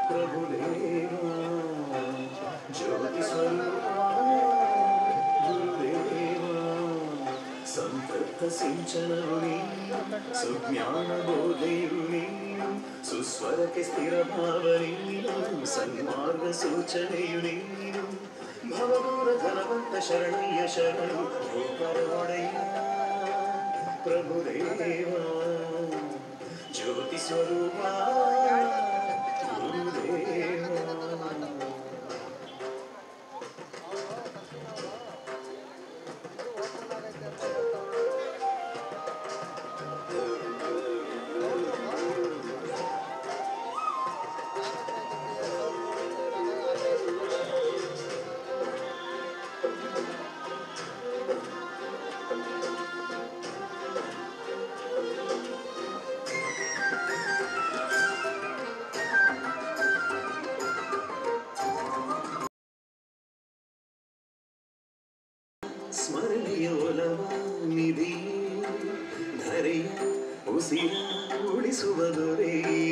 ಪ್ರಭುದೇವ ಜ್ಯೋತಿ ಸ್ವರೂಪ ಗುರುದೇವ ಸಂತೃಪ್ತ ಸಿಂಚನವು ನೀನು ಸುಜ್ಞಾನ ಬೋಧೆಯು ನೀನು ಸುಸ್ವರಕ್ಕೆ ಸ್ಥಿರ ಭಾವ ನೀನು ಸನ್ಮಾರ್ಗ ಸೂಚನೆಯು ನೀನು ಭವದೂರ ಧನವಂತ ಶರಣಯ್ಯ ಶರಣು ಭೂಪರ ಒಡೆಯ ಪ್ರಭುದೇವ ಜ್ಯೋತಿ ಸ್ವರೂಪ ಗುರುದೇವ ಸ್ಮರಣೆಯ ಒಲವ ನಿಧಿ ಧರೆಯ ಉಸಿರ ಉಳಿಸುವ ದೊರೆ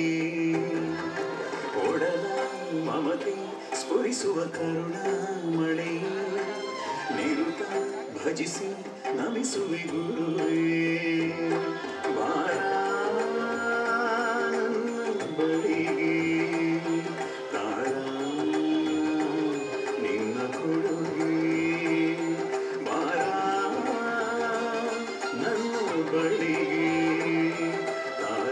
ಒಡಲ ಮಮತೆ ಸ್ಫುರಿಸುವ ಕರುಣ ಮಳೆ ನಿರುತ ಭಜಿಸಿ ನಮಿಸುವೆ ಗುರುವೇ ಬಾರ ನನ್ನ ಬಳಿಗೆ ತಾರ ನಿನ್ನ ಕೊಡುಗೆ ಬಾರ ನನ್ನ ಬಳಿಗೆ ತಾರ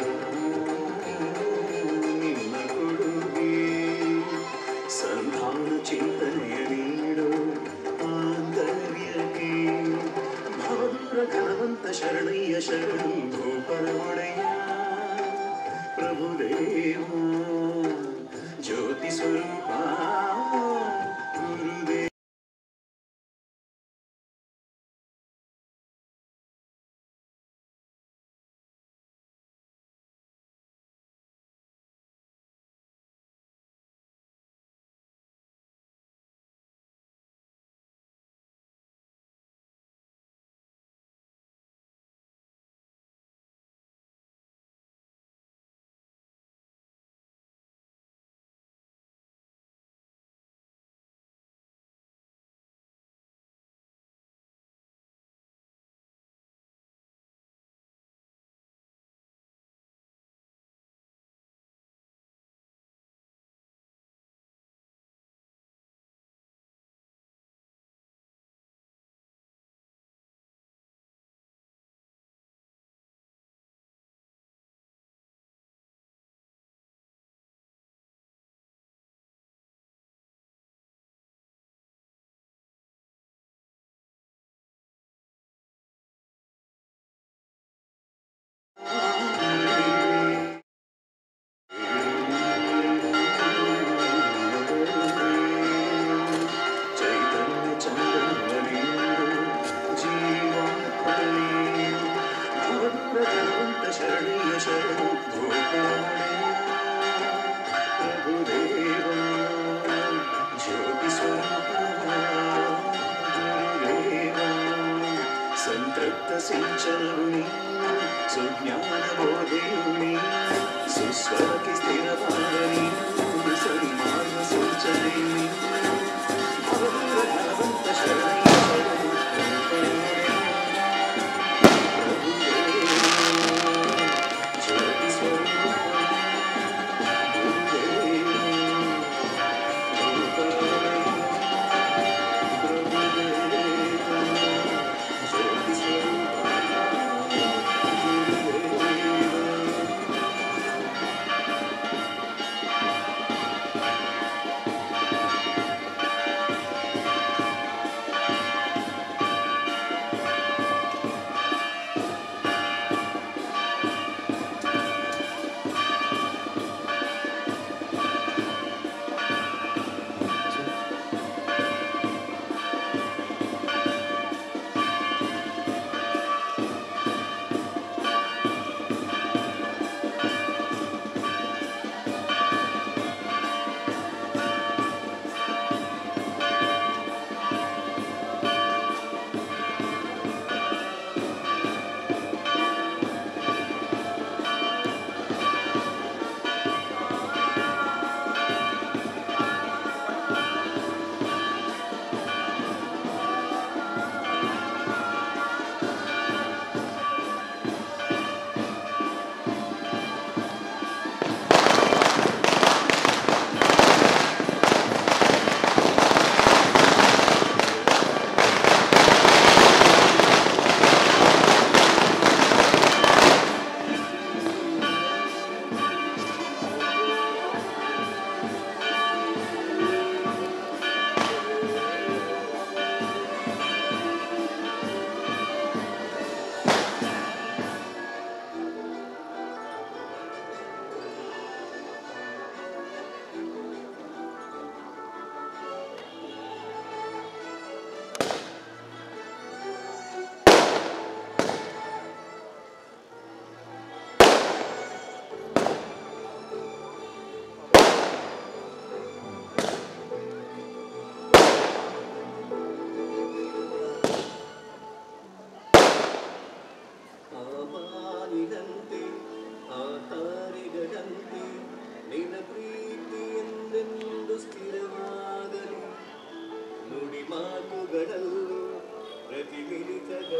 ನಿನ್ನ ಕೊಡುಗೆ ಸಂಧಾನ ಚಿಂತನೆಯ ನೀಡು ಆಂತರ್ಯಕ್ಕೆ ಭವದೂರ ಘನವಂತ ಶರಣಯ್ಯ ಶರಣು ಭೂಪರ ಒಡೆಯ ಪ್ರಭುದೇವ ಜ್ಯೋತಿ ಸ್ವರೂಪ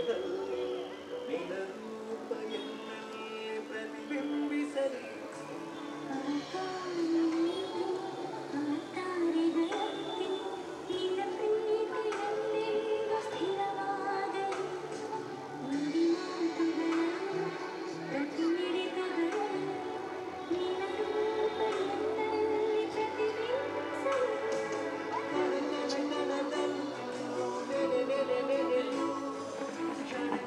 ಜೀವದಲ್ಲಿ ನಿನ್ನ ರೂಪ ಎನ್ನಲ್ಲಿ ಪ್ರತಿಬಿಂಬಿಸಲಿ ಪ್ರತಿಬಿಂಬಿಸಲು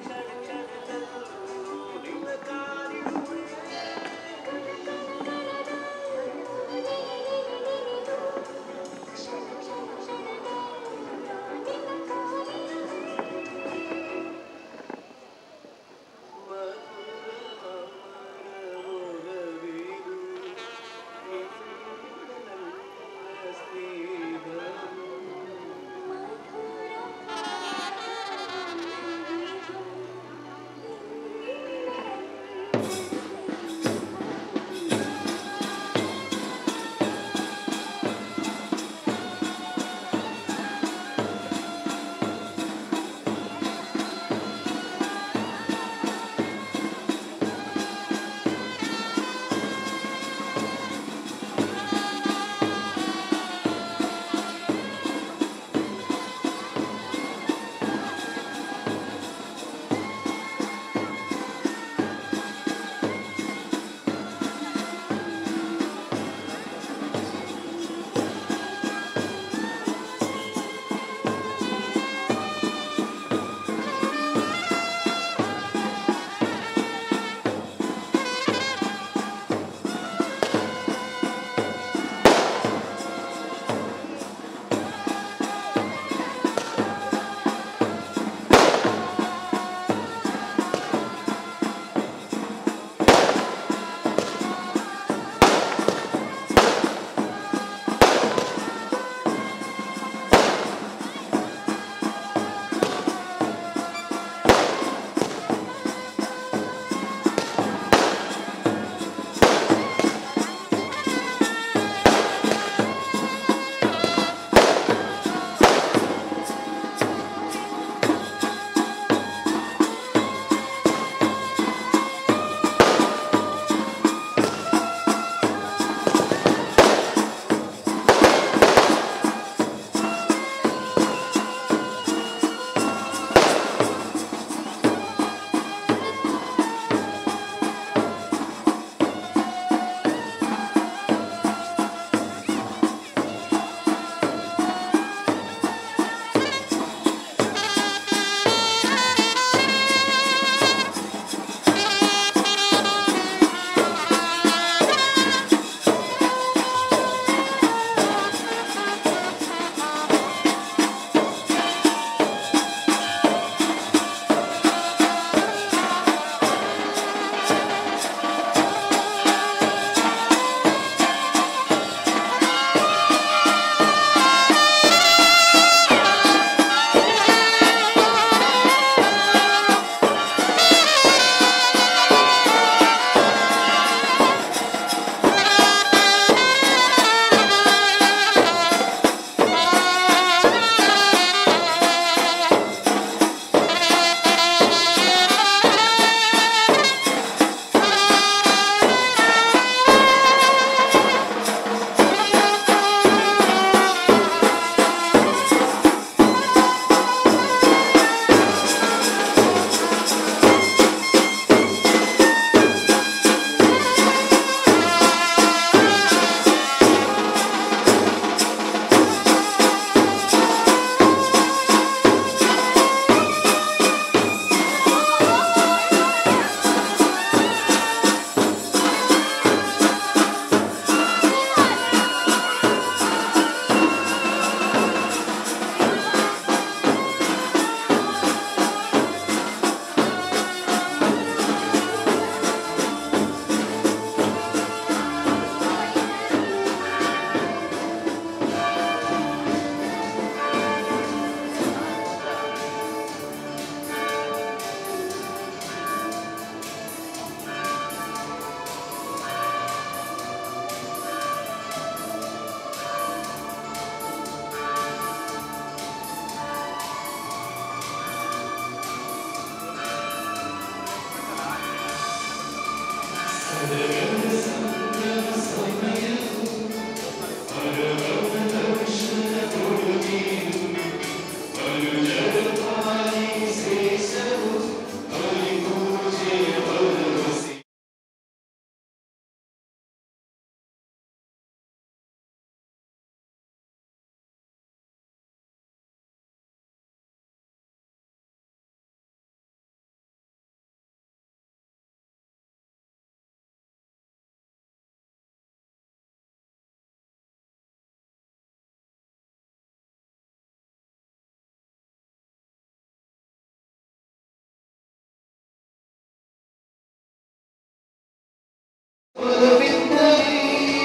ಒಲವಿದ್ದರೆ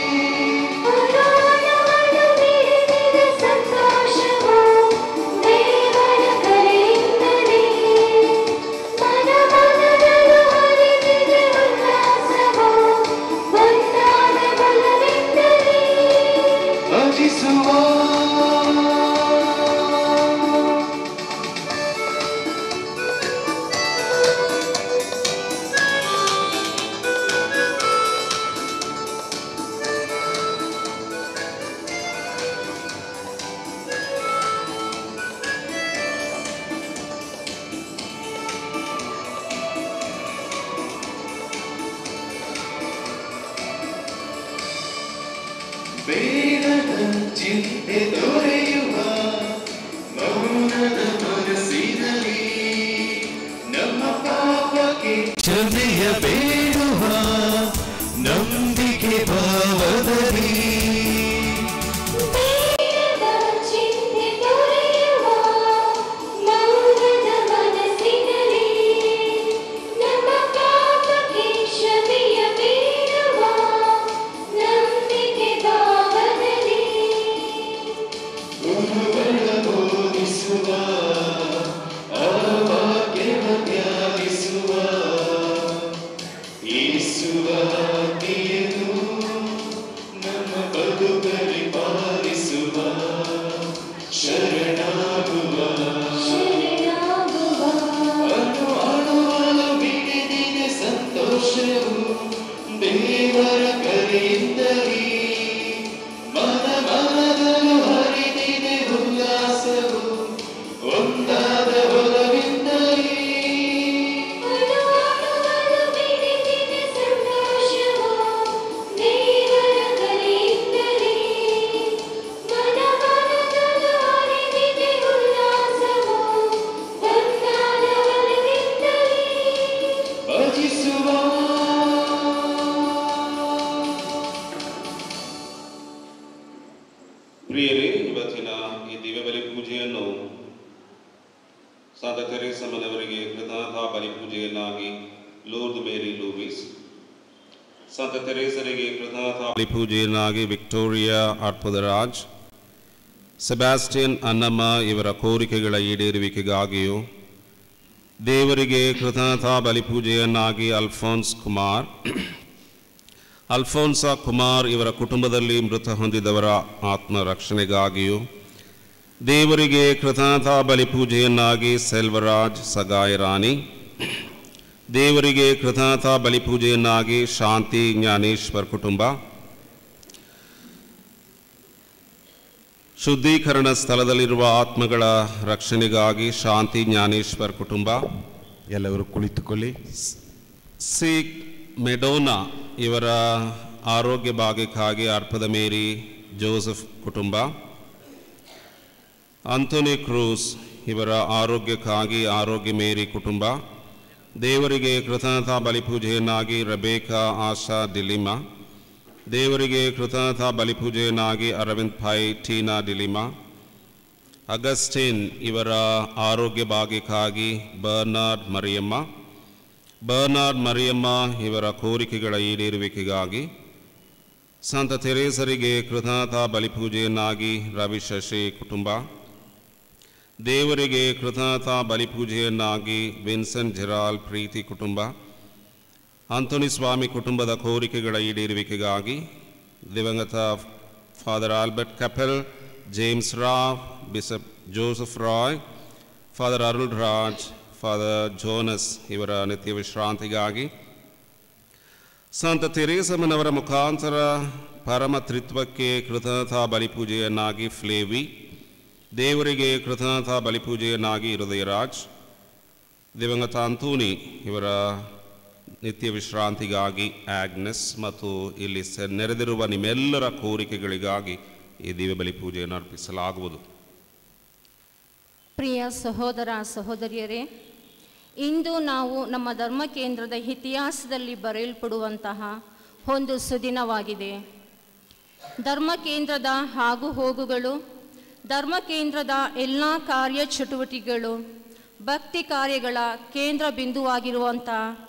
ಪುರಾಣವನ್ನು ತಿಳಿದಿದ ಸಂತೋಷವು ದೇವರ ಕರೆಯಿಂದಲೇ ಮನ ಮನದಲ್ಲೂ ಹರಿದಿದೆ ಉಲ್ಲಾಸವು ಒಂದಾದ ಬಲವಿದ್ದರೆ ಭಜಿಸುವ ಬೇಡದ ಚಿಂತೆ ದೊರೆಯುವ ಮೌನದ ಮನಸ್ಸಿನಲ್ಲಿ ನಮ್ಮ ಪಾಪಕ್ಕೆ ಕ್ಷಮೆಯ ಬೇಡುವ ನಂಬಿಕೆ ಭಾವದಲ್ಲಿ ಬೇಡದ ಚಿಂತೆ ತೊರೆಯುವ ಮೌನದ ಮನಸ್ಸಿನಲ್ಲಿ ನಮ್ಮ ಪಾಪಕ್ಕೆ ಕ್ಷಮೆಯ ಬೇಡುವ ನಂಬಿಕೆ ಭಾವದಲ್ಲಿ ಗುರುಗಳ ಬೋಧಿಸುವ ಆ ವಾಕ್ಯವ ಧ್ಯಾನಿಸುವ ಯೇಸುವ ಆಜ್ಞೆಯನ್ನು ನಮ್ಮ ಬದುಕಲ್ಲಿ ಪಾಲಿಸುವ ಶರಣಾಗುವ ಶರಣಾಗುವ ಅನು ಅಣುವಲು ಬಿಡಿದಿದೆ ಸಂತೋಷವು ದೇವರ ಕರೆಯಿಂದಲೇ ಮನ ಮನದಲ್ಲೂ ಹರಿದಿದೆ ಉಲ್ಲಾಸವು ಒಂದಾದ ಹೊಲವಿಂದಲೇ ಅನುಮಾನವನ್ನು ಬಿಡಿದಿದೆ ಸಂತೋಷವು ದೇವರ ಕರೆಯಿಂದಲೇ ಮನ ಮನದಲ್ಲೂ ಹರಿದಿದೆ ಉಲ್ಲಾಸವು ಒಂದಾದ ಬಲವಿದ್ದರೆ ಭಜಿಸುವ ಪ್ರಿಯರೇ ಇವತ್ತಿನ ಈ ದಿವ್ಯ ಬಲಿ ಪೂಜೆಯನ್ನು ಸಂತ ತೆರೇಸಮ್ಮನವರಿಗೆ ಕೃತಜ್ಞತಾ ಬಲಿ ಪೂಜೆಯನ್ನಾಗಿ ಲೋರ್ದ್ ಮೇರಿ ಲೂವಿಸ್ ಸಂತ ತೆರೇಸರಿಗೆ ಕೃತಜ್ಞತಾ ಬಲಿ ಪೂಜೆಯನ್ನಾಗಿ ವಿಕ್ಟೋರಿಯಾ ಅರ್ಪದರಾಜ್ ಸೆಬಾಸ್ಟಿಯನ್ ಅನ್ನಮ್ಮ ಇವರ ಕೋರಿಕೆಗಳ ಈಡೇರುವಿಕೆಗಾಗಿಯೂ ದೇವರಿಗೆ ಕೃತಜ್ಞತಾ ಬಲಿ ಪೂಜೆಯನ್ನಾಗಿ ಅಲ್ಫೋನ್ಸ್ ಕುಮಾರ್ ಅಲ್ಫೋನ್ಸಾ ಕುಮಾರ್ ಇವರ ಕುಟುಂಬದಲ್ಲಿ ಮೃತ ಹೊಂದಿದವರ ಆತ್ಮ ರಕ್ಷಣೆಗಾಗಿಯೂ ದೇವರಿಗೆ ಕೃತಜ್ಞತಾ ಬಲಿ ಪೂಜೆಯನ್ನಾಗಿ ಸೆಲ್ವರಾಜ್ ಸಗಾಯ ರಾಣಿ ದೇವರಿಗೆ ಕೃತಜ್ಞತಾ ಬಲಿ ಪೂಜೆಯನ್ನಾಗಿ ಶಾಂತಿ ಜ್ಞಾನೇಶ್ವರ್ ಕುಟುಂಬ ಶುದ್ಧೀಕರಣ ಸ್ಥಳದಲ್ಲಿರುವ ಆತ್ಮಗಳ ರಕ್ಷಣೆಗಾಗಿ ಶಾಂತಿ ಜ್ಞಾನೇಶ್ವರ್ ಕುಟುಂಬ ಎಲ್ಲವರು ಕುಳಿತುಕೊಳ್ಳಿ ಸಿ ಮೆಡೋನಾ ಇವರ ಆರೋಗ್ಯ ಭಾಗಕ್ಕಾಗಿ ಅರ್ಪದ ಮೇರಿ ಜೋಸೆಫ್ ಕುಟುಂಬ ಅಂಥೋನಿ ಕ್ರೂಸ್ ಇವರ ಆರೋಗ್ಯಕ್ಕಾಗಿ ಆರೋಗ್ಯ ಮೇರಿ ಕುಟುಂಬ ದೇವರಿಗೆ ಕೃತಜ್ಞತಾ ಬಲಿಪೂಜೆಯನ್ನಾಗಿ ರಬೇಕಾ ಆಶಾ ಡಿಲಿಮಾ ದೇವರಿಗೆ ಕೃತಜ್ಞತಾ ಬಲಿಪೂಜೆಯನ್ನಾಗಿ Aravind Bhai Tina D'Lima Augustine ಇವರ ಆರೋಗ್ಯ ಭಾಗ್ಯಕ್ಕಾಗಿ ಬರ್ನಾರ್ಡ್ ಮರಿಯಮ್ಮ ಬರ್ನಾರ್ಡ್ ಮರಿಯಮ್ಮ ಇವರ ಕೋರಿಕೆಗಳ ಈಡೇರುವಿಕೆಗಾಗಿ ಸಂತ ತೆರೇಸರಿಗೆ ಕೃತಜ್ಞತಾ ಬಲಿಪೂಜೆಯನ್ನಾಗಿ ರವಿ ಶಶಿ ಕುಟುಂಬ ದೇವರಿಗೆ ಕೃತಜ್ಞತಾ ಬಲಿಪೂಜೆಯನ್ನಾಗಿ ವಿನ್ಸೆಂಟ್ ಜಿರಾಲ್ ಪ್ರೀತಿ ಕುಟುಂಬ ಆಂಥೋನಿ ಸ್ವಾಮಿ ಕುಟುಂಬದ ಕೋರಿಕೆಗಳ ಈಡೇರುವಿಕೆಗಾಗಿ ದಿವಂಗತ father Albert Kapel James Rao bishop Joseph Roy father Arul Raj father Jonas ಇವರ ನಿತ್ಯ ವಿಶ್ರಾಂತಿಗಾಗಿ ಸಂತ ತೆರೇಸಮ್ಮನವರ ಮುಖಾಂತರ ಪರಮ ತ್ರಿತ್ವಕ್ಕೆ ಕೃತಜ್ಞತಾ ಬಲಿಪೂಜೆಯನ್ನಾಗಿ ಫ್ಲೇವಿ ದೇವರಿಗೆ ಕೃತಜ್ಞತಾ ಬಲಿಪೂಜೆಯನ್ನಾಗಿ ಹೃದಯರಾಜ್ ದಿವಂಗತ ಅಂತೂನಿ ಇವರ ನಿತ್ಯ ವಿಶ್ರಾಂತಿಗಾಗಿ ಆಗ್ನೆಸ್ ಮತ್ತು ಇಲ್ಲಿ ಸೆ ನೆರೆದಿರುವ ನಿಮ್ಮೆಲ್ಲರ ಕೋರಿಕೆಗಳಿಗಾಗಿ ಈ ದಿವ್ಯ ಬಲಿ ಪೂಜೆಯನ್ನು ಅರ್ಪಿಸಲಾಗುವುದು ಪ್ರಿಯ ಸಹೋದರ ಸಹೋದರಿಯರೇ ಇಂದು ನಾವು ನಮ್ಮ ಧರ್ಮ ಕೇಂದ್ರದ ಇತಿಹಾಸದಲ್ಲಿ ಬರೆಯಲ್ಪಡುವಂತಹ ಒಂದು ಸುದಿನವಾಗಿದೆ ಧರ್ಮ ಕೇಂದ್ರದ ಆಗು ಹೋಗುಗಳು ಧರ್ಮ ಕೇಂದ್ರದ ಎಲ್ಲ ಕಾರ್ಯ ಚಟುವಟಿಕೆಗಳು ಭಕ್ತಿ ಕಾರ್ಯಗಳ ಕೇಂದ್ರ ಬಿಂದುವಾಗಿರುವಂಥ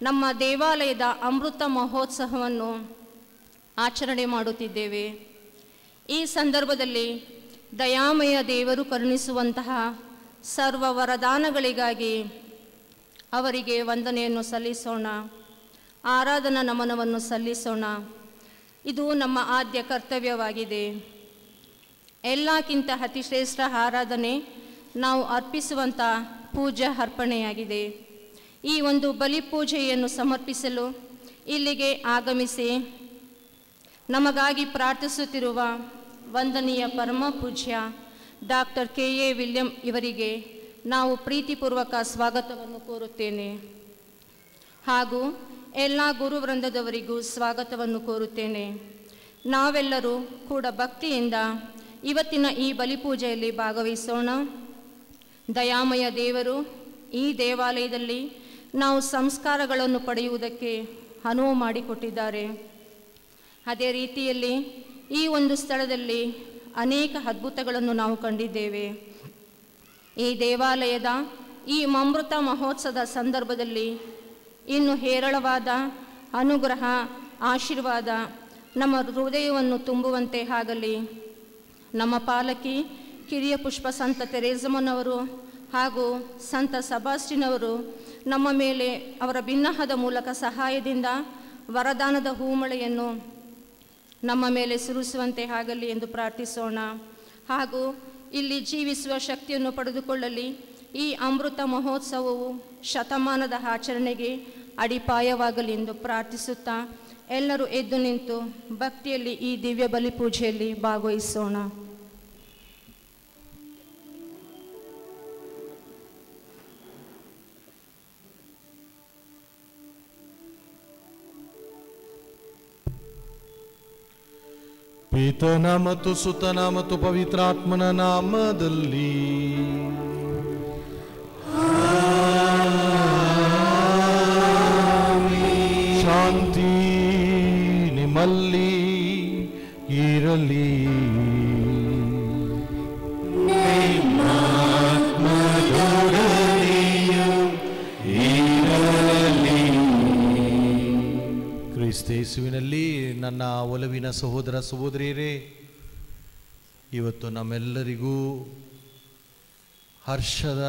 ನಮ್ಮ ದೇವಾಲಯದ ಅಮೃತ ಮಹೋತ್ಸವವನ್ನು ಆಚರಣೆ ಮಾಡುತ್ತಿದ್ದೇವೆ ಈ ಸಂದರ್ಭದಲ್ಲಿ ದಯಾಮಯ ದೇವರು ಕರುಣಿಸುವಂತಹ ಸರ್ವ ವರದಾನಗಳಿಗಾಗಿ ಅವರಿಗೆ ವಂದನೆಯನ್ನು ಸಲ್ಲಿಸೋಣ ಆರಾಧನಾ ನಮನವನ್ನು ಸಲ್ಲಿಸೋಣ ಇದು ನಮ್ಮ ಆದ್ಯ ಕರ್ತವ್ಯವಾಗಿದೆ ಎಲ್ಲಕ್ಕಿಂತ ಅತಿ ಶ್ರೇಷ್ಠ ಆರಾಧನೆ ನಾವು ಅರ್ಪಿಸುವಂಥ ಪೂಜಾ ಅರ್ಪಣೆಯಾಗಿದೆ ಈ ಒಂದು ಬಲಿ ಪೂಜೆಯನ್ನು ಸಮರ್ಪಿಸಲು ಇಲ್ಲಿಗೆ ಆಗಮಿಸಿ ನಮಗಾಗಿ ಪ್ರಾರ್ಥಿಸುತ್ತಿರುವ ವಂದನೀಯ ಪರಮ ಪೂಜ್ಯ ಡಾಕ್ಟರ್ ಕೆ ಎ ವಿಲಿಯಂ ಇವರಿಗೆ ನಾವು ಪ್ರೀತಿಪೂರ್ವಕ ಸ್ವಾಗತವನ್ನು ಕೋರುತ್ತೇನೆ ಹಾಗೂ ಎಲ್ಲ ಗುರುವೃಂದದವರಿಗೂ ಸ್ವಾಗತವನ್ನು ಕೋರುತ್ತೇನೆ ನಾವೆಲ್ಲರೂ ಕೂಡ ಭಕ್ತಿಯಿಂದ ಇವತ್ತಿನ ಈ ಬಲಿಪೂಜೆಯಲ್ಲಿ ಭಾಗವಹಿಸೋಣ ದಯಾಮಯ ದೇವರು ಈ ದೇವಾಲಯದಲ್ಲಿ ನಾವು ಸಂಸ್ಕಾರಗಳನ್ನು ಪಡೆಯುವುದಕ್ಕೆ ಅನುವು ಮಾಡಿಕೊಟ್ಟಿದ್ದಾರೆ ಅದೇ ರೀತಿಯಲ್ಲಿ ಈ ಒಂದು ಸ್ಥಳದಲ್ಲಿ ಅನೇಕ ಅದ್ಭುತಗಳನ್ನು ನಾವು ಕಂಡಿದ್ದೇವೆ ಈ ದೇವಾಲಯದ ಈ ಅಮೃತ ಮಹೋತ್ಸವದ ಸಂದರ್ಭದಲ್ಲಿ ಇನ್ನು ಹೇರಳವಾದ ಅನುಗ್ರಹ ಆಶೀರ್ವಾದ ನಮ್ಮ ಹೃದಯವನ್ನು ತುಂಬುವಂತೆ ಆಗಲಿ ನಮ್ಮ ಪಾಲಕಿ ಕಿರಿಯ ಪುಷ್ಪ ಸಂತ ತೆರೇಸಮ್ಮನವರು ಹಾಗೂ ಸಂತ ಸಬಾಸ್ಟಿನವರು ನಮ್ಮ ಮೇಲೆ ಅವರ ಭಿನ್ನಹದ ಮೂಲಕ ಸಹಾಯದಿಂದ ವರದಾನದ ಹೂಮಳೆಯನ್ನು ನಮ್ಮ ಮೇಲೆ ಸುರಿಸುವಂತೆ ಆಗಲಿ ಎಂದು ಪ್ರಾರ್ಥಿಸೋಣ ಹಾಗೂ ಇಲ್ಲಿ ಜೀವಿಸುವ ಶಕ್ತಿಯನ್ನು ಪಡೆದುಕೊಳ್ಳಲಿ ಈ ಅಮೃತ ಮಹೋತ್ಸವವು ಶತಮಾನದ ಆಚರಣೆಗೆ ಅಡಿಪಾಯವಾಗಲಿ ಎಂದು ಪ್ರಾರ್ಥಿಸುತ್ತಾ ಎಲ್ಲರೂ ಎದ್ದು ನಿಂತು ಭಕ್ತಿಯಲ್ಲಿ ಈ ದಿವ್ಯ ಬಲಿ ಪೂಜೆಯಲ್ಲಿ ಭಾಗವಹಿಸೋಣ ಪಿತನ ಮತ್ತು ಸುತನ ಮತ್ತು ಪವಿತ್ರಾತ್ಮನ ನಾಮದಲ್ಲಿ ಶಾಂತಿ ನಿಮ್ಮಲ್ಲಿ ಇರಲಿ ಕ್ರಿಸ್ತೇಸುವಿನಲ್ಲಿ ನನ್ನ ಒಲವಿನ ಸಹೋದರ ಸಹೋದರಿಯರೇ ಇವತ್ತು ನಮ್ಮೆಲ್ಲರಿಗೂ ಹರ್ಷದ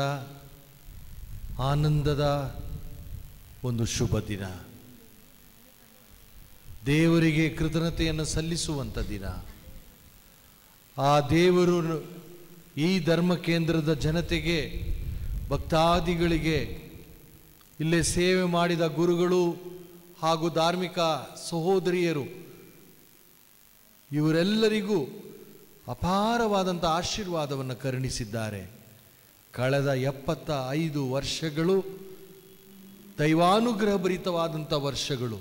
ಆನಂದದ ಒಂದು ಶುಭ ದಿನ ದೇವರಿಗೆ ಕೃತಜ್ಞತೆಯನ್ನು ಸಲ್ಲಿಸುವಂಥ ದಿನ ಆ ದೇವರು ಈ ಧರ್ಮ ಕೇಂದ್ರದ ಜನತೆಗೆ ಭಕ್ತಾದಿಗಳಿಗೆ ಇಲ್ಲೇ ಸೇವೆ ಮಾಡಿದ ಗುರುಗಳು ಹಾಗೂ ಧಾರ್ಮಿಕ ಸಹೋದರಿಯರು ಇವರೆಲ್ಲರಿಗೂ ಅಪಾರವಾದಂಥ ಆಶೀರ್ವಾದವನ್ನು ಕರುಣಿಸಿದ್ದಾರೆ ಕಳೆದ ಎಪ್ಪತ್ತ ಐದು ವರ್ಷಗಳು ದೈವಾನುಗ್ರಹ ಭರಿತವಾದಂಥ ವರ್ಷಗಳು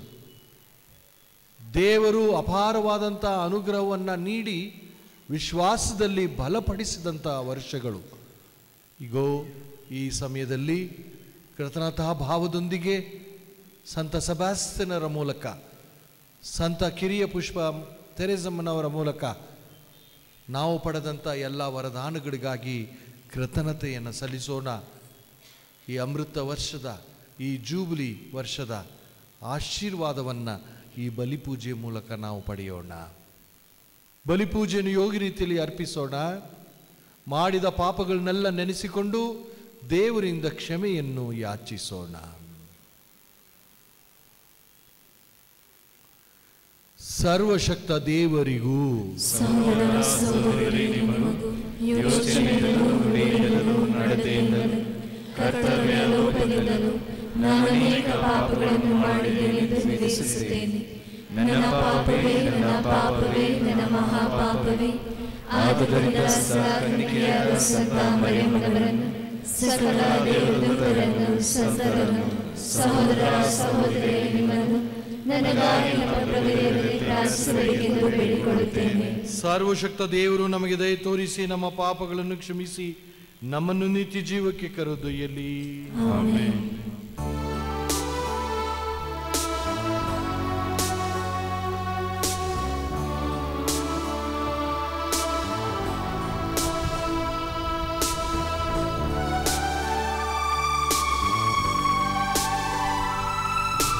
ದೇವರು ಅಪಾರವಾದಂಥ ಅನುಗ್ರಹವನ್ನು ನೀಡಿ ವಿಶ್ವಾಸದಲ್ಲಿ ಬಲಪಡಿಸಿದಂಥ ವರ್ಷಗಳು ಈಗೋ ಈ ಸಮಯದಲ್ಲಿ ಕೃತಜ್ಞತಾ ಭಾವದೊಂದಿಗೆ ಸಂತ ಸಬಾಸ್ತನರ ಮೂಲಕ ಸಂತ ಕಿರಿಯ ಪುಷ್ಪ ತೆರೆಸಮ್ಮನವರ ಮೂಲಕ ನಾವು ಪಡೆದಂಥ ಎಲ್ಲ ವರದಾನಗಳಿಗಾಗಿ ಕೃತಜ್ಞತೆಯನ್ನು ಸಲ್ಲಿಸೋಣ ಈ ಅಮೃತ ವರ್ಷದ ಈ ಜೂಬಿಲಿ ವರ್ಷದ ಆಶೀರ್ವಾದವನ್ನು ಈ ಬಲಿಪೂಜೆಯ ಮೂಲಕ ನಾವು ಪಡೆಯೋಣ ಬಲಿಪೂಜೆಯನ್ನು ಯೋಗಿ ರೀತಿಯಲ್ಲಿ ಅರ್ಪಿಸೋಣ ಮಾಡಿದ ಪಾಪಗಳನ್ನೆಲ್ಲ ನೆನೆಸಿಕೊಂಡು ದೇವರಿಂದ ಕ್ಷಮೆಯನ್ನು ಯಾಚಿಸೋಣ ಸರ್ವಶಕ್ತ ದೇವರಿಗೂ ಸಹೋದರ ಸಹೋದರಿ ನಿಮಗೂ ಯೋಚನೆಯಿಂದಲೂ ನುಡಿಯಿಂದಲೂ ನಡತೆಯಿಂದಲೂ ಕರ್ತವ್ಯ ಲೋಪದಿಂದಲೂ ನಾನು ಅನೇಕ ಪಾಪಗಳನ್ನು ಮಾಡಿದ್ದೇನೆಂದು ವಿಧಿಸುತ್ತೇನೆ ನನ್ನ ಪಾಪವೇ ನನ್ನ ಪಾಪವೇ ನನ್ನ ಮಹಾಪಾಪವೇ ಆದುದರಿಂದ ಸಕನಿಕೆಯಾದ ಸಂತ ಮರಿಯಮ್ಮನವರನ್ನು ಸಕಲ ದೇವದೂತರನ್ನು ಸಂತರನ್ನು ಸಹೋದರ ಸಹೋದರಿಯ ನಿಮ್ಮನ್ನು ನನಗಾಗಿ ನಮ್ಮ ಪ್ರಭೆಯಲ್ಲಿ ಪ್ರಾರ್ಥಿಸಬೇಕೆಂದು ಬೇಡಿಕೊಳ್ಳುತ್ತೇನೆ ಸರ್ವಶಕ್ತ ದೇವರು ನಮಗೆ ದಯ ತೋರಿಸಿ ನಮ್ಮ ಪಾಪಗಳನ್ನು ಕ್ಷಮಿಸಿ ನಮ್ಮನ್ನು ನಿತ್ಯ ಜೀವಕ್ಕೆ ಕರೆದೊಯ್ಯಲಿ ಆಮೆನ್ ಿ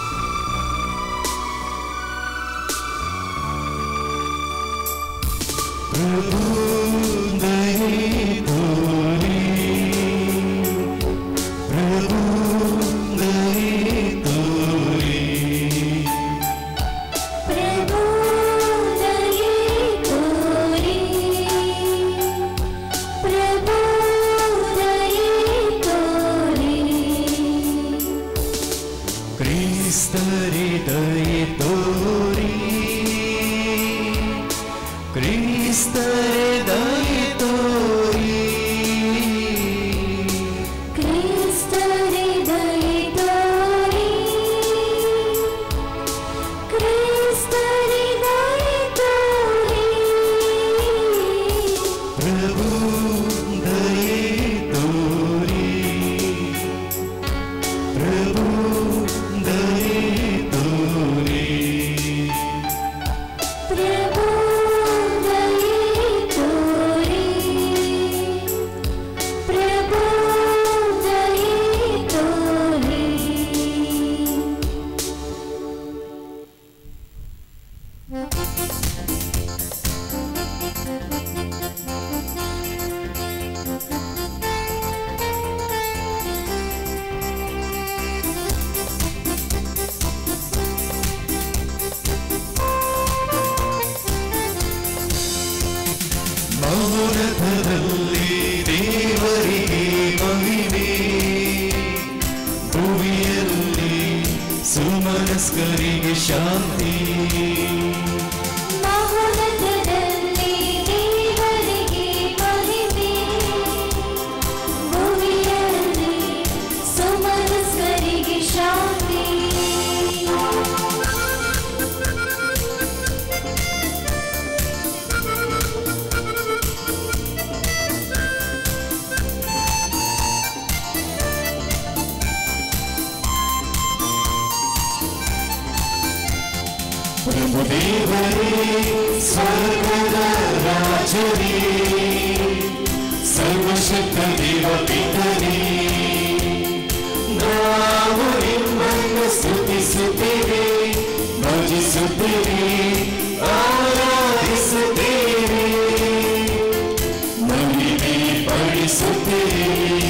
ಪ್ರಭು ದಯೆ ತೋರಿ ಪ್ರಭು ದಯೆ ತೋರಿ ಕ್ರಿಸ್ತರಿ ದಯೆ ತೋರಿ ಕ್ರಿಸ್ತರಿ ದಯೆ ತೋರಿ ಕ್ರಿಸ್ತರೇ ದಯೆ ತೋರಿ ಕ್ರಿಸ್ತರೇ ದಯೆ ತೋರಿ ಪ್ರಭು ದಯೆ ತೋರಿ ಪ್ರಭು ದಯೆ ತೋರಿ ಪ್ರಭು ದಯೆ ತೋರಿ ಪ್ರಭು ದಯೆ ತೋರಿ ಮೌನದಲ್ಲಿ ದೇವರಿಗೆ ಮಹಿಮೆ ಭುವಿಯಲ್ಲಿ ಸುಮನಸ್ಕರಿಗೆ ಶಾಂತಿ ಮಹೋನ್ನತದಲ್ಲಿ ದೇವರಿಗೆ ಮಹಿಮೆ ಭೂಮಿಯಲ್ಲಿ ಸುಮನಸ್ಕರಿಗೆ ಶಾಂತಿ ಪ್ರಭು ದೇವರೇ ಸ್ವರ್ಗದ ರಾಜರೇ ಸರ್ವಶಕ್ತ ದೇವ ಪಿತರೇ ನಾವು ನಿಮ್ಮನ್ನು ಸ್ತುತಿಸುತ್ತೇವೆ ಭಜಿಸುತ್ತೇವೆ ಆರಾಧಿಸುತ್ತೇವೆ ಮಹಿಮೆ ಪಡಿಸುತ್ತೇವೆ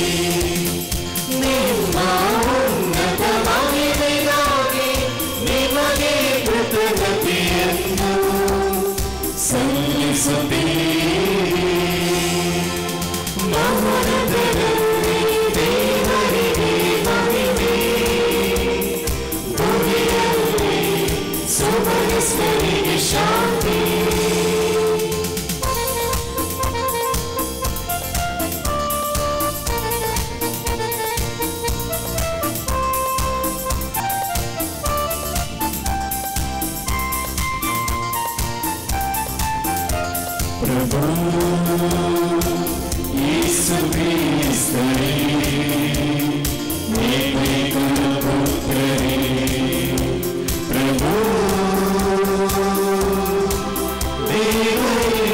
ನಿಮ್ಮ ಉನ್ನತ ಮಹಿಮೆಗಾಗಿ ನಿಮಗೆ ಕೃತಜ್ಞತೆಯನ್ನು ಸಲ್ಲಿಸುತ್ತೇವೆ ಮೌನದಲ್ಲಿ ದೇವರಿಗೆ ಮಹಿಮೆ ಭೂಮಿಯಲ್ಲಿ ಸುಮನಸ್ಕರಿಗೆ ಶಾಂತಿ ಪ್ರಭು ಯೇಸು ಕ್ರಿಸ್ತರೇ ಏಕೈಕನ ಪುತ್ರರೇ ಪ್ರಭು ದೇವರೇ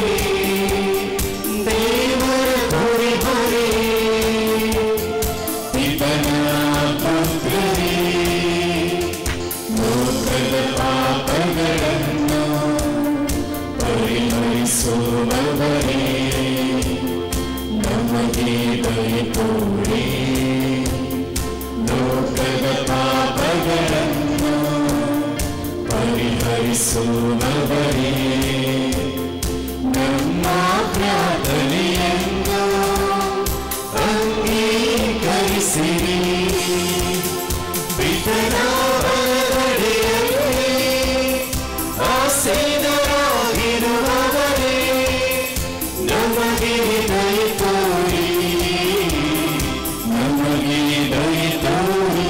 ದೇವರ ಕುರಿಮರೇ ಪಿತನ ಪುತ್ರರೇ ಲೋಕದ ಪಾಪಗಳನ್ನು ಪರಿಹರಿಸುವವರೇ ನಮಗೆ ದಯೆ ತೋರಿ ಲೋಕದ ಪಾಪಗಳನ್ನು ಪರಿಹರಿಸುವವರೇ ನಮ್ಮ ಪ್ರಾರ್ಥನೆಯನ್ನು ಅಂಗೀಕರಿಸಿರಿ ಪಿತನ ಬಲಗಡೆಯಲ್ಲಿ ಆಸೀನರಾಗಿರುವವರೇ ನಮಗೆ ದಯೆ ತೋರಿ ನಮಗೆ ದಯೆ ತೋರಿ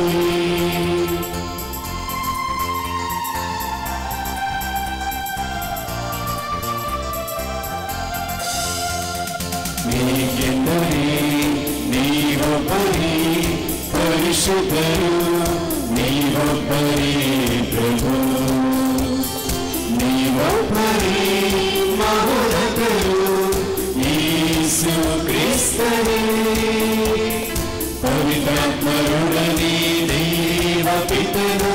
ಏಕೆಂದರೆ ನೀವೊಬ್ಬರೇ ಪರಿಶುದ್ಧರು ನೀವೊಬ್ಬರೇ ಪ್ರಭು ನೀವೊಬ್ಬರೇ ಮಹೋನ್ನತರು ಯೇಸು ಕ್ರಿಸ್ತರೇ ಪವಿತ್ರಾತ್ಮರೊಡನೆ ದೇವ ಪಿತನು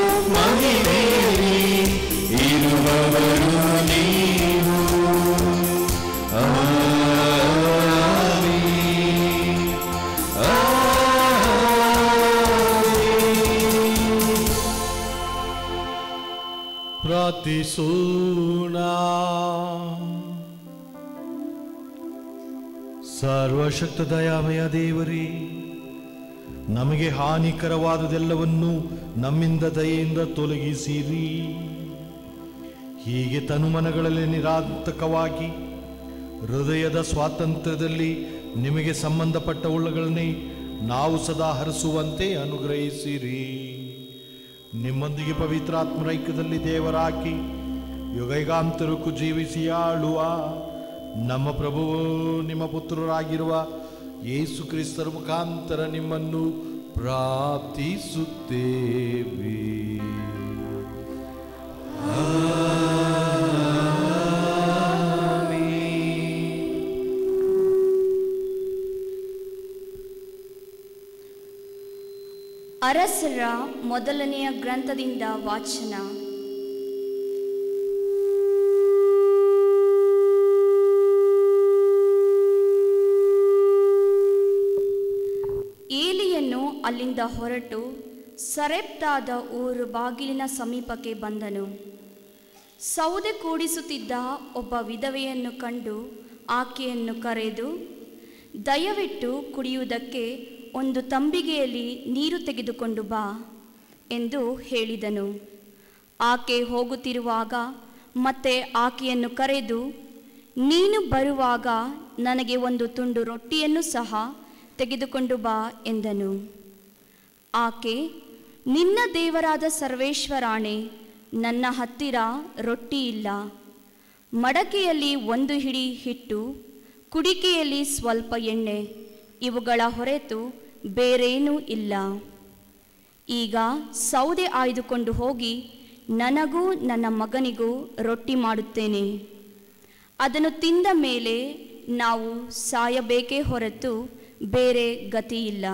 ಮಹಿಮೆಯಲ್ಲಿ ಇರುವವರು ನೀವು ಪ್ರಾರ್ಥಿಸೋಣ ಸರ್ವಶಕ್ತ ದಯಾಮಯ ದೇವರೇ ನಮಗೆ ಹಾನಿಕರವಾದದೆಲ್ಲವನ್ನೂ ನಮ್ಮಿಂದ ದಯೆಯಿಂದ ತೊಲಗಿಸಿರಿ ಹೀಗೆ ತನುಮನಗಳಲ್ಲಿ ನಿರಾಂತಕವಾಗಿ ಹೃದಯದ ಸ್ವಾತಂತ್ರ್ಯದಲ್ಲಿ ನಿಮಗೆ ಸಂಬಂಧಪಟ್ಟವುಗಳನ್ನೇ ನಾವು ಸದಾ ಹರಿಸುವಂತೆ ಅನುಗ್ರಹಿಸಿರಿ ನಿಮ್ಮೊಂದಿಗೆ ಪವಿತ್ರಾತ್ಮರೈಕ್ಯದಲ್ಲಿ ದೇವರಾಕಿ ಯುಗೈಗಾಂತರಕ್ಕೂ ಜೀವಿಸಿ ಆಳುವ ನಮ್ಮ ಪ್ರಭುವು ನಿಮ್ಮ ಪುತ್ರರಾಗಿರುವ ಯೇಸು ಕ್ರಿಸ್ತರ ಮುಖಾಂತರ ನಿಮ್ಮನ್ನು ಪ್ರಾರ್ಥಿಸುತ್ತೇವೆ ಅರಸರ ಮೊದಲನೆಯ ಗ್ರಂಥದಿಂದ ವಾಚನ ಏಲಿಯನ್ನು ಅಲ್ಲಿಂದ ಹೊರಟು ಸರೆಪ್ತಾದ ಊರು ಬಾಗಿಲಿನ ಸಮೀಪಕ್ಕೆ ಬಂದನು ಸೌದೆ ಕೂಡಿಸುತ್ತಿದ್ದ ಒಬ್ಬ ವಿಧವೆಯನ್ನು ಕಂಡು ಆಕೆಯನ್ನು ಕರೆದು ದಯವಿಟ್ಟು ಕುಡಿಯುವುದಕ್ಕೆ ಒಂದು ತಂಬಿಗೆಯಲ್ಲಿ ನೀರು ತೆಗೆದುಕೊಂಡು ಬಾ ಎಂದು ಹೇಳಿದನು ಆಕೆ ಹೋಗುತ್ತಿರುವಾಗ ಮತ್ತೆ ಆಕೆಯನ್ನು ಕರೆದು ನೀನು ಬರುವಾಗ ನನಗೆ ಒಂದು ತುಂಡು ರೊಟ್ಟಿಯನ್ನು ಸಹ ತೆಗೆದುಕೊಂಡು ಬಾ ಎಂದನು ಆಕೆ ನಿನ್ನ ದೇವರಾದ ಸರ್ವೇಶ್ವರಾಣೆ ನನ್ನ ಹತ್ತಿರ ರೊಟ್ಟಿ ಇಲ್ಲ ಮಡಕೆಯಲ್ಲಿ ಒಂದು ಹಿಡಿ ಹಿಟ್ಟು ಕುಡಿಕೆಯಲ್ಲಿ ಸ್ವಲ್ಪ ಎಣ್ಣೆ ಇವುಗಳ ಹೊರತು ಬೇರೇನೂ ಇಲ್ಲ ಈಗ ಸೌದೆ ಆಯ್ದುಕೊಂಡು ಹೋಗಿ ನನಗೂ ನನ್ನ ಮಗನಿಗೂ ರೊಟ್ಟಿ ಮಾಡುತ್ತೇನೆ ಅದನ್ನು ತಿಂದ ಮೇಲೆ ನಾವು ಸಾಯಬೇಕೇ ಹೊರತು ಬೇರೆ ಗತಿಯಿಲ್ಲ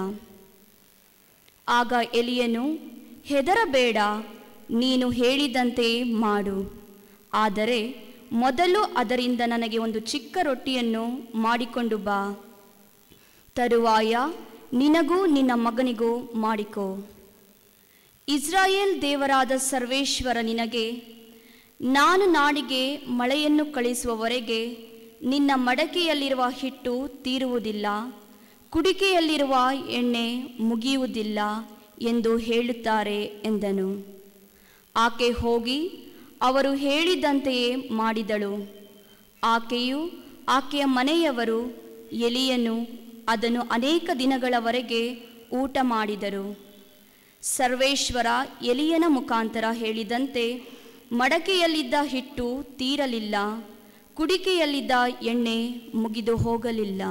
ಆಗ ಎಲಿಯನು ಹೆದರಬೇಡ ನೀನು ಹೇಳಿದಂತೆ ಮಾಡು ಆದರೆ ಮೊದಲು ಅದರಿಂದ ನನಗೆ ಒಂದು ಚಿಕ್ಕ ರೊಟ್ಟಿಯನ್ನು ಮಾಡಿಕೊಂಡು ಬಾ ತರುವಾಯ ನಿನಗೂ ನಿನ್ನ ಮಗನಿಗೂ ಮಾಡಿಕೋ ಇಸ್ರಾಯೇಲ್ ದೇವರಾದ ಸರ್ವೇಶ್ವರ ನಿನಗೆ ನಾನು ನಾಡಿಗೆ ಮಳೆಯನ್ನು ಕಳಿಸುವವರೆಗೆ ನಿನ್ನ ಮಡಕೆಯಲ್ಲಿರುವ ಹಿಟ್ಟು ತೀರುವುದಿಲ್ಲ ಕುಡಿಕೆಯಲ್ಲಿರುವ ಎಣ್ಣೆ ಮುಗಿಯುವುದಿಲ್ಲ ಎಂದು ಹೇಳುತ್ತಾರೆ ಎಂದನು ಆಕೆ ಹೋಗಿ ಅವರು ಹೇಳಿದಂತೆಯೇ ಮಾಡಿದಳು ಆಕೆಯು ಆಕೆಯ ಮನೆಯವರು ಎಲಿಯನು ಅದನ್ನು ಅನೇಕ ದಿನಗಳವರೆಗೆ ಊಟ ಮಾಡಿದರು ಸರ್ವೇಶ್ವರ ಎಲಿಯನ ಮುಖಾಂತರ ಹೇಳಿದಂತೆ ಮಡಕೆಯಲ್ಲಿದ್ದ ಹಿಟ್ಟು ತೀರಲಿಲ್ಲ ಕುಡಿಕೆಯಲ್ಲಿದ್ದ ಎಣ್ಣೆ ಮುಗಿದು ಹೋಗಲಿಲ್ಲ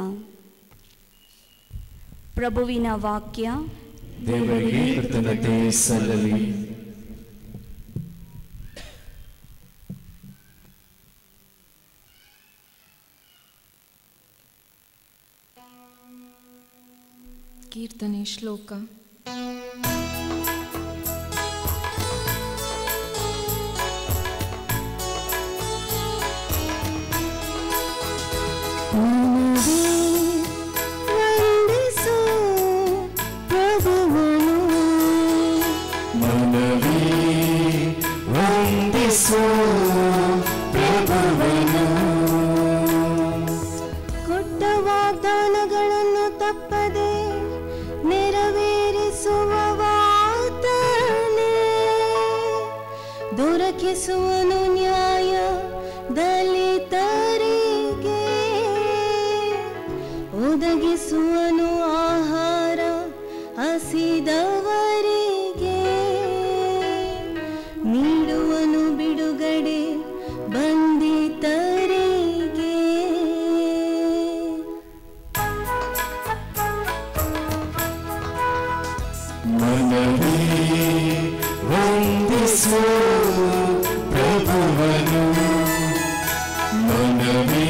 ಪ್ರಭುವಿನ ವಾಕ್ಯ ದೇವರಿಗೆ ಕೃತಜ್ಞತೆ ಸಲ್ಲಲಿ ಕೀರ್ತನೆ ಶ್ಲೋಕ ವಂದಿಸು ಪ್ರಭುವನು ಮನವಿ ವಂದಿಸು ಪ್ರಭುವನು ಕೊಟ್ಟ ವಾಗ್ದಾನಗಳನ್ನು ತಪ್ಪದೆ ನೆರವೇರಿಸುವ ವಾಗ್ದಾನೆ ದೊರಕಿಸುವನು ನ್ಯಾಯ ದಲಿತರಿಗೆ ಒದಗಿಸುವನು ಆಹಾರ ಹಸಿದವರಿಗೆ ನೀಡುವನು ಬಿಡುಗಡೆ ಬಂಧಿತರಿಗೆ ಮನವಿ ವಂದಿಸು ಪ್ರಭುವನು ಮನವಿ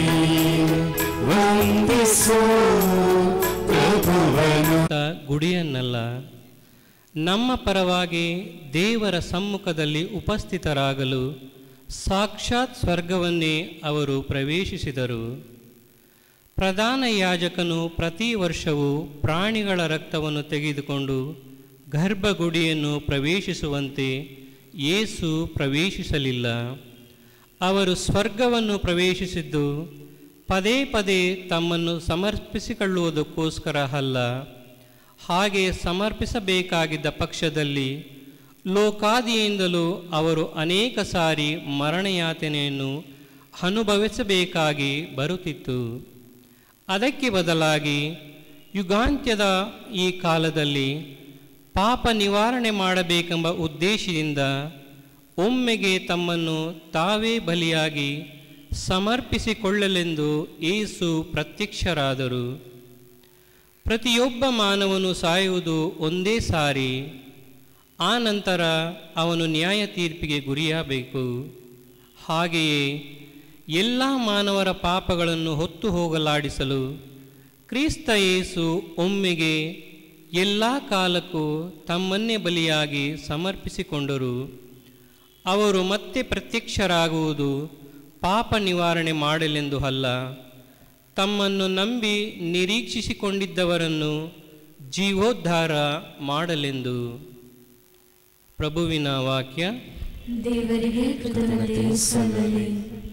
ವಂದಿಸು ಪ್ರಭುವನು ಅಂತ ಗುಡಿಯನ್ನಲ್ಲ ನಮ್ಮ ಪರವಾಗಿ ದೇವರ ಸಮ್ಮುಖದಲ್ಲಿ ಉಪಸ್ಥಿತರಾಗಲು ಸಾಕ್ಷಾತ್ ಸ್ವರ್ಗವನ್ನೇ ಅವರು ಪ್ರವೇಶಿಸಿದರು ಪ್ರಧಾನ ಯಾಜಕನು ಪ್ರತಿ ವರ್ಷವೂ ಪ್ರಾಣಿಗಳ ರಕ್ತವನ್ನು ತೆಗೆದುಕೊಂಡು ಗರ್ಭಗುಡಿಯನ್ನು ಪ್ರವೇಶಿಸುವಂತೆ ಯೇಸು ಪ್ರವೇಶಿಸಲಿಲ್ಲ ಅವರು ಸ್ವರ್ಗವನ್ನು ಪ್ರವೇಶಿಸಿದ್ದು ಪದೇ ಪದೇ ತಮ್ಮನ್ನು ಸಮರ್ಪಿಸಿಕೊಳ್ಳುವುದಕ್ಕೋಸ್ಕರ ಅಲ್ಲ ಹಾಗೆ ಸಮರ್ಪಿಸಬೇಕಾಗಿದ್ದ ಪಕ್ಷದಲ್ಲಿ ಲೋಕಾದಿಯಿಂದಲೂ ಅವರು ಅನೇಕ ಸಾರಿ ಮರಣಯಾತನೆಯನ್ನು ಅನುಭವಿಸಬೇಕಾಗಿ ಬರುತ್ತಿತ್ತು ಅದಕ್ಕೆ ಬದಲಾಗಿ ಯುಗಾಂತ್ಯದ ಈ ಕಾಲದಲ್ಲಿ ಪಾಪ ನಿವಾರಣೆ ಮಾಡಬೇಕೆಂಬ ಉದ್ದೇಶದಿಂದ ಒಮ್ಮೆಗೆ ತಮ್ಮನ್ನು ತಾವೇ ಬಲಿಯಾಗಿ ಸಮರ್ಪಿಸಿಕೊಳ್ಳಲೆಂದು ಏಸು ಪ್ರತ್ಯಕ್ಷರಾದರು ಪ್ರತಿಯೊಬ್ಬ ಮಾನವನು ಸಾಯುವುದು ಒಂದೇ ಸಾರಿ ಆ ನಂತರ ಅವನು ನ್ಯಾಯ ತೀರ್ಪಿಗೆ ಗುರಿಯಾಗಬೇಕು ಹಾಗೆಯೇ ಎಲ್ಲ ಮಾನವರ ಪಾಪಗಳನ್ನು ಹೊತ್ತು ಹೋಗಲಾಡಿಸಲು ಕ್ರಿಸ್ತ ಯೇಸು ಒಮ್ಮೆಗೆ ಎಲ್ಲ ಕಾಲಕ್ಕೂ ತಮ್ಮನ್ನೇ ಬಲಿಯಾಗಿ ಸಮರ್ಪಿಸಿಕೊಂಡರು ಅವರು ಮತ್ತೆ ಪ್ರತ್ಯಕ್ಷರಾಗುವುದು ಪಾಪ ನಿವಾರಣೆ ಮಾಡಲೆಂದು ಅಲ್ಲ ತಮ್ಮನ್ನು ನಂಬಿ ನಿರೀಕ್ಷಿಸಿಕೊಂಡಿದ್ದವರನ್ನು ಜೀವೋದ್ಧಾರ ಮಾಡಲೆಂದು ಪ್ರಭುವಿನ ವಾಕ್ಯ ದೇವರಿಗೆ ಕೃತಜ್ಞತೆ ಸಲ್ಲಲಿ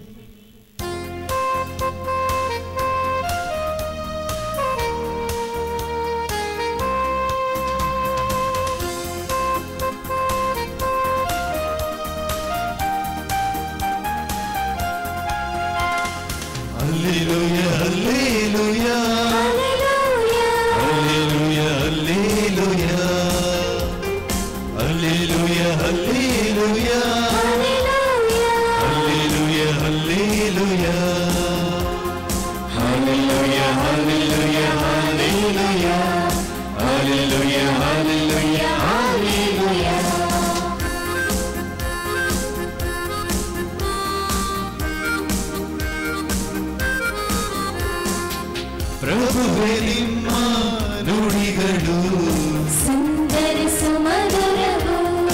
Hallelujah, hallelujah. Hallelujah, hallelujah. Hallelujah, hallelujah. Hallelujah, hallelujah. Hallelujah, hallelujah, hallelujah. Hallelujah, hallelujah, hallelujah. ಪ್ರಭುವೆ ನಿಮ್ಮ ನುಡಿಗಳು ಸುಂದರಿಸು ಮಧುರವು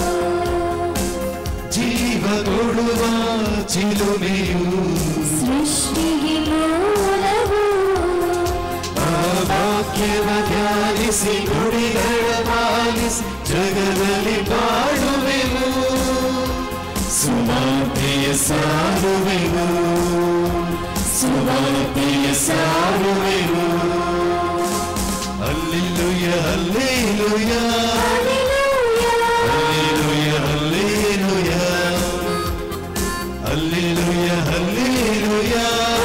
ಜೀವ ಕೊಡುವ ಚಿಲುಮೆಯು ಸೃಷ್ಟಿಗೆ ಮೂಲವು ಆ ವಾಕ್ಯವ ಧ್ಯಾನಿಸಿ ನುಡಿಗಳ ಪಾಲಿಸಿ ಜಗದಲ್ಲಿ ಬಾಳುವೆವು ಸುಮಾರ್ತೆಯ ಸಾರುವೆವು ಸುಮಾರ್ತೆಯ ಸಾರುವೆವು ಅಲ್ಲಿಲುಯ ಅಲ್ಲಿಲುಯ ಅಲ್ಲಿಲುಯ ಅಲ್ಲಿಲುಯ ಅಲ್ಲಿಲುಯ ಅಲ್ಲಿಲುಯ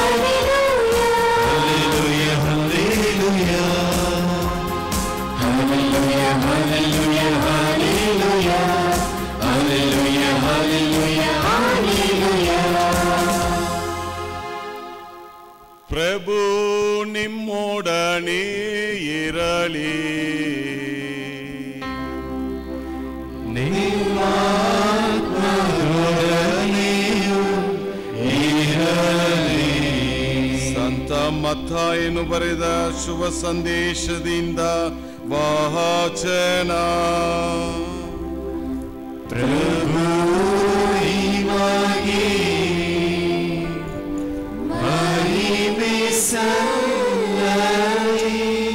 Hallelujah, hallelujah. Hallelujah, hallelujah, hallelujah. Hallelujah, hallelujah, hallelujah. ಪ್ರಭು ನಿಮ್ಮೊಡನೆ ಇರಲಿ ನಿಮ್ಮಾತ್ಮದೊಡನೆಯೂ ಇರಲಿ. ಸಂತ ಮತ್ತಾಯನು ಬರೆದ ಶುಭ ಸಂದೇಶದಿಂದ ವಾಚನ ಪ್ರಭು ನಿಮಗೆ ಮಹಿಮೆ ಸಲ್ಲಲಿ.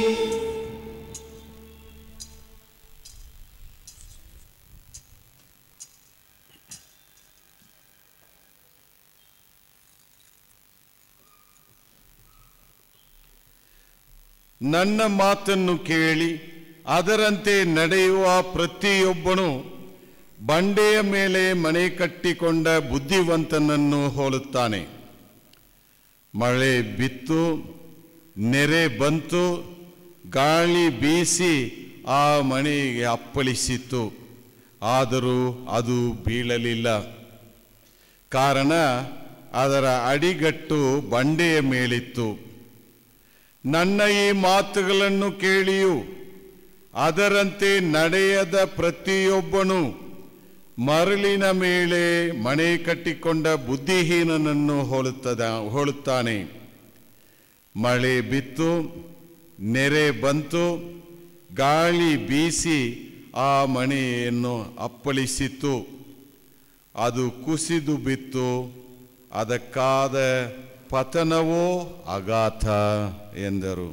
ನನ್ನ ಮಾತನ್ನು ಕೇಳಿ ಅದರಂತೆ ನಡೆಯುವ ಪ್ರತಿಯೊಬ್ಬನು ಬಂಡೆಯ ಮೇಲೆ ಮನೆ ಕಟ್ಟಿಕೊಂಡ ಬುದ್ಧಿವಂತನನ್ನು ಹೋಲುತ್ತಾನೆ ಮಳೆ ಬಿತ್ತು ನೆರೆ ಬಂತು ಗಾಳಿ ಬೀಸಿ ಆ ಮನೆಗೆ ಅಪ್ಪಳಿಸಿತು ಆದರೂ ಅದು ಬೀಳಲಿಲ್ಲ ಕಾರಣ ಅದರ ಅಡಿಗಟ್ಟು ಬಂಡೆಯ ಮೇಲಿತ್ತು ನನ್ನ ಈ ಮಾತುಗಳನ್ನು ಕೇಳಿಯೂ ಅದರಂತೆ ನಡೆಯದ ಪ್ರತಿಯೊಬ್ಬನು ಮರಳಿನ ಮೇಲೆ ಮನೆ ಕಟ್ಟಿಕೊಂಡ ಬುದ್ಧಿಹೀನನನ್ನು ಹೋಲುತ್ತದ ಹೋಲುತ್ತಾನೆ ಮಳೆ ಬಿತ್ತು ನೆರೆ ಬಂತು ಗಾಳಿ ಬೀಸಿ ಆ ಮನೆಯನ್ನು ಅಪ್ಪಳಿಸಿತು ಅದು ಕುಸಿದು ಬಿತ್ತು ಅದಕ್ಕಾದ ಪತನವೋ ಅಗಾಥ ಎಂದರು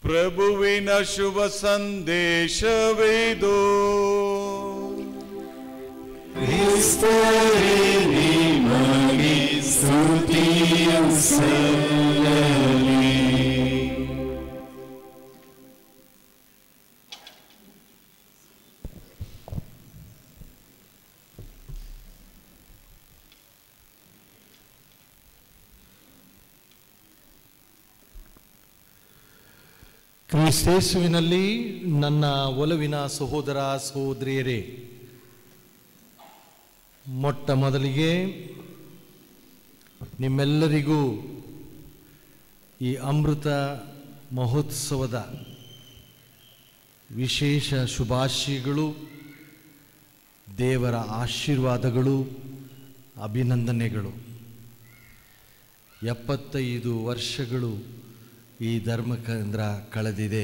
ಪ್ರಭುವಿನ ಶುಭ ಸಂದೇಶವೇದು ಕ್ರಿಸ್ತರೇ ನಿಮಗೆ ಸ್ತುತಿಯು ಸಲ್ಲಲಿ ಕ್ರಿಸ್ತೇಸುವಿನಲ್ಲಿ ನನ್ನ ಒಲವಿನ ಸಹೋದರ ಸಹೋದರಿಯರೇ ಮೊಟ್ಟ ಮೊದಲಿಗೆ ನಿಮ್ಮೆಲ್ಲರಿಗೂ ಈ ಅಮೃತ ಮಹೋತ್ಸವದ ವಿಶೇಷ ಶುಭಾಶಯಗಳು ದೇವರ ಆಶೀರ್ವಾದಗಳು ಅಭಿನಂದನೆಗಳು ಎಪ್ಪತ್ತೈದು ವರ್ಷಗಳು ಈ ಧರ್ಮ ಕೇಂದ್ರ ಕಳೆದಿದೆ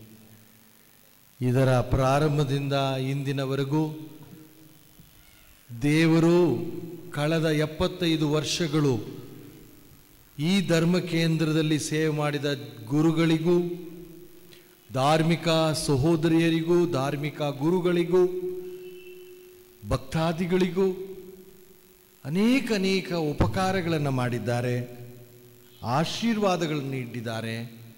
ಇದರ ಪ್ರಾರಂಭದಿಂದ ಇಂದಿನವರೆಗೂ ದೇವರು ಕಳೆದ ಎಪ್ಪತ್ತೈದು ವರ್ಷಗಳು ಈ ಧರ್ಮ ಕೇಂದ್ರದಲ್ಲಿ ಸೇವೆ ಮಾಡಿದ ಗುರುಗಳಿಗೂ ಧಾರ್ಮಿಕ ಸಹೋದರಿಯರಿಗೂ ಧಾರ್ಮಿಕ ಗುರುಗಳಿಗೂ ಭಕ್ತಾದಿಗಳಿಗೂ ಅನೇಕ ಅನೇಕ ಉಪಕಾರಗಳನ್ನು ಮಾಡಿದ್ದಾರೆ ಆಶೀರ್ವಾದಗಳನ್ನು ನೀಡಿದ್ದಾರೆ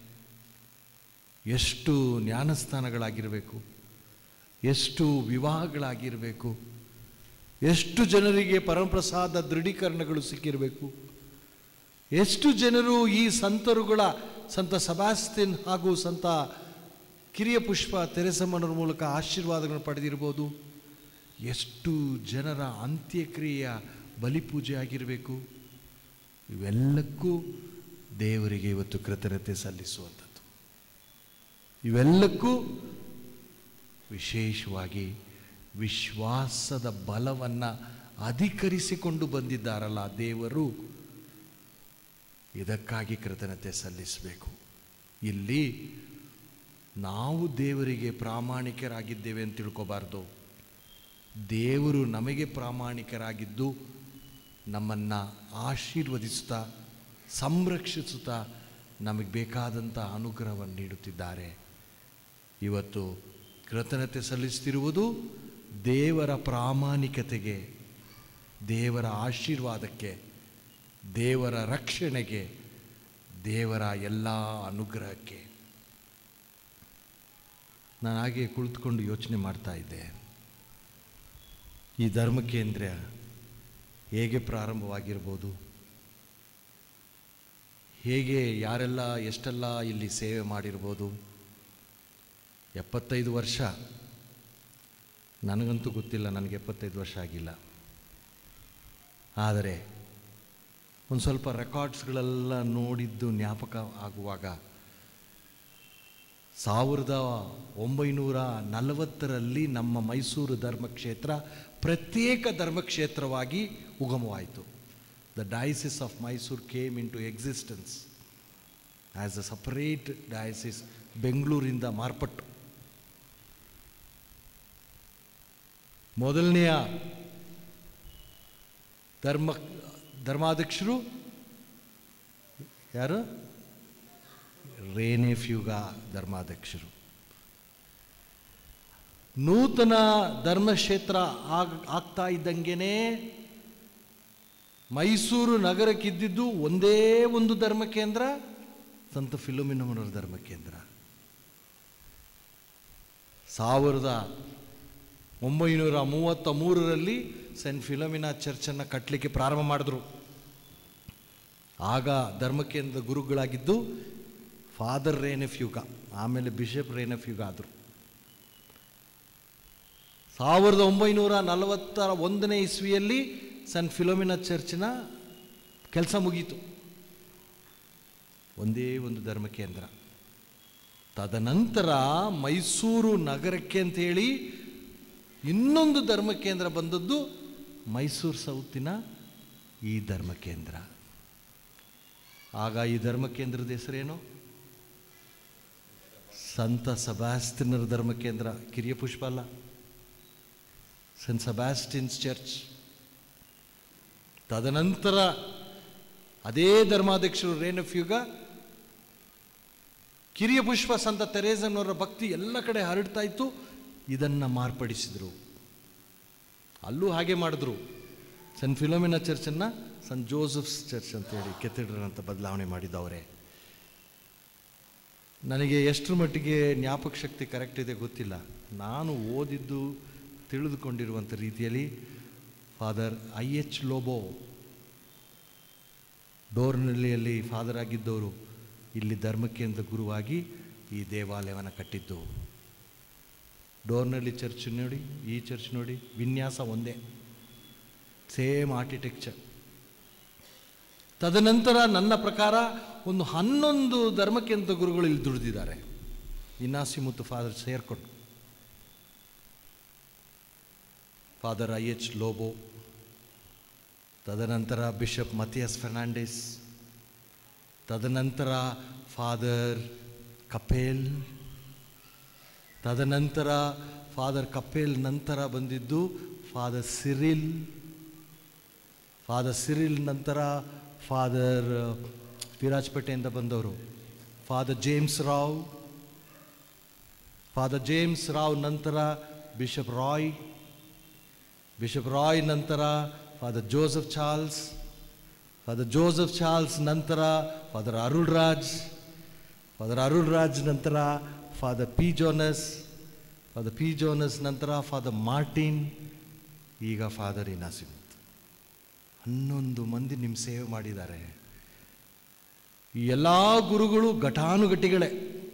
ಎಷ್ಟು ಜ್ಞಾನಸ್ಥಾನಗಳಾಗಿರಬೇಕು ಎಷ್ಟು ವಿವಾಹಗಳಾಗಿರಬೇಕು ಎಷ್ಟು ಜನರಿಗೆ ಪರಮಪ್ರಸಾದ ದೃಢೀಕರಣಗಳು ಸಿಕ್ಕಿರಬೇಕು ಎಷ್ಟು ಜನರು ಈ ಸಂತರುಗಳ ಸಂತ ಸಬಾಸ್ತಿನ್ ಹಾಗೂ ಸಂತ ಕಿರಿಯ ಪುಷ್ಪ ತೆರೆಸಮ್ಮನರ ಮೂಲಕ ಆಶೀರ್ವಾದಗಳನ್ನು ಪಡೆದಿರ್ಬೋದು ಎಷ್ಟು ಜನರ ಅಂತ್ಯಕ್ರಿಯೆಯ ಬಲಿಪೂಜೆ ಆಗಿರಬೇಕು ಇವೆಲ್ಲಕ್ಕೂ ದೇವರಿಗೆ ಇವತ್ತು ಕೃತಜ್ಞತೆ ಸಲ್ಲಿಸುವಂಥದ್ದು ಇವೆಲ್ಲಕ್ಕೂ ವಿಶೇಷವಾಗಿ ವಿಶ್ವಾಸದ ಬಲವನ್ನು ಅಧಿಕರಿಸಿಕೊಂಡು ಬಂದಿದ್ದಾರಲ್ಲ ದೇವರು ಇದಕ್ಕಾಗಿ ಕೃತಜ್ಞತೆ ಸಲ್ಲಿಸಬೇಕು ಇಲ್ಲಿ ನಾವು ದೇವರಿಗೆ ಪ್ರಾಮಾಣಿಕರಾಗಿದ್ದೇವೆ ಅಂತ ತಿಳ್ಕೊಬಾರ್ದು ದೇವರು ನಮಗೆ ಪ್ರಾಮಾಣಿಕರಾಗಿದ್ದು ನಮ್ಮನ್ನು ಆಶೀರ್ವದಿಸುತ್ತಾ ಸಂರಕ್ಷಿಸುತ್ತಾ ನಮಗೆ ಬೇಕಾದಂಥ ಅನುಗ್ರಹವನ್ನು ನೀಡುತ್ತಿದ್ದಾರೆ ಇವತ್ತು ಕೃತಜ್ಞತೆ ಸಲ್ಲಿಸ್ತಿರುವುದು ದೇವರ ಪ್ರಾಮಾಣಿಕತೆಗೆ ದೇವರ ಆಶೀರ್ವಾದಕ್ಕೆ ದೇವರ ರಕ್ಷಣೆಗೆ ದೇವರ ಎಲ್ಲ ಅನುಗ್ರಹಕ್ಕೆ ನಾನು ಹಾಗೆ ಕುಳಿತುಕೊಂಡು ಯೋಚನೆ ಮಾಡ್ತಾ ಇದ್ದೆ ಈ ಧರ್ಮ ಕೇಂದ್ರ ಹೇಗೆ ಪ್ರಾರಂಭವಾಗಿರ್ಬೋದು ಹೇಗೆ ಯಾರೆಲ್ಲ ಎಷ್ಟೆಲ್ಲ ಇಲ್ಲಿ ಸೇವೆ ಮಾಡಿರ್ಬೋದು ಎಪ್ಪತ್ತೈದು ವರ್ಷ ನನಗಂತೂ ಗೊತ್ತಿಲ್ಲ ನನಗೆ ಎಪ್ಪತ್ತೈದು ವರ್ಷ ಆಗಿಲ್ಲ ಆದರೆ ಒಂದು ಸ್ವಲ್ಪ ರೆಕಾರ್ಡ್ಸ್ಗಳೆಲ್ಲ ನೋಡಿದ್ದು ಜ್ಞಾಪಕ ಆಗುವಾಗ ಸಾವಿರದ ಒಂಬೈನೂರ ನಲವತ್ತರಲ್ಲಿ ನಮ್ಮ ಮೈಸೂರು ಧರ್ಮಕ್ಷೇತ್ರ ಪ್ರತ್ಯೇಕ ಧರ್ಮಕ್ಷೇತ್ರವಾಗಿ ಉಗಮವಾಯಿತು the diocese of Mysuru came into existence as a separate diocese ಬೆಂಗಳೂರಿಂದ ಮಾರ್ಪಟ್ಟು ಮೊದಲನೆಯ ಧರ್ಮ ಧರ್ಮಾಧ್ಯಕ್ಷರು ಯಾರು ರೇನೆ ಫ್ಯೂಗಾ ಧರ್ಮಾಧ್ಯಕ್ಷರು ನೂತನ ಧರ್ಮಕ್ಷೇತ್ರ ಆಗ್ ಆಗ್ತಾ ಇದ್ದಂಗೆನೇ ಮೈಸೂರು ನಗರಕ್ಕಿದ್ದಿದ್ದು ಒಂದೇ ಒಂದು ಧರ್ಮ ಕೇಂದ್ರ ಸಂತ ಫಿಲೋಮಿನಮನವರ ಧರ್ಮ ಕೇಂದ್ರ ಸಾವಿರದ ಒಂಬೈನೂರ ಮೂವತ್ತ ಮೂರರಲ್ಲಿ ಸೆಂಟ್ ಫಿಲೋಮಿನಾ ಚರ್ಚನ್ನು ಕಟ್ಟಲಿಕ್ಕೆ ಪ್ರಾರಂಭ ಮಾಡಿದ್ರು ಆಗ ಧರ್ಮಕೇಂದ್ರ ಗುರುಗಳಾಗಿದ್ದು ಫಾದರ್ ರೇನಫ್ಯೂಗ ಆಮೇಲೆ ಬಿಷಪ್ ರೇನಫ್ಯೂಗ ಆದರು ಸಾವಿರದ ಒಂಬೈನೂರ ನಲವತ್ತರ ಒಂದನೇ ಇಸ್ವಿಯಲ್ಲಿ ಸೆಂಟ್ ಫಿಲೋಮಿನಾ ಚರ್ಚಿನ ಕೆಲಸ ಮುಗೀತು ಒಂದೇ ಒಂದು ಧರ್ಮ ಕೇಂದ್ರ ತದನಂತರ ಮೈಸೂರು ನಗರಕ್ಕೆ ಅಂತೇಳಿ ಇನ್ನೊಂದು ಧರ್ಮ ಕೇಂದ್ರ ಬಂದದ್ದು ಮೈಸೂರು ಸೌತಿನ ಈ ಧರ್ಮ ಕೇಂದ್ರ ಆಗ ಈ ಧರ್ಮ ಕೇಂದ್ರದ ಹೆಸರೇನು ಸಂತ ಸಬಾಸ್ತಿನರ ಧರ್ಮ ಕೇಂದ್ರ ಕಿರಿಯ ಪುಷ್ಪ ಅಲ್ಲ ಸೆಂಟ್ ಸಬಾಸ್ಟಿನ್ಸ್ ಚರ್ಚ್ ತದನಂತರ ಅದೇ ಧರ್ಮಾಧ್ಯಕ್ಷರು ರೇನಫ್ಯುಗ ಕಿರಿಯ ಪುಷ್ಪ ಸಂತ ತೆರೇಸನವರ ಭಕ್ತಿ ಎಲ್ಲ ಕಡೆ ಹರಡ್ತಾ ಇತ್ತು ಇದನ್ನು ಮಾರ್ಪಡಿಸಿದರು ಅಲ್ಲೂ ಹಾಗೆ ಮಾಡಿದ್ರು ಸೆಂಟ್ ಫಿಲೋಮಿನಾ ಚರ್ಚನ್ನು ಸೆಂಟ್ ಜೋಸಫ್ಸ್ ಚರ್ಚ್ ಅಂತೇಳಿ ಕೆಥಿಡ್ರಲ್ ಅಂತ ಬದಲಾವಣೆ ಮಾಡಿದವರೇ ನನಗೆ ಎಷ್ಟರ ಮಟ್ಟಿಗೆ ಜ್ಞಾಪಕ ಶಕ್ತಿ ಕರೆಕ್ಟ್ ಇದೆ ಗೊತ್ತಿಲ್ಲ ನಾನು ಓದಿದ್ದು ತಿಳಿದುಕೊಂಡಿರುವಂಥ ರೀತಿಯಲ್ಲಿ ಫಾದರ್ ಐ ಎಚ್ ಲೋಬೋ ಡೋರ್ನಳ್ಳಿಯಲ್ಲಿ ಫಾದರ್ ಆಗಿದ್ದವರು ಇಲ್ಲಿ ಧರ್ಮಕೇಂದ್ರ ಗುರುವಾಗಿ ಈ ದೇವಾಲಯವನ್ನು ಕಟ್ಟಿದ್ದು ಡೋರ್ನಳ್ಳಿ ಚರ್ಚ್ ನೋಡಿ ಈ ಚರ್ಚ್ ನೋಡಿ ವಿನ್ಯಾಸ ಒಂದೇ ಸೇಮ್ ಆರ್ಕಿಟೆಕ್ಚರ್ ತದನಂತರ ನನ್ನ ಪ್ರಕಾರ ಒಂದು ಹನ್ನೊಂದು ಧರ್ಮಕೇಂದ್ರ ಗುರುಗಳು ಇಲ್ಲಿ ದುಡಿದಿದ್ದಾರೆ ಇನ್ನಾಸಿ ಮತ್ತು ಫಾದರ್ ಸೇರ್ಕೊಂಡು ಫಾದರ್ ಐ ಎಚ್ ಲೋಬೋ ತದನಂತರ ಬಿಷಪ್ ಮತಿಯಸ್ ಫೆರ್ನಾಂಡಿಸ್ ತದನಂತರ ಫಾದರ್ ಕಪೇಲ್ ತದನಂತರ ಫಾದರ್ ಕಪೇಲ್ ನಂತರ ಬಂದಿದ್ದು ಫಾದರ್ ಸಿರಿಲ್ ಫಾದರ್ ಸಿರಿಲ್ ನಂತರ ಫಾದರ್ ವಿರಾಜಪೇಟೆಯಿಂದ ಬಂದವರು father James Rao father James Rao ನಂತರ ಬಿಷಪ್ ರಾಯ್ ಬಿಷಪ್ ರಾಯ್ ನಂತರ father Joseph Charles father Joseph Charles ನಂತರ ಫಾದರ್ ಅರುಳ್ ರಾಜ್ ಫಾದರ್ ಅರುಳ್ ರಾಜ್ ನಂತರ father P Jonas father P Jonas ನಂತರ ಫಾದರ್ ಮಾರ್ಟಿನ್ ಈಗ ಫಾದರ್ ಇನಾಸಿಮತ್ ಹನ್ನೊಂದು ಮಂದಿ ನಿಮ್ಮ ಸೇವೆ ಮಾಡಿದ್ದಾರೆ ಈ ಎಲ್ಲ ಗುರುಗಳು ಘಟಾನುಘಟಿಗಳೇ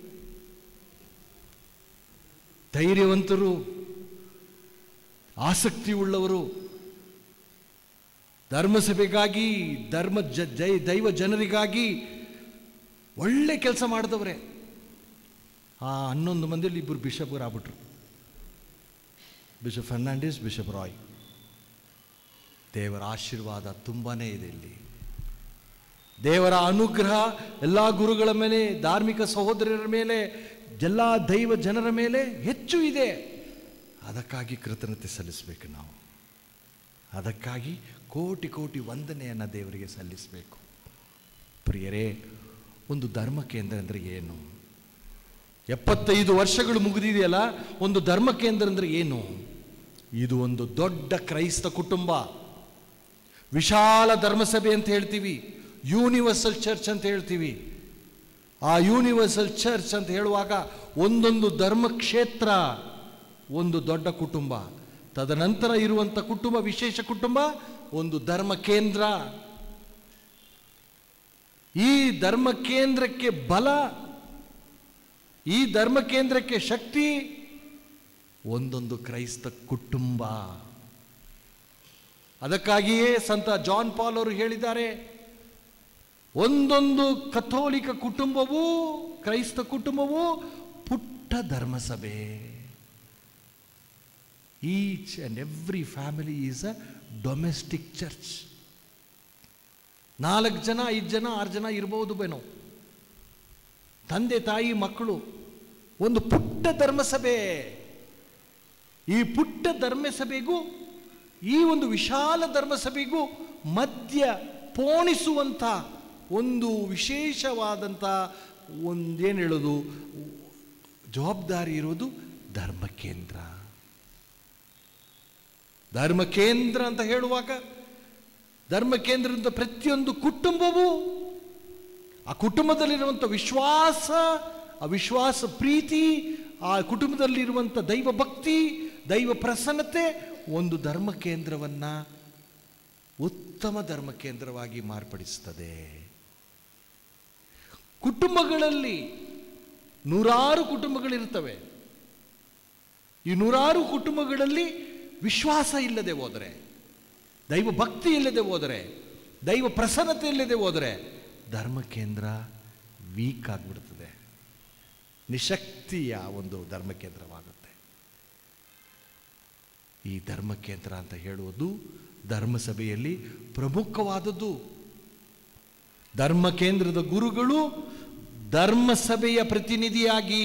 ಧೈರ್ಯವಂತರು ಆಸಕ್ತಿ ಉಳ್ಳವರು ಧರ್ಮಸಭೆಗಾಗಿ ಧರ್ಮ ಜ ಜೈ ದೈವ ಜನರಿಗಾಗಿ ಒಳ್ಳೆ ಕೆಲಸ ಮಾಡಿದವರೇ ಆ ಹನ್ನೊಂದು ಮಂದಿಯಲ್ಲಿ ಇಬ್ಬರು ಬಿಷಪ್ಗರಾಗ್ಬಿಟ್ರು ಬಿಷಪ್ ಫರ್ನಾಂಡಿಸ್ ಬಿಷಪ್ ರಾಯ್ ದೇವರ ಆಶೀರ್ವಾದ ತುಂಬಾ ಇದೆ ಇಲ್ಲಿ ದೇವರ ಅನುಗ್ರಹ ಎಲ್ಲ ಗುರುಗಳ ಮೇಲೆ ಧಾರ್ಮಿಕ ಸಹೋದರರ ಮೇಲೆ ಎಲ್ಲ ದೈವ ಜನರ ಮೇಲೆ ಹೆಚ್ಚು ಇದೆ ಅದಕ್ಕಾಗಿ ಕೃತಜ್ಞತೆ ಸಲ್ಲಿಸಬೇಕು ನಾವು ಅದಕ್ಕಾಗಿ ಕೋಟಿ ಕೋಟಿ ವಂದನೆಯನ್ನು ದೇವರಿಗೆ ಸಲ್ಲಿಸಬೇಕು ಪ್ರಿಯರೇ ಒಂದು ಧರ್ಮ ಕೇಂದ್ರ ಅಂದರೆ ಏನು ಎಪ್ಪತ್ತೈದು ವರ್ಷಗಳು ಮುಗಿದಿದೆಯಲ್ಲ ಒಂದು ಧರ್ಮ ಕೇಂದ್ರ ಅಂದರೆ ಏನು ಇದು ಒಂದು ದೊಡ್ಡ ಕ್ರೈಸ್ತ ಕುಟುಂಬ ವಿಶಾಲ ಧರ್ಮಸಭೆ ಅಂತ ಹೇಳ್ತೀವಿ ಯೂನಿವರ್ಸಲ್ ಚರ್ಚ್ ಅಂತ ಹೇಳ್ತೀವಿ ಆ ಯೂನಿವರ್ಸಲ್ ಚರ್ಚ್ ಅಂತ ಹೇಳುವಾಗ ಒಂದೊಂದು ಧರ್ಮ ಕ್ಷೇತ್ರ ಒಂದು ದೊಡ್ಡ ಕುಟುಂಬ ತದನಂತರ ಇರುವಂಥ ಕುಟುಂಬ ವಿಶೇಷ ಕುಟುಂಬ ಒಂದು ಧರ್ಮ ಕೇಂದ್ರ ಈ ಧರ್ಮ ಕೇಂದ್ರಕ್ಕೆ ಬಲ ಈ ಧರ್ಮ ಕೇಂದ್ರಕ್ಕೆ ಶಕ್ತಿ ಒಂದೊಂದು ಕ್ರೈಸ್ತ ಕುಟುಂಬ ಅದಕ್ಕಾಗಿಯೇ ಸಂತ ಜಾನ್ ಪಾಲ್ ಅವರು ಹೇಳಿದ್ದಾರೆ ಒಂದೊಂದು ಕಥೋಲಿಕ ಕುಟುಂಬವೂ ಕ್ರೈಸ್ತ ಕುಟುಂಬವೂ ಪುಟ್ಟ ಧರ್ಮಸಭೆ each and every family is a domestic church ನಾಲ್ಕು ಜನ ಐದು ಜನ ಆರು ಜನ ಇರ್ಬೋದು ಬೇನೋ ತಂದೆ ತಾಯಿ ಮಕ್ಕಳು ಒಂದು ಪುಟ್ಟ ಧರ್ಮಸಭೆ ಈ ಪುಟ್ಟ ಧರ್ಮಸಭೆಗೂ ಈ ಒಂದು ವಿಶಾಲ ಧರ್ಮಸಭೆಗೂ ಮಧ್ಯ ಪೋಣಿಸುವಂಥ ಒಂದು ವಿಶೇಷವಾದಂಥ ಒಂದೇನು ಹೇಳೋದು ಜವಾಬ್ದಾರಿ ಇರೋದು ಧರ್ಮ ಕೇಂದ್ರ ಧರ್ಮ ಕೇಂದ್ರ ಅಂತ ಹೇಳುವಾಗ ಧರ್ಮ ಕೇಂದ್ರದಿಂದ ಪ್ರತಿಯೊಂದು ಕುಟುಂಬವೂ ಆ ಕುಟುಂಬದಲ್ಲಿರುವಂಥ ವಿಶ್ವಾಸ ಆ ವಿಶ್ವಾಸ ಪ್ರೀತಿ ಆ ಕುಟುಂಬದಲ್ಲಿರುವಂಥ ದೈವ ಭಕ್ತಿ ದೈವ ಪ್ರಸನ್ನತೆ ಒಂದು ಧರ್ಮ ಕೇಂದ್ರವನ್ನು ಉತ್ತಮ ಧರ್ಮ ಕೇಂದ್ರವಾಗಿ ಮಾರ್ಪಡಿಸ್ತದೆ ಕುಟುಂಬಗಳಲ್ಲಿ ನೂರಾರು ಕುಟುಂಬಗಳಿರ್ತವೆ ಈ ನೂರಾರು ಕುಟುಂಬಗಳಲ್ಲಿ ವಿಶ್ವಾಸ ಇಲ್ಲದೆ ಹೋದರೆ ದೈವ ಭಕ್ತಿ ಇಲ್ಲದೆ ಹೋದರೆ ದೈವ ಪ್ರಸನ್ನತೆ ಇಲ್ಲದೆ ಹೋದರೆ ಧರ್ಮ ಕೇಂದ್ರ ವೀಕ್ ಆಗಿಬಿಡ್ತದೆ ನಿಶಕ್ತಿಯ ಒಂದು ಧರ್ಮ ಕೇಂದ್ರವಾಗುತ್ತೆ ಈ ಧರ್ಮ ಕೇಂದ್ರ ಅಂತ ಹೇಳುವುದು ಧರ್ಮಸಭೆಯಲ್ಲಿ ಪ್ರಮುಖವಾದದ್ದು ಧರ್ಮ ಕೇಂದ್ರದ ಗುರುಗಳು ಧರ್ಮಸಭೆಯ ಪ್ರತಿನಿಧಿಯಾಗಿ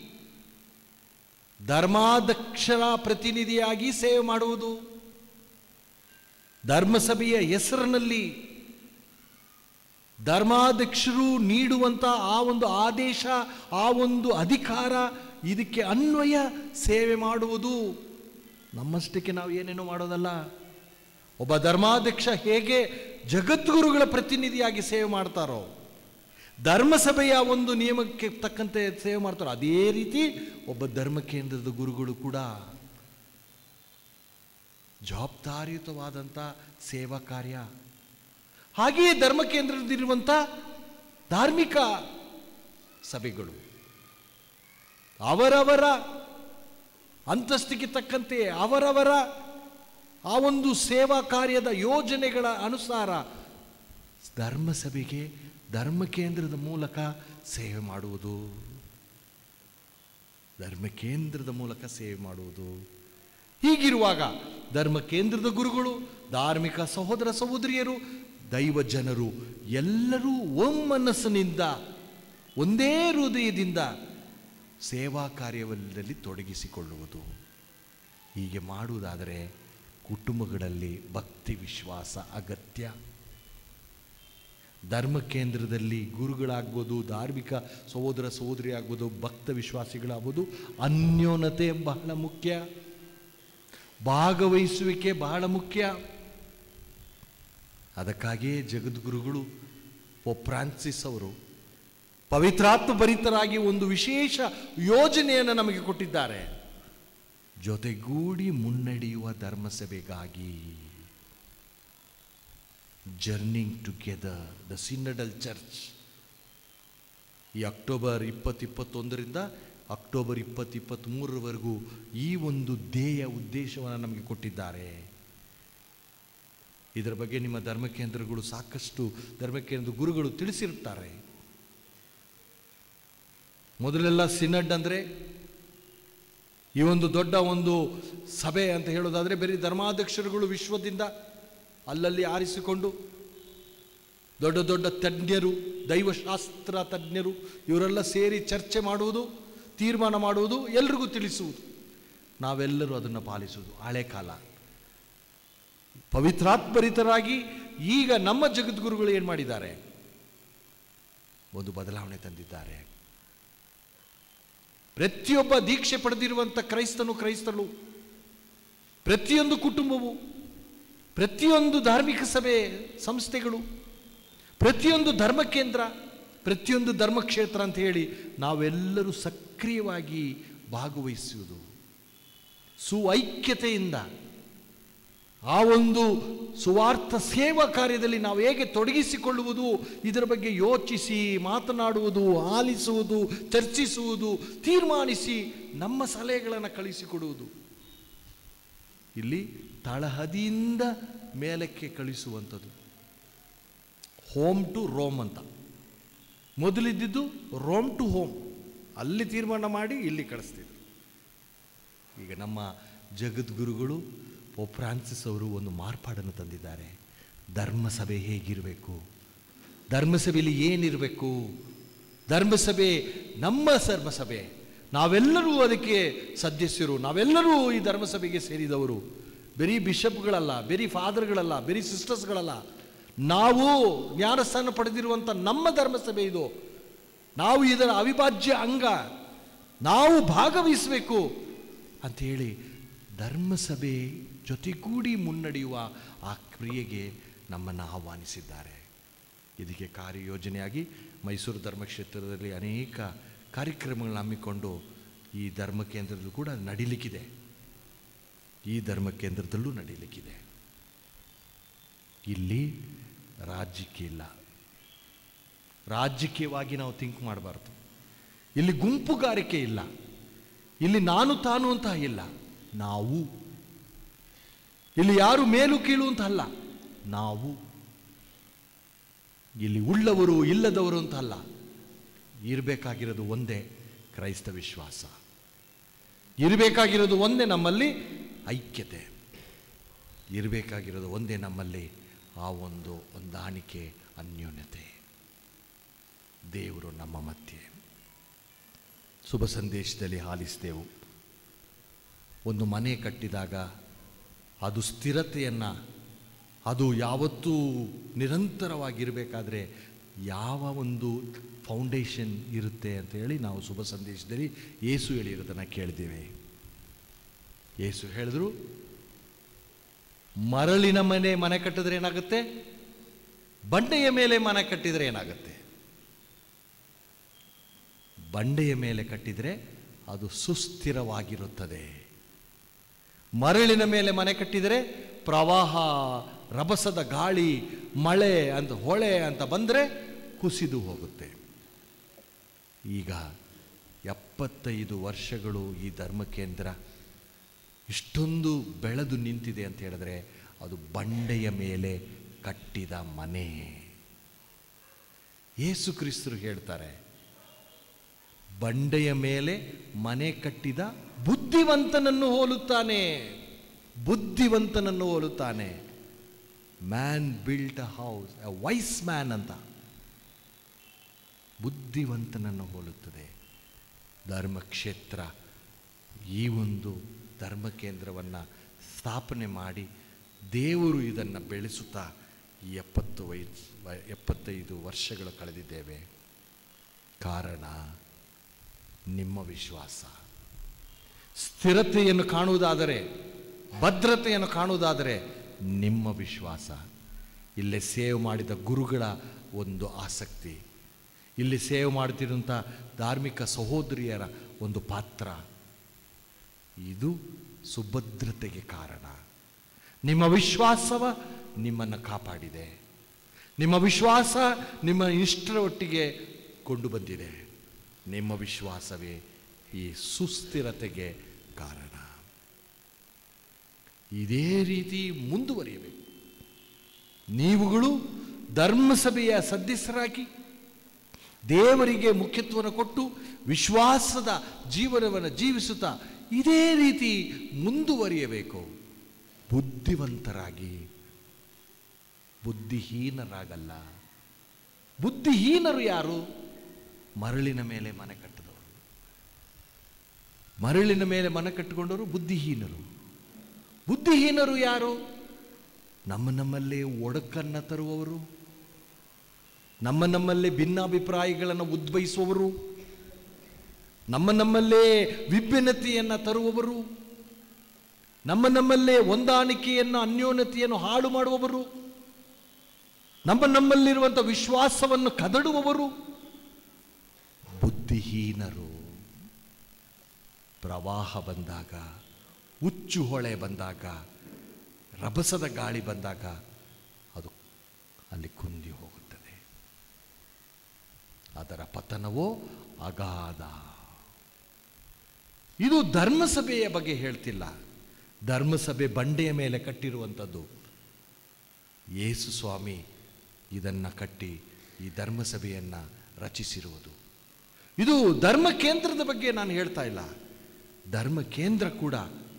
ಧರ್ಮಾಧ್ಯಕ್ಷರ ಪ್ರತಿನಿಧಿಯಾಗಿ ಸೇವೆ ಮಾಡುವುದು ಧರ್ಮಸಭೆಯ ಹೆಸರಿನಲ್ಲಿ ಧರ್ಮಾಧ್ಯಕ್ಷರು ನೀಡುವಂಥ ಆ ಒಂದು ಆದೇಶ ಆ ಒಂದು ಅಧಿಕಾರ ಇದಕ್ಕೆ ಅನ್ವಯ ಸೇವೆ ಮಾಡುವುದು ನಮ್ಮಷ್ಟಕ್ಕೆ ನಾವು ಏನೇನೋ ಮಾಡೋದಲ್ಲ ಒಬ್ಬ ಧರ್ಮಾಧ್ಯಕ್ಷ ಹೇಗೆ ಜಗದ್ಗುರುಗಳ ಪ್ರತಿನಿಧಿಯಾಗಿ ಸೇವೆ ಮಾಡ್ತಾರೋ ಧರ್ಮಸಭೆಯ ಒಂದು ನಿಯಮಕ್ಕೆ ತಕ್ಕಂತೆ ಸೇವೆ ಮಾಡ್ತಾರೋ ಅದೇ ರೀತಿ ಒಬ್ಬ ಧರ್ಮ ಕೇಂದ್ರದ ಗುರುಗಳು ಕೂಡ ಜವಾಬ್ದಾರಿಯುತವಾದಂಥ ಸೇವಾ ಕಾರ್ಯ ಹಾಗೆಯೇ ಧರ್ಮ ಕೇಂದ್ರದಲ್ಲಿರುವಂಥ ಧಾರ್ಮಿಕ ಸಭೆಗಳು ಅವರವರ ಅಂತಸ್ತಿಗೆ ತಕ್ಕಂತೆ ಅವರವರ ಆ ಒಂದು ಸೇವಾ ಕಾರ್ಯದ ಯೋಜನೆಗಳ ಅನುಸಾರ ಧರ್ಮಸಭೆಗೆ ಧರ್ಮ ಕೇಂದ್ರದ ಮೂಲಕ ಸೇವೆ ಮಾಡುವುದು ಧರ್ಮ ಕೇಂದ್ರದ ಮೂಲಕ ಸೇವೆ ಮಾಡುವುದು ಹೀಗಿರುವಾಗ ಧರ್ಮ ಕೇಂದ್ರದ ಗುರುಗಳು ಧಾರ್ಮಿಕ ಸಹೋದರ ಸಹೋದರಿಯರು ದೈವ ಜನರು ಎಲ್ಲರೂ ಒಮ್ಮನಸ್ಸಿನಿಂದ ಒಂದೇ ಹೃದಯದಿಂದ ಸೇವಾ ಕಾರ್ಯದಲ್ಲಿ ತೊಡಗಿಸಿಕೊಳ್ಳುವುದು ಹೀಗೆ ಮಾಡುವುದಾದರೆ ಕುಟುಂಬಗಳಲ್ಲಿ ಭಕ್ತಿ ವಿಶ್ವಾಸ ಅಗತ್ಯ ಧರ್ಮ ಕೇಂದ್ರದಲ್ಲಿ ಗುರುಗಳಾಗ್ಬೋದು ಧಾರ್ಮಿಕ ಸಹೋದರ ಸಹೋದರಿ ಆಗ್ಬೋದು ಭಕ್ತ ವಿಶ್ವಾಸಿಗಳಾಗ್ಬೋದು ಅನ್ಯೋನ್ಯತೆ ಬಹಳ ಮುಖ್ಯ ಭಾಗವಹಿಸುವಿಕೆ ಬಹಳ ಮುಖ್ಯ ಅದಕ್ಕಾಗಿಯೇ ಜಗದ್ಗುರುಗಳು ಪೋಪ್ ಫ್ರಾನ್ಸಿಸ್ ಅವರು ಪವಿತ್ರಾತ್ಮ ಭರಿತರಾಗಿ ಒಂದು ವಿಶೇಷ ಯೋಜನೆಯನ್ನು ನಮಗೆ ಕೊಟ್ಟಿದ್ದಾರೆ ಜೊತೆಗೂಡಿ ಮುನ್ನಡೆಯುವ ಧರ್ಮಸಭೆಗಾಗಿ journeying together the synodal church ಈ ಅಕ್ಟೋಬರ್ ಇಪ್ಪತ್ತಿಪ್ಪತ್ತೊಂದರಿಂದ ಅಕ್ಟೋಬರ್ ಇಪ್ಪತ್ತಿಪ್ಪತ್ತ್ಮೂರರವರೆಗೂ ಈ ಒಂದು ಧ್ಯೇಯ ಉದ್ದೇಶವನ್ನು ನಮಗೆ ಕೊಟ್ಟಿದ್ದಾರೆ ಇದರ ಬಗ್ಗೆ ನಿಮ್ಮ ಧರ್ಮ ಕೇಂದ್ರಗಳು ಸಾಕಷ್ಟು ಧರ್ಮ ಕೇಂದ್ರ ಗುರುಗಳು ತಿಳಿಸಿರುತ್ತಾರೆ ಮೊದಲೆಲ್ಲ ಸಿನಡ್ ಅಂದರೆ ಈ ಒಂದು ದೊಡ್ಡ ಒಂದು ಸಭೆ ಅಂತ ಹೇಳೋದಾದರೆ ಬರೀ ಧರ್ಮಾಧ್ಯಕ್ಷರುಗಳು ವಿಶ್ವದಿಂದ ಅಲ್ಲಲ್ಲಿ ಆರಿಸಿಕೊಂಡು ದೊಡ್ಡ ದೊಡ್ಡ ತಜ್ಞರು ದೈವಶಾಸ್ತ್ರ ತಜ್ಞರು ಇವರೆಲ್ಲ ಸೇರಿ ಚರ್ಚೆ ಮಾಡುವುದು ತೀರ್ಮಾನ ಮಾಡುವುದು ಎಲ್ರಿಗೂ ತಿಳಿಸುವುದು ನಾವೆಲ್ಲರೂ ಅದನ್ನು ಪಾಲಿಸುವುದು ಹಳೆ ಕಾಲ ಪವಿತ್ರಾತ್ಮರಿತರಾಗಿ ಈಗ ನಮ್ಮ ಜಗದ್ಗುರುಗಳು ಏನು ಮಾಡಿದ್ದಾರೆ ಒಂದು ಬದಲಾವಣೆ ತಂದಿದ್ದಾರೆ ಪ್ರತಿಯೊಬ್ಬ ದೀಕ್ಷೆ ಪಡೆದಿರುವಂಥ ಕ್ರೈಸ್ತನು ಕ್ರೈಸ್ತಳು ಪ್ರತಿಯೊಂದು ಕುಟುಂಬವು ಪ್ರತಿಯೊಂದು ಧಾರ್ಮಿಕ ಸಭೆ ಸಂಸ್ಥೆಗಳು ಪ್ರತಿಯೊಂದು ಧರ್ಮ ಕೇಂದ್ರ ಪ್ರತಿಯೊಂದು ಧರ್ಮಕ್ಷೇತ್ರ ಅಂತ ಹೇಳಿ ನಾವೆಲ್ಲರೂ ಸಕ್ರಿಯವಾಗಿ ಭಾಗವಹಿಸುವುದು ಸುಐಕ್ಯತೆಯಿಂದ ಆ ಒಂದು ಸುವಾರ್ಥ ಸೇವಾ ಕಾರ್ಯದಲ್ಲಿ ನಾವು ಹೇಗೆ ತೊಡಗಿಸಿಕೊಳ್ಳುವುದು ಇದರ ಬಗ್ಗೆ ಯೋಚಿಸಿ ಮಾತನಾಡುವುದು ಆಲಿಸುವುದು ಚರ್ಚಿಸುವುದು ತೀರ್ಮಾನಿಸಿ ನಮ್ಮ ಸಲಹೆಗಳನ್ನು ಕಳಿಸಿಕೊಡುವುದು ಇಲ್ಲಿ ತಳಹದಿಯಿಂದ ಮೇಲಕ್ಕೆ ಕಳಿಸುವಂಥದ್ದು ಹೋಮ್ ಟು ರೋಮ್ ಅಂತ ಮೊದಲಿದ್ದಿದ್ದು ರೋಮ್ ಟು ಹೋಮ್ ಅಲ್ಲಿ ತೀರ್ಮಾನ ಮಾಡಿ ಇಲ್ಲಿ ಕಳಿಸ್ತಿದ್ರು ಈಗ ನಮ್ಮ ಜಗದ್ಗುರುಗಳು ಪೋಪ್ ಫ್ರಾನ್ಸಿಸ್ ಅವರು ಒಂದು ಮಾರ್ಪಾಡನ್ನು ತಂದಿದ್ದಾರೆ ಧರ್ಮಸಭೆ ಹೇಗಿರಬೇಕು ಧರ್ಮಸಭೆಯಲ್ಲಿ ಏನಿರಬೇಕು ಧರ್ಮಸಭೆ ನಮ್ಮ ಧರ್ಮಸಭೆ ನಾವೆಲ್ಲರೂ ಅದಕ್ಕೆ ಸದಸ್ಯರು ನಾವೆಲ್ಲರೂ ಈ ಧರ್ಮಸಭೆಗೆ ಸೇರಿದವರು ಬರೀ ಬಿಷಪ್ಗಳಲ್ಲ ಬರೀ ಫಾದರ್ಗಳಲ್ಲ ಬರೀ ಸಿಸ್ಟರ್ಸ್ಗಳಲ್ಲ ನಾವು ಜ್ಞಾನಸ್ಥಾನ ಪಡೆದಿರುವಂಥ ನಮ್ಮ ಧರ್ಮಸಭೆ ಇದು ನಾವು ಇದರ ಅವಿಭಾಜ್ಯ ಅಂಗ ನಾವು ಭಾಗವಹಿಸಬೇಕು ಅಂಥೇಳಿ ಧರ್ಮಸಭೆ ಜೊತೆಗೂಡಿ ಮುನ್ನಡೆಯುವ ಆ ಕ್ರಿಯೆಗೆ ನಮ್ಮನ್ನು ಆಹ್ವಾನಿಸಿದ್ದಾರೆ ಇದಕ್ಕೆ ಕಾರ್ಯಯೋಜನೆಯಾಗಿ ಮೈಸೂರು ಧರ್ಮಕ್ಷೇತ್ರದಲ್ಲಿ ಅನೇಕ ಕಾರ್ಯಕ್ರಮಗಳನ್ನ ಹಮ್ಮಿಕೊಂಡು ಈ ಧರ್ಮ ಕೇಂದ್ರದಲ್ಲೂ ಕೂಡ ನಡೀಲಿಕ್ಕಿದೆ ಈ ಧರ್ಮ ಕೇಂದ್ರದಲ್ಲೂ ನಡೀಲಿಕ್ಕಿದೆ ಇಲ್ಲಿ ರಾಜಕೀಯ ಇಲ್ಲ ರಾಜಕೀಯವಾಗಿ ನಾವು ಥಿಂಕ್ ಮಾಡಬಾರ್ದು ಇಲ್ಲಿ ಗುಂಪುಗಾರಿಕೆ ಇಲ್ಲ ಇಲ್ಲಿ ನಾನು ತಾನು ಅಂತ ಇಲ್ಲ ನಾವು ಇಲ್ಲಿ ಯಾರು ಮೇಲು ಕೀಳು ಅಂತ ಅಲ್ಲ ನಾವು ಇಲ್ಲಿ ಉಳ್ಳವರು ಇಲ್ಲದವರು ಅಂತ ಅಲ್ಲ ಇರಬೇಕಾಗಿರೋದು ಒಂದೇ ಕ್ರೈಸ್ತ ವಿಶ್ವಾಸ ಇರಬೇಕಾಗಿರೋದು ಒಂದೇ ನಮ್ಮಲ್ಲಿ ಐಕ್ಯತೆ ಇರಬೇಕಾಗಿರೋದು ಒಂದೇ ನಮ್ಮಲ್ಲಿ ಆ ಒಂದು ಹೊಂದಾಣಿಕೆ ಅನ್ಯೋನ್ಯತೆ ದೇವರು ನಮ್ಮ ಮಧ್ಯೆ ಶುಭ ಸಂದೇಶದಲ್ಲಿ ಆಲಿಸಿದೆವು ಒಂದು ಮನೆ ಕಟ್ಟಿದಾಗ ಅದು ಸ್ಥಿರತೆಯನ್ನು ಅದು ಯಾವತ್ತೂ ನಿರಂತರವಾಗಿರಬೇಕಾದ್ರೆ ಯಾವ ಒಂದು ಫೌಂಡೇಶನ್ ಇರುತ್ತೆ ಅಂತ ಹೇಳಿ ನಾವು ಶುಭ ಸಂದೇಶದಲ್ಲಿ ಯೇಸು ಹೇಳಿರೋದನ್ನು ಕೇಳಿದ್ದೇವೆ ಯೇಸು ಹೇಳಿದ್ರು ಮರಳಿನ ಮನೆ ಮನೆ ಕಟ್ಟಿದ್ರೆ ಏನಾಗುತ್ತೆ ಬಂಡೆಯ ಮೇಲೆ ಮನೆ ಕಟ್ಟಿದರೆ ಏನಾಗುತ್ತೆ ಬಂಡೆಯ ಮೇಲೆ ಕಟ್ಟಿದರೆ ಅದು ಸುಸ್ಥಿರವಾಗಿರುತ್ತದೆ ಮರಳಿನ ಮೇಲೆ ಮನೆ ಕಟ್ಟಿದರೆ ಪ್ರವಾಹ ರಭಸದ ಗಾಳಿ ಮಳೆ ಅಂತ ಹೊಳೆ ಅಂತ ಬಂದರೆ ಕುಸಿದು ಹೋಗುತ್ತೆ ಈಗ ಎಪ್ಪತ್ತೈದು ವರ್ಷಗಳು ಈ ಧರ್ಮ ಕೇಂದ್ರ ಇಷ್ಟೊಂದು ಬೆಳೆದು ನಿಂತಿದೆ ಅಂತ ಹೇಳಿದ್ರೆ ಅದು ಬಂಡೆಯ ಮೇಲೆ ಕಟ್ಟಿದ ಮನೆ ಯೇಸು ಕ್ರಿಸ್ತರು ಹೇಳ್ತಾರೆ ಬಂಡೆಯ ಮೇಲೆ ಮನೆ ಕಟ್ಟಿದ ಬುದ್ಧಿವಂತನನ್ನು ಹೋಲುತ್ತಾನೆ ಬುದ್ಧಿವಂತನನ್ನು ಹೋಲುತ್ತಾನೆ man built a house a wise man ಅಂತ ಬುದ್ಧಿವಂತನನ್ನು ಹೋಲುತ್ತದೆ ಧರ್ಮಕ್ಷೇತ್ರ ಈ ಒಂದು ಧರ್ಮ ಕೇಂದ್ರವನ್ನು ಸ್ಥಾಪನೆ ಮಾಡಿ ದೇವರು ಇದನ್ನು ಬೆಳೆಸುತ್ತಾ ಈ ಎಪ್ಪತ್ತು ವಯಸ್ ವ- ಎಪ್ಪತ್ತೈದು ವರ್ಷಗಳು ಕಳೆದಿದ್ದೇವೆ ಕಾರಣ ನಿಮ್ಮ ವಿಶ್ವಾಸ ಸ್ಥಿರತೆಯನ್ನು ಕಾಣುವುದಾದರೆ ಭದ್ರತೆಯನ್ನು ಕಾಣುವುದಾದರೆ ನಿಮ್ಮ ವಿಶ್ವಾಸ ಇಲ್ಲೇ ಸೇವ್ ಮಾಡಿದ ಗುರುಗಳ ಒಂದು ಆಸಕ್ತಿ ಇಲ್ಲಿ ಸೇವ್ ಮಾಡ್ತಿರುವಂಥ ಧಾರ್ಮಿಕ ಸಹೋದರಿಯರ ಒಂದು ಪಾತ್ರ ಇದು ಸುಭದ್ರತೆಗೆ ಕಾರಣ ನಿಮ್ಮ ವಿಶ್ವಾಸವ ನಿಮ್ಮನ್ನು ಕಾಪಾಡಿದೆ ನಿಮ್ಮ ವಿಶ್ವಾಸ ನಿಮ್ಮ ಇಷ್ಟರ ಒಟ್ಟಿಗೆ ಕೊಂಡು ಬಂದಿದೆ ನಿಮ್ಮ ವಿಶ್ವಾಸವೇ ಈ ಸುಸ್ಥಿರತೆಗೆ ಕಾರಣ ಇದೇ ರೀತಿ ಮುಂದುವರಿಯಬೇಕು ನೀವುಗಳು ಧರ್ಮಸಭೆಯ ಸದಸ್ಯರಾಗಿ ದೇವರಿಗೆ ಮುಖ್ಯತ್ವವನ್ನು ಕೊಟ್ಟು ವಿಶ್ವಾಸದ ಜೀವನವನ್ನು ಜೀವಿಸುತ್ತಾ ಇದೇ ರೀತಿ ಮುಂದುವರಿಯಬೇಕು ಬುದ್ಧಿವಂತರಾಗಿ ಬುದ್ಧಿಹೀನರಾಗಲ್ಲ ಬುದ್ಧಿಹೀನರು ಯಾರು ಮರಳಿನ ಮೇಲೆ ಮನೆ ಕಟ್ಟಿದವರು ಮರಳಿನ ಮೇಲೆ ಮನೆ ಕಟ್ಟಿಕೊಂಡವರು ಬುದ್ಧಿಹೀನರು ಬುದ್ಧಿಹೀನರು ಯಾರು ನಮ್ಮ ನಮ್ಮಲ್ಲೇ ಒಡಕನ್ನು ತರುವವರು ನಮ್ಮ ನಮ್ಮಲ್ಲೇ ಭಿನ್ನಾಭಿಪ್ರಾಯಗಳನ್ನು ಉದ್ಭವಿಸುವವರು ನಮ್ಮ ನಮ್ಮಲ್ಲೇ ವಿಭಿನ್ನತೆಯನ್ನು ತರುವವರು ನಮ್ಮ ನಮ್ಮಲ್ಲೇ ಹೊಂದಾಣಿಕೆಯನ್ನು ಅನ್ಯೋನ್ಯತೆಯನ್ನು ಹಾಳು ಮಾಡುವವರು ನಮ್ಮ ನಮ್ಮಲ್ಲಿರುವಂಥ ವಿಶ್ವಾಸವನ್ನು ಕದಡುವವರು ಬುದ್ಧಿಹೀನರು ಪ್ರವಾಹ ಬಂದಾಗ ಹುಚ್ಚು ಹೊಳೆ ಬಂದಾಗ ರಭಸದ ಗಾಳಿ ಬಂದಾಗ ಅದು ಅಲ್ಲಿ ಕುಂದಿ ಹೋಗುತ್ತದೆ ಅದರ ಪತನವೋ ಅಗಾಧ ಇದು ಧರ್ಮಸಭೆಯ ಬಗ್ಗೆ ಹೇಳ್ತಿಲ್ಲ ಧರ್ಮಸಭೆ ಬಂಡೆಯ ಮೇಲೆ ಕಟ್ಟಿರುವಂಥದ್ದು ಯೇಸು ಸ್ವಾಮಿ ಇದನ್ನು ಕಟ್ಟಿ ಈ ಧರ್ಮಸಭೆಯನ್ನು ರಚಿಸಿರುವುದು ಇದು ಧರ್ಮ ಕೇಂದ್ರದ ಬಗ್ಗೆ ನಾನು ಹೇಳ್ತಾ ಇಲ್ಲ ಧರ್ಮ ಕೇಂದ್ರ ಕೂಡ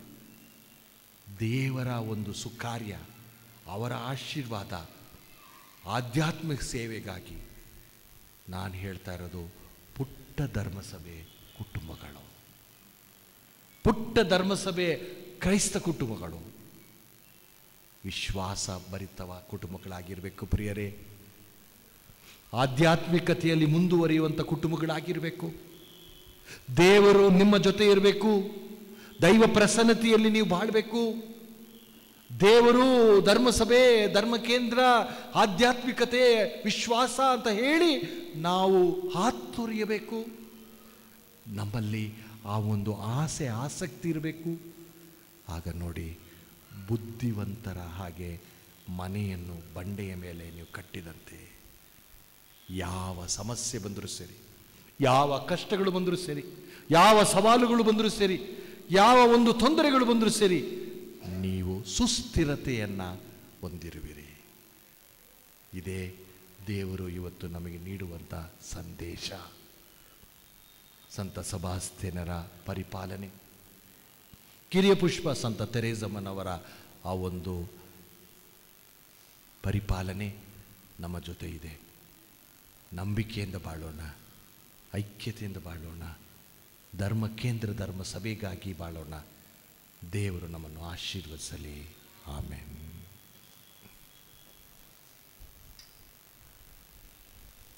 ದೇವರ ಒಂದು ಸುಕಾರ್ಯ ಅವರ ಆಶೀರ್ವಾದ ಆಧ್ಯಾತ್ಮಿಕ ಸೇವೆಗಾಗಿ ನಾನು ಹೇಳ್ತಾ ಇರೋದು ಪುಟ್ಟ ಧರ್ಮಸಭೆ ಕುಟುಂಬಗಳು ಪುಟ್ಟ ಧರ್ಮಸಭೆ ಕ್ರೈಸ್ತ ಕುಟುಂಬಗಳು ವಿಶ್ವಾಸ ಭರಿತವ ಕುಟುಂಬಗಳಾಗಿರಬೇಕು ಪ್ರಿಯರೇ ಆಧ್ಯಾತ್ಮಿಕತೆಯಲ್ಲಿ ಮುಂದುವರಿಯುವಂಥ ಕುಟುಂಬಗಳಾಗಿರಬೇಕು ದೇವರು ನಿಮ್ಮ ಜೊತೆ ಇರಬೇಕು ದೈವ ಪ್ರಸನ್ನತೆಯಲ್ಲಿ ನೀವು ಬಾಳಬೇಕು ದೇವರು ಧರ್ಮಸಭೆ ಧರ್ಮ ಕೇಂದ್ರ ಆಧ್ಯಾತ್ಮಿಕತೆ ವಿಶ್ವಾಸ ಅಂತ ಹೇಳಿ ನಾವು ಹಾತೊರೆಯಬೇಕು ನಮ್ಮಲ್ಲಿ ಆ ಒಂದು ಆಸೆ ಆಸಕ್ತಿ ಇರಬೇಕು ಆಗ ನೋಡಿ ಬುದ್ಧಿವಂತರ ಹಾಗೆ ಮನೆಯನ್ನು ಬಂಡೆಯ ಮೇಲೆ ನೀವು ಕಟ್ಟಿದಂತೆ ಯಾವ ಸಮಸ್ಯೆ ಬಂದರೂ ಸರಿ ಯಾವ ಕಷ್ಟಗಳು ಬಂದರೂ ಸರಿ ಯಾವ ಸವಾಲುಗಳು ಬಂದರೂ ಸರಿ ಯಾವ ಒಂದು ತೊಂದರೆಗಳು ಬಂದರೂ ಸರಿ ನೀವು ಸುಸ್ಥಿರತೆಯನ್ನು ಹೊಂದಿರುವಿರಿ ಇದೇ ದೇವರು ಇವತ್ತು ನಮಗೆ ನೀಡುವಂಥ ಸಂದೇಶ ಸಂತ ಸಭಾಸ್ಥ್ಯನರ ಪರಿಪಾಲನೆ ಕಿರಿಯ ಪುಷ್ಪ ಸಂತ ತೆರೇಸಮ್ಮನವರ ಆ ಒಂದು ಪರಿಪಾಲನೆ ನಮ್ಮ ಜೊತೆ ಇದೆ ನಂಬಿಕೆಯಿಂದ ಬಾಳೋಣ ಐಕ್ಯತೆಯಿಂದ ಬಾಳೋಣ ಧರ್ಮ ಕೇಂದ್ರ ಧರ್ಮ ಸಭೆಗಾಗಿ ಬಾಳೋಣ ದೇವರು ನಮ್ಮನ್ನು ಆಶೀರ್ವದಿಸಲಿ ಆಮೇಲೆ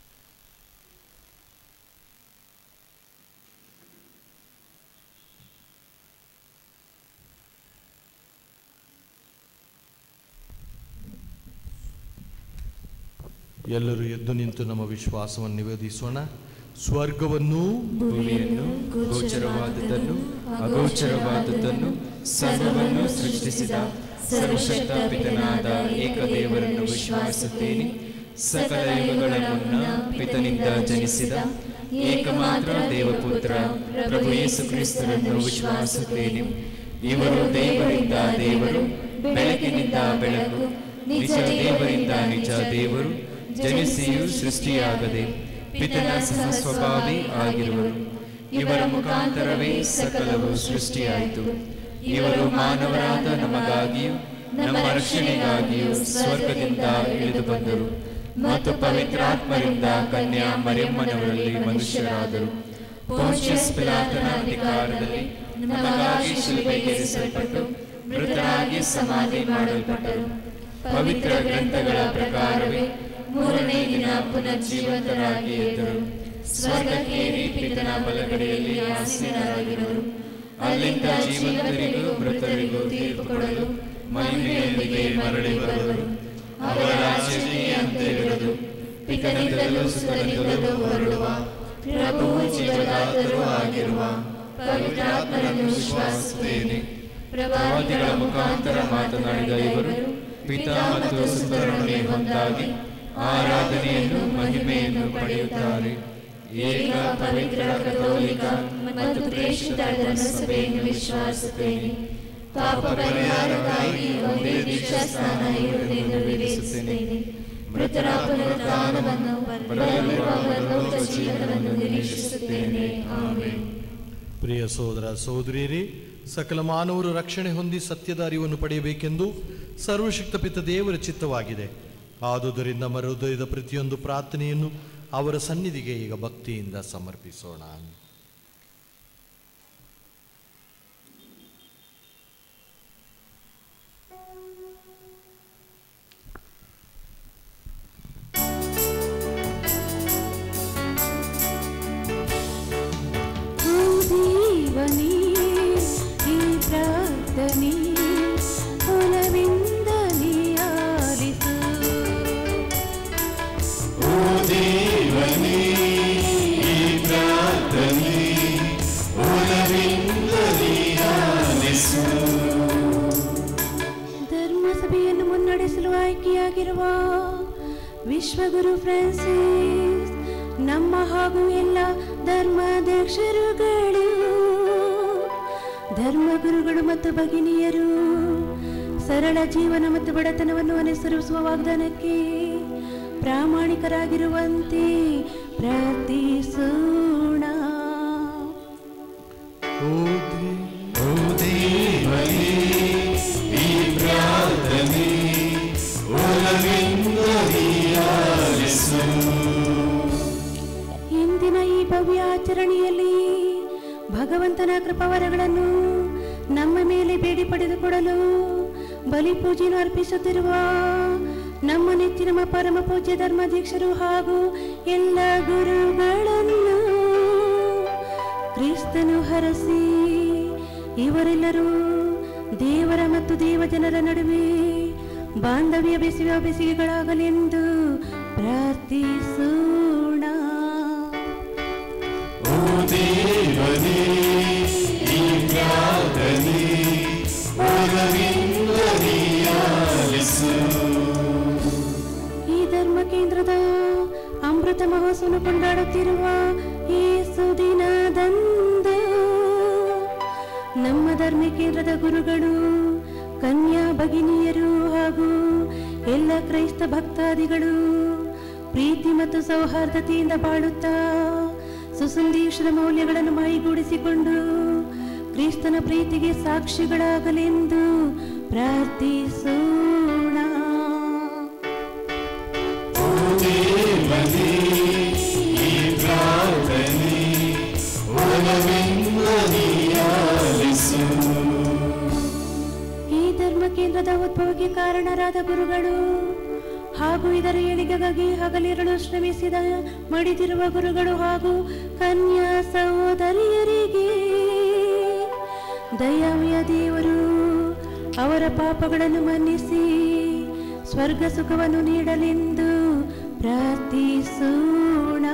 ಎಲ್ಲರೂ ಎದ್ದು ನಿಂತು ನಮ್ಮ ವಿಶ್ವಾಸವನ್ನು ನಿವೇದಿಸೋಣ ಸ್ವರ್ಗವನ್ನು ಭೂಮಿಯನ್ನು ಗೋಚರವಾದದ್ದನ್ನು ಅಗೋಚರವಾದದ್ದನ್ನು ಸರ್ವವನ್ನು ಸೃಷ್ಟಿಸಿದ ಸರ್ವಶಕ್ತ ಪಿತನಾದ ಏಕದೇವರನ್ನು ವಿಶ್ವಾಸುತ್ತೇನೆ ಸಕಲ ಯುಗಗಳ ಮುನ್ನ ಪಿತನಿಂದ ಜನಿಸಿದ ಏಕಮಾತ್ರ ದೇವಪುತ್ರ ಪ್ರಭು ಯೇಸು ಕ್ರಿಸ್ತರನ್ನು ವಿಶ್ವಾಸುತ್ತೇನೆ ಇವರು ದೇವರಿಂದ ದೇವರು ಬೆಳಕಿನಿಂದ ಬೆಳಕು ನಿಜ ದೇವರಿಂದ ನಿಜ ದೇವರು ಜನಿಸಿಯೂ ಸೃಷ್ಟಿಯಾಗದೆ ಪಿತನ ಸಹ ಸ್ವಭಾವಿ ಆಗಿರುವರು ಇವರ ಮುಖಾಂತರವೇ ಸಕಲವು ಸೃಷ್ಟಿಯಾಯಿತು ಇವರು ಮಾನವರಾದ ನಮಗಾಗಿಯೂ ನಮ್ಮ ರಕ್ಷಣೆಗಾಗಿಯೂ ಸ್ವರ್ಗದಿಂದ ಇಳಿದು ಬಂದರು ಮತ್ತು ಪವಿತ್ರಾತ್ಮರಿಂದ ಕನ್ಯಾ ಮರಿಯಮ್ಮನವರಲ್ಲಿ ಮನುಷ್ಯರಾದರು ಪೋನ್ಷಿಯಸ್ ಪಿಲಾತನ ಅಧಿಕಾರದಲ್ಲಿ ನಮಗಾಗಿ ಶಿಲ್ಪೆಗೇರಿಸಲ್ಪಟ್ಟು ಮೃತರಾಗಿ ಸಮಾಧಿ ಮಾಡಲ್ಪಟ್ಟರು ಪವಿತ್ರ ಗ್ರಂಥಗಳ ಪ್ರಕಾರವೇ ಮೂರನೇ ದಿನ ಪುನರ್ಜೀವಂತರಾಗಿ ಎದ್ದರು ಸ್ವರ್ಗಕ್ಕೇರಿ ಪಿತನ ಬಲಗಡೆಯಲ್ಲಿ ಆಸೀನರಾಗಿರುವರು ಅಲ್ಲಿಂದ ಜೀವಂತರಿಗೂ ಮೃತರಿಗೂ ತೀರ್ಪು ಕೊಡಲು ಮಹಿಮೆಯೊಂದಿಗೆ ಮರಳಿ ಬರುವರು ಅವರ ರಾಜ್ಯಕ್ಕೆ ಅಂತ್ಯವಿರದು ಪಿತನಿಂದಲೂ ಸುತನಿಂದಲೂ ಹೊರಡುವ ಪ್ರಭುವು ಜೀವದಾತರೂ ಆಗಿರುವ ಪವಿತ್ರಾತ್ಮರನ್ನು ವಿಶ್ವಾಸುತ್ತೇನೆ ಪ್ರವಾದಿಗಳ ಮುಖಾಂತರ ಮಾತನಾಡಿದ ಇವರು ಪಿತಾ ಮತ್ತು ಸುತರೊಡನೆ ಒಂದಾಗಿ ಆರಾಧನೆಯನ್ನು ಮಹಿಮೆಯನ್ನು ಪಡೆಯುತ್ತಾರೆ ಏಕ ಪವಿತ್ರ ಕಥೋಲಿಕ ಮತ್ತು ಪ್ರೇಷಿತ ಸಭೆಯನ್ನು ವಿಶ್ವಾಸುತ್ತೇನೆ ಪಾಪ ಪರಿಹಾರಕ್ಕಾಗಿ ಒಂದೇ ದೀಕ್ಷಾ ಸ್ನಾನ ಇರುವುದೆಂದು ವಿವೇಚಿಸುತ್ತೇನೆ ಮೃತರ ಪುನರುತ್ಥಾನವನ್ನು ಬರಲಿರುವ ಪರಲೋಕ ಜೀವನವನ್ನು ನಿರೀಕ್ಷಿಸುತ್ತೇನೆ ಆಮೆನ್ ಪ್ರಿಯ ಸೋದರ ಸಹೋದರಿಯರೇ ಸಕಲ ಮಾನವರು ರಕ್ಷಣೆ ಹೊಂದಿ ಸತ್ಯದ ಅರಿವನ್ನು ಪಡೆಯಬೇಕೆಂದು ಸರ್ವಶಕ್ತ ಪಿತ ದೇವರ ಚಿತ್ತವಾಗಿದೆ ಆದುದರಿಂದ ನಮ್ಮ ಹೃದಯದ ಪ್ರತಿಯೊಂದು ಪ್ರಾರ್ಥನೆಯನ್ನು ಅವರ ಸನ್ನಿಧಿಗೆ ಈಗ ಭಕ್ತಿಯಿಂದ ಸಮರ್ಪಿಸೋಣ ಓ ದೇವನೇ ಈ ಪ್ರಾರ್ಥನೆ ಒಲವಿಂದಲೇ ಆಲಿಸು ಓ ದೇವನೇ ಈ ಪ್ರಾರ್ಥನೆ ಒಲವಿಂದಲೇ ಆಲಿಸು ಧರ್ಮಸಭೆಯನ್ನು ಮುನ್ನಡೆಸಲು ಆಯ್ಕೆಯಾಗಿರುವ ವಿಶ್ವಗುರು ಫ್ರಾನ್ಸಿಸ್ ನಮ್ಮ ಹಾಗೂ ಎಲ್ಲ ಧರ್ಮಾಧ್ಯಕ್ಷರುಗಳು ಧರ್ಮಗುರುಗಳು ಮತ್ತು ಭಗಿನಿಯರು ಸರಳ ಜೀವನ ಮತ್ತು ಬಡತನವನ್ನು ಅನುಸರಿಸುವ ವಾಗ್ದಾನಕ್ಕೆ ಪ್ರಾಮಾಣಿಕರಾಗಿರುವಂತೆ ಪ್ರಾರ್ಥಿಸೋಣ ಓ ದೇವನೇ ಈ ಪ್ರಾರ್ಥನೆ ಒಲವಿಂದಲೇ ಆಲಿಸು ಇಂದಿನ ಈ ಭವ್ಯ ಆಚರಣೆಯಲ್ಲಿ ಭಗವಂತನ ಕೃಪಾವರಗಳನ್ನು ನಮ್ಮ ಮೇಲೆ ಬೇಡಿ ಪಡೆದುಕೊಡಲು ಬಲಿ ಪೂಜೆಯನ್ನು ಅರ್ಪಿಸುತ್ತಿರುವ ನಮ್ಮ ನೆಚ್ಚಿನ ಮ- ಪರಮ ಪೂಜ್ಯ ಧರ್ಮಾಧ್ಯಕ್ಷರು ಹಾಗೂ ಎಲ್ಲ ಗುರುಗಳನ್ನು ಕ್ರಿಸ್ತನು ಹರಸಿ ಇವರೆಲ್ಲರೂ ದೇವರ ಮತ್ತು ದೇವಜನರ ನಡುವೆ ಬಾಂಧವ್ಯ ಬೆಸೆಯುವ ಬೆಸಿಗೆಗಳಾಗಲೆಂದು ಪ್ರಾರ್ಥಿಸೋಣ ಓ ದೇವನೇ ಈ ಪ್ರಾರ್ಥನೆ ಒಲವಿಂದಲೇ ಆಲಿಸು ಈ ಧರ್ಮ ಕೇಂದ್ರದ ಅಮೃತ ಮಹೋತ್ಸವ ಕೊಂಡಾಡುತ್ತಿರುವ ಈ ಸುದಿನದಂದು ನಮ್ಮ ಧರ್ಮ ಕೇಂದ್ರದ ಗುರುಗಳು ಕನ್ಯಾ ಭಗಿನಿಯರು ಹಾಗೂ ಎಲ್ಲ ಕ್ರೈಸ್ತ ಭಕ್ತಾದಿಗಳು ಪ್ರೀತಿ ಮತ್ತು ಸೌಹಾರ್ದತೆಯಿಂದ ಬಾಳುತ್ತಾ ಸುಸಂದೇಶದ ಮೌಲ್ಯಗಳನ್ನು ಮೈಗೂಡಿಸಿಕೊಂಡು ಕ್ರಿಸ್ತನ ಪ್ರೀತಿಗೆ ಸಾಕ್ಷಿಗಳಾಗಲೆಂದು ಪ್ರಾರ್ಥಿಸೋಣ ಓ ದೇವನೇ ಈ ಪ್ರಾರ್ಥನೆ ಒಲವಿಂದಲೇ ಆಲಿಸು ಈ ಧರ್ಮ ಕೇಂದ್ರದ ಉದ್ಭವಕ್ಕೆ ಕಾರಣರಾದ ಗುರುಗಳು ಹಾಗೂ ಇದರ ಏಳಿಗೆಗಾಗಿ ಹಗಲಿರಳು ಶ್ರಮಿಸಿದ ಮಡಿದಿರುವ ಗುರುಗಳು ಹಾಗೂ ಕನ್ಯಾ ಸಹೋದರಿಯರಿಗೆ ದಯಾಮಯ ದೇವರು ಅವರ ಪಾಪಗಳನ್ನು ಮನ್ನಿಸಿ ಸ್ವರ್ಗ ಸುಖವನ್ನು ನೀಡಲೆಂದು ಪ್ರಾರ್ಥಿಸೋಣ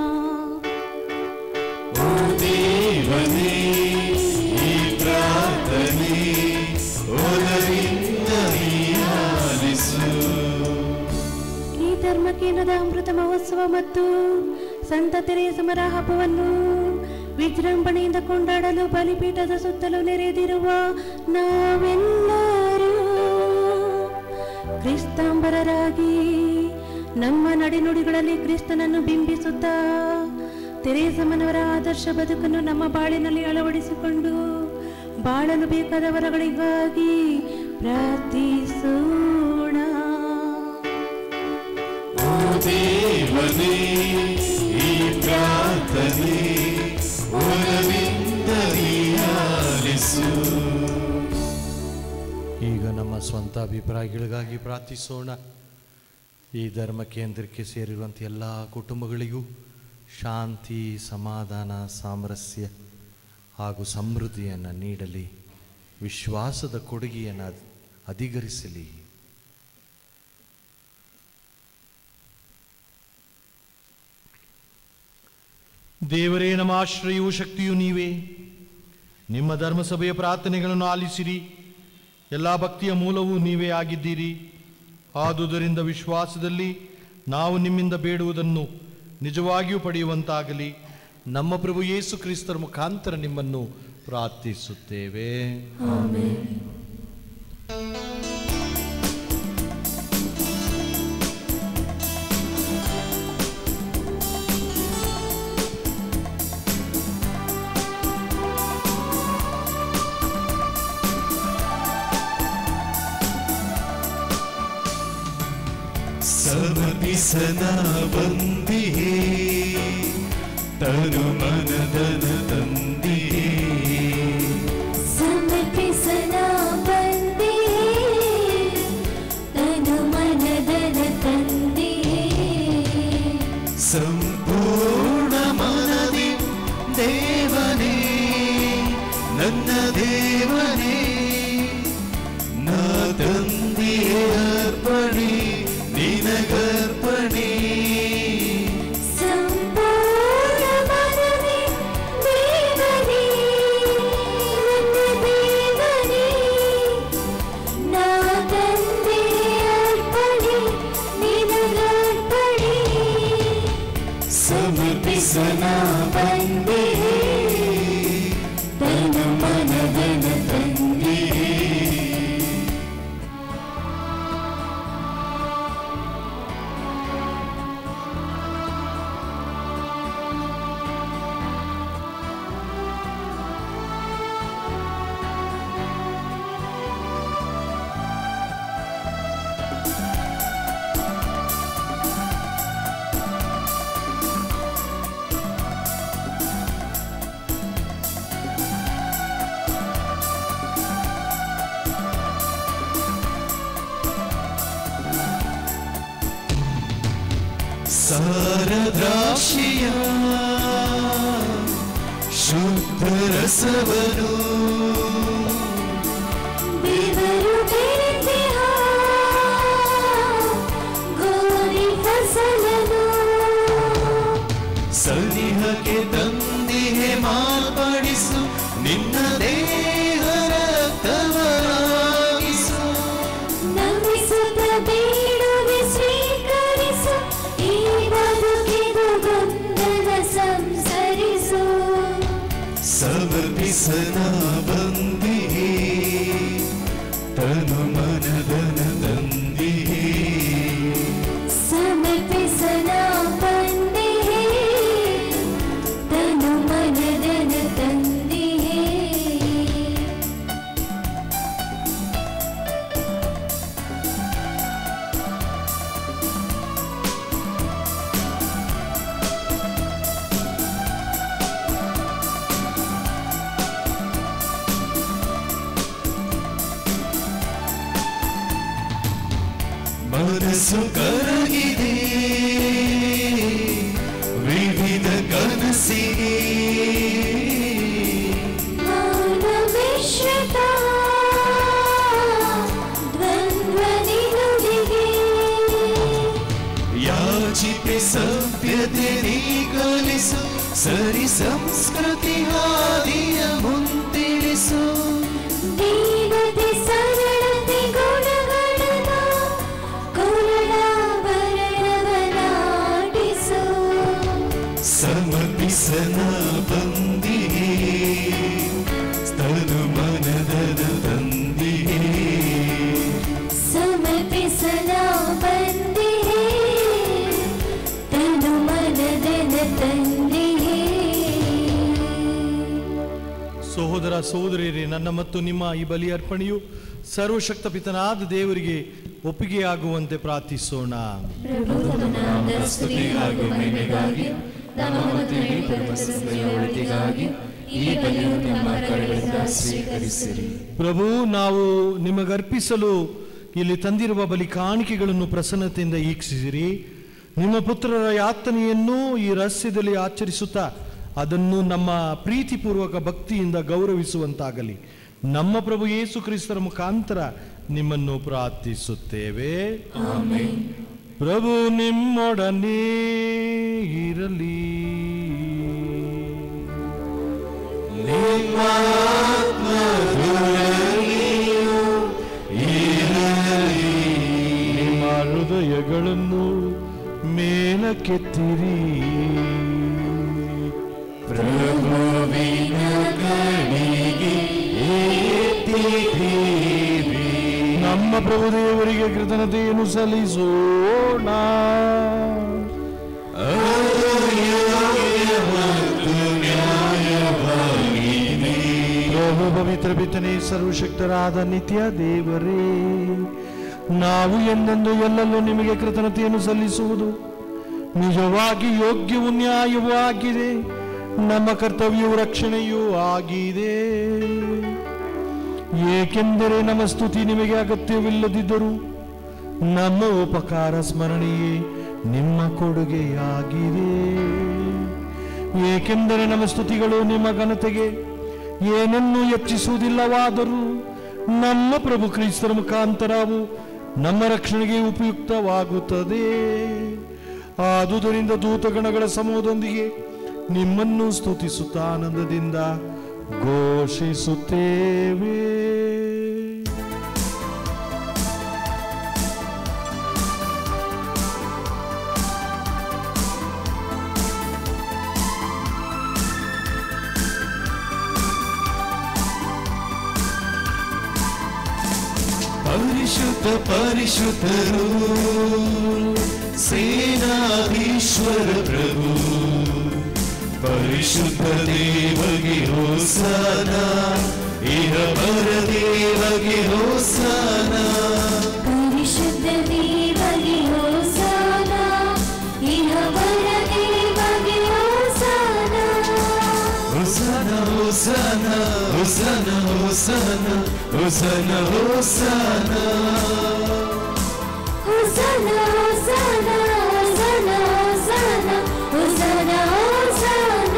ಓ ದೇವನೇ ಈ ಪ್ರಾರ್ಥನೆ ಒಲವಿಂದ ನೀ ಆಲಿಸು ಈ ಧರ್ಮಕೇಂದ್ರದ ಅಮೃತ ಮಹೋತ್ಸವ ಮತ್ತು ಸಂತ ತೆರೇಸಮರ ಹಬ್ಬವನ್ನು ವಿಜೃಂಭಣೆಯಿಂದ ಕೊಂಡಾಡಲು ಬಲಿಪೀಠದ ಸುತ್ತಲೂ ನೆರೆದಿರುವ ನಾವೆಲ್ಲರೂ ಕ್ರಿಸ್ತಾಂಬರರಾಗಿ ನಮ್ಮ ನಡೆನುಡಿಗಳಲ್ಲಿ ಕ್ರಿಸ್ತನನ್ನು ಬಿಂಬಿಸುತ್ತಾ ತೆರೇಸಮ್ಮನವರ ಆದರ್ಶ ಬದುಕನ್ನು ನಮ್ಮ ಬಾಳಿನಲ್ಲಿ ಅಳವಡಿಸಿಕೊಂಡು ಬಾಳಲು ಬೇಕಾದ ವರಗಳಿಗಾಗಿ ಪ್ರಾರ್ಥಿಸೋಣ ಓ ದೇವನೇ ಈ ಪ್ರಾರ್ಥನೆ ಒಲವಿಂದ ನೀ ಆಲಿಸು ಈಗ ನಮ್ಮ ಸ್ವಂತ ಅಭಿಪ್ರಾಯಗಳಿಗಾಗಿ ಪ್ರಾರ್ಥಿಸೋಣ ಈ ಧರ್ಮ ಕೇಂದ್ರಕ್ಕೆ ಸೇರಿರುವಂಥ ಎಲ್ಲ ಕುಟುಂಬಗಳಿಗೂ ಶಾಂತಿ ಸಮಾಧಾನ ಸಾಮರಸ್ಯ ಹಾಗೂ ಸಮೃದ್ಧಿಯನ್ನು ನೀಡಲಿ ವಿಶ್ವಾಸದ ಕೊಡುಗೆಯನ್ನು ಅದ್- ಅಧಿಗರಿಸಲಿ ದೇವರೇ ನಮ್ಮ ಆಶ್ರಯವೂ ಶಕ್ತಿಯೂ ನೀವೇ ನಿಮ್ಮ ಧರ್ಮಸಭೆಯ ಪ್ರಾರ್ಥನೆಗಳನ್ನು ಆಲಿಸಿರಿ ಎಲ್ಲ ಭಕ್ತಿಯ ಮೂಲವೂ ನೀವೇ ಆಗಿದ್ದೀರಿ ಆದುದರಿಂದ ವಿಶ್ವಾಸದಲ್ಲಿ ನಾವು ನಿಮ್ಮಿಂದ ಬೇಡುವುದನ್ನು ನಿಜವಾಗಿಯೂ ಪಡೆಯುವಂತಾಗಲಿ ನಮ್ಮ ಪ್ರಭು ಯೇಸು ಕ್ರಿಸ್ತರ ಮುಖಾಂತರ ನಿಮ್ಮನ್ನು ಪ್ರಾರ್ಥಿಸುತ್ತೇವೆ ಸಮರ್ಪಿಸನ ಬಂದಿಯೇ ತನು ಮನದನ ತಂದಿಯೇ ಸಮರ್ಪಿಸನ ಬಂದೆ ತನು ಮನದನ ತಂದೆ ಸಂಪೂರ್ಣ ಮನದಿ ದೇವನೇ ನನ್ನ ದೇವನೇ ನಾ ತಂದಿಯೇ ಅರ್ಪಣೆ ನಿನಗರ್ಪಣೆ ಸಂಪೂರ್ಣ ಮನವೇ ದೇವನೇ ನನ್ನ ದೇವನೇ ನಾ ತಂದೆ ಅರ್ಪಣೆ ನಿನಗರ್ಪಣೆ ಸಮರ್ಪಿಸನ ಬಂದೆ ತನ ಮನದನ ತಂದಿಯೇ ಸಾರದ್ರಾಕ್ಷಿಯ ಶುದ್ಧ ರಸವನು ದೇವರು ಬೆರೆತಿಹ ಗೋರಿ ಫಸಲನು ಸನಿಹಕ್ಕೆ ತಂದಿಹೆ ಮಾರ್ಪಡಿಸು ನಿನ್ನ ದೇಹ ರಕ್ತವರಾಗಿಸು ನಂಬಿಸುತ್ತ ಬೇಡುವೆ ಸ್ವೀಕರಿಸು ಈ ಬದುಕಿದು ಬಂಧನ ಸಂಸರಿಸು ಸಮರ್ಪಿಸನ ಬಂದಿಯೇ ತನು ಮನದನ ತಂದಿಯೇ ಸಮರ್ಪಿಸನ ಬಂದೆ ತನು ಮನದನ ತಂದೆಯೇ ಮನಸ್ಸು ಕರಗಿದೆ ವಿವಿಧ ಕನಸಿಗೆ ಮಾನವಿಶ್ವತ ದ್ವಂದ್ವ ನಿಲುವಿಗೆ ಯಾಚಿಸುತ್ತಿರುವೆ ಸರಿ ಸಂಸ್ಕೃತಿ ಹಾದಿಯ ಮುಂತಿಳಿಸು ದೀನತೆ ಸರಳತೆ ಗುಣಗಳನ ಕುರುಡಾಭರಣವನಾಟಿಸು ಸಮರ್ಪಿಸನ ಬಂದಿಯೇ ತನು ಮನದನ ತಂದಿಯೇ ಸಮರ್ಪಿಸಲ ಬಂದಿಹೇ ತನು ಮನದನ ತಂದಿಹೇ ಸಹೋದರ ಸಹೋದರಿಯರೇ ನನ್ನ ಮತ್ತು ನಿಮ್ಮ ಈ ಬಲಿ ಅರ್ಪಣೆಯು ಸರ್ವಶಕ್ತ ಪಿತನಾದ ದೇವರಿಗೆ ಒಪ್ಪಿಗೆಯಾಗುವಂತೆ ಪ್ರಾರ್ಥಿಸೋಣ ಸ್ತುತಿ ಹಾಗೂ ಮಹಿಮೆಗಾಗಿ ನಮ್ಮ ಮತ್ತು ಈ ಪರಮಸಭೆಯ ಒಳಿತಿಗಾಗಿ ಈ ಬಲಿಯನ್ನು ನಮ್ಮ ಕಡೆಗಳಿಂದ ಸ್ವೀಕರಿಸಿರಿ ಪ್ರಭು ನಾವು ನಿಮಗರ್ಪಿಸಲು ಇಲ್ಲಿ ತಂದಿರುವ ಬಲಿ ಕಾಣಿಕೆಗಳನ್ನು ಪ್ರಸನ್ನತೆಯಿಂದ ಈಕ್ಷಿಸಿರಿ ನಿಮ್ಮ ಪುತ್ರರ ಯಾತನೆಯನ್ನು ಈ ರಹಸ್ಯದಲ್ಲಿ ಆಚರಿಸುತ್ತಾ ಅದನ್ನು ನಮ್ಮ ಪ್ರೀತಿಪೂರ್ವಕ ಭಕ್ತಿಯಿಂದ ಗೌರವಿಸುವಂತಾಗಲಿ ನಮ್ಮ ಪ್ರಭು ಯೇಸು ಕ್ರಿಸ್ತರ ಮುಖಾಂತರ ನಿಮ್ಮನ್ನು ಪ್ರಾರ್ಥಿಸುತ್ತೇವೆ ಪ್ರಭು ನಿಮ್ಮೊಡನೆ ಇರಲಿ ನಿಮ್ಮ ಹೃದಯಗಳನ್ನು ಮೇಲಕ್ಕೆತ್ತಿರಿ ಪ್ರಭುವಿನ ಕಡೆಗೆ ಏತ್ತಿದ್ದೀವಿ ನಮ್ಮ ಪ್ರಭು ದೇವರಿಗೆ ಕೃತಜ್ಞತೆಯನ್ನು ಸಲ್ಲಿಸೋಣ ಪ್ರಭು ಪವಿತ್ರ ಪಿತನೆ ಸರ್ವಶಕ್ತರಾದ ನಿತ್ಯ ದೇವರೇ ನಾವು ಎಂದೆಂದು ಎಲ್ಲೆಲ್ಲೂ ನಿಮಗೆ ಕೃತಜ್ಞತೆಯನ್ನು ಸಲ್ಲಿಸುವುದು ನಿಜವಾಗಿ ಯೋಗ್ಯವು ನ್ಯಾಯವೂ ಆಗಿದೆ ನಮ್ಮ ಕರ್ತವ್ಯವು ರಕ್ಷಣೆಯೂ ಆಗಿದೆ ಏಕೆಂದರೆ ನಮ್ಮ ಸ್ತುತಿ ನಿಮಗೆ ಅಗತ್ಯವಿಲ್ಲದಿದ್ದರೂ ನಮ್ಮ ಉಪಕಾರ ಸ್ಮರಣೆಯೇ ನಿಮ್ಮ ಕೊಡುಗೆಯಾಗಿದೆ ಏಕೆಂದರೆ ನಮ್ಮ ಸ್ತುತಿಗಳು ನಿಮ್ಮ ಘನತೆಗೆ ಏನನ್ನೂ ಹೆಚ್ಚಿಸುವುದಿಲ್ಲವಾದರೂ ನಮ್ಮ ಪ್ರಭು ಕ್ರಿಸ್ತರ ಮುಖಾಂತರವು ನಮ್ಮ ರಕ್ಷಣೆಗೆ ಉಪಯುಕ್ತವಾಗುತ್ತದೆ ಆದುದರಿಂದ ದೂತಗಣಗಳ ಸಮೂಹದೊಂದಿಗೆ ನಿಮ್ಮನ್ನು ಸ್ತುತಿಸುತ್ತಾ ಆನಂದದಿಂದ ಘೋಷಿಸುತ್ತೇವೆ ಪರಿಶುದ್ಧ ಪರಿಶುದ್ಧರು ಸೇನಾಧೀಶ್ವರ ಪ್ರಭು ಪರಿಶುದ್ಧ ದೇವಗೆ ಹೋಸಾನ ಇಹ ಪರ ದೇವಗೆ ಹೋಸಾನ ಪರಿಶುದ್ಧ ದೇವಗೆ ಹೋಸಾನ ಇಹವರ ದೇವಗೆ ಹೋಸಾನ ಹೋಸನ ಹೋಸನ ಹೋಸನ ಹೋಸನ ಹೋಸನ ಹೋಸನ ಹೋಸಾನ ಹೋಸಾನ ಹೋಸಾನ ಹೋಸಾನ ಹೋಸಾನ ಹೋಸಾನ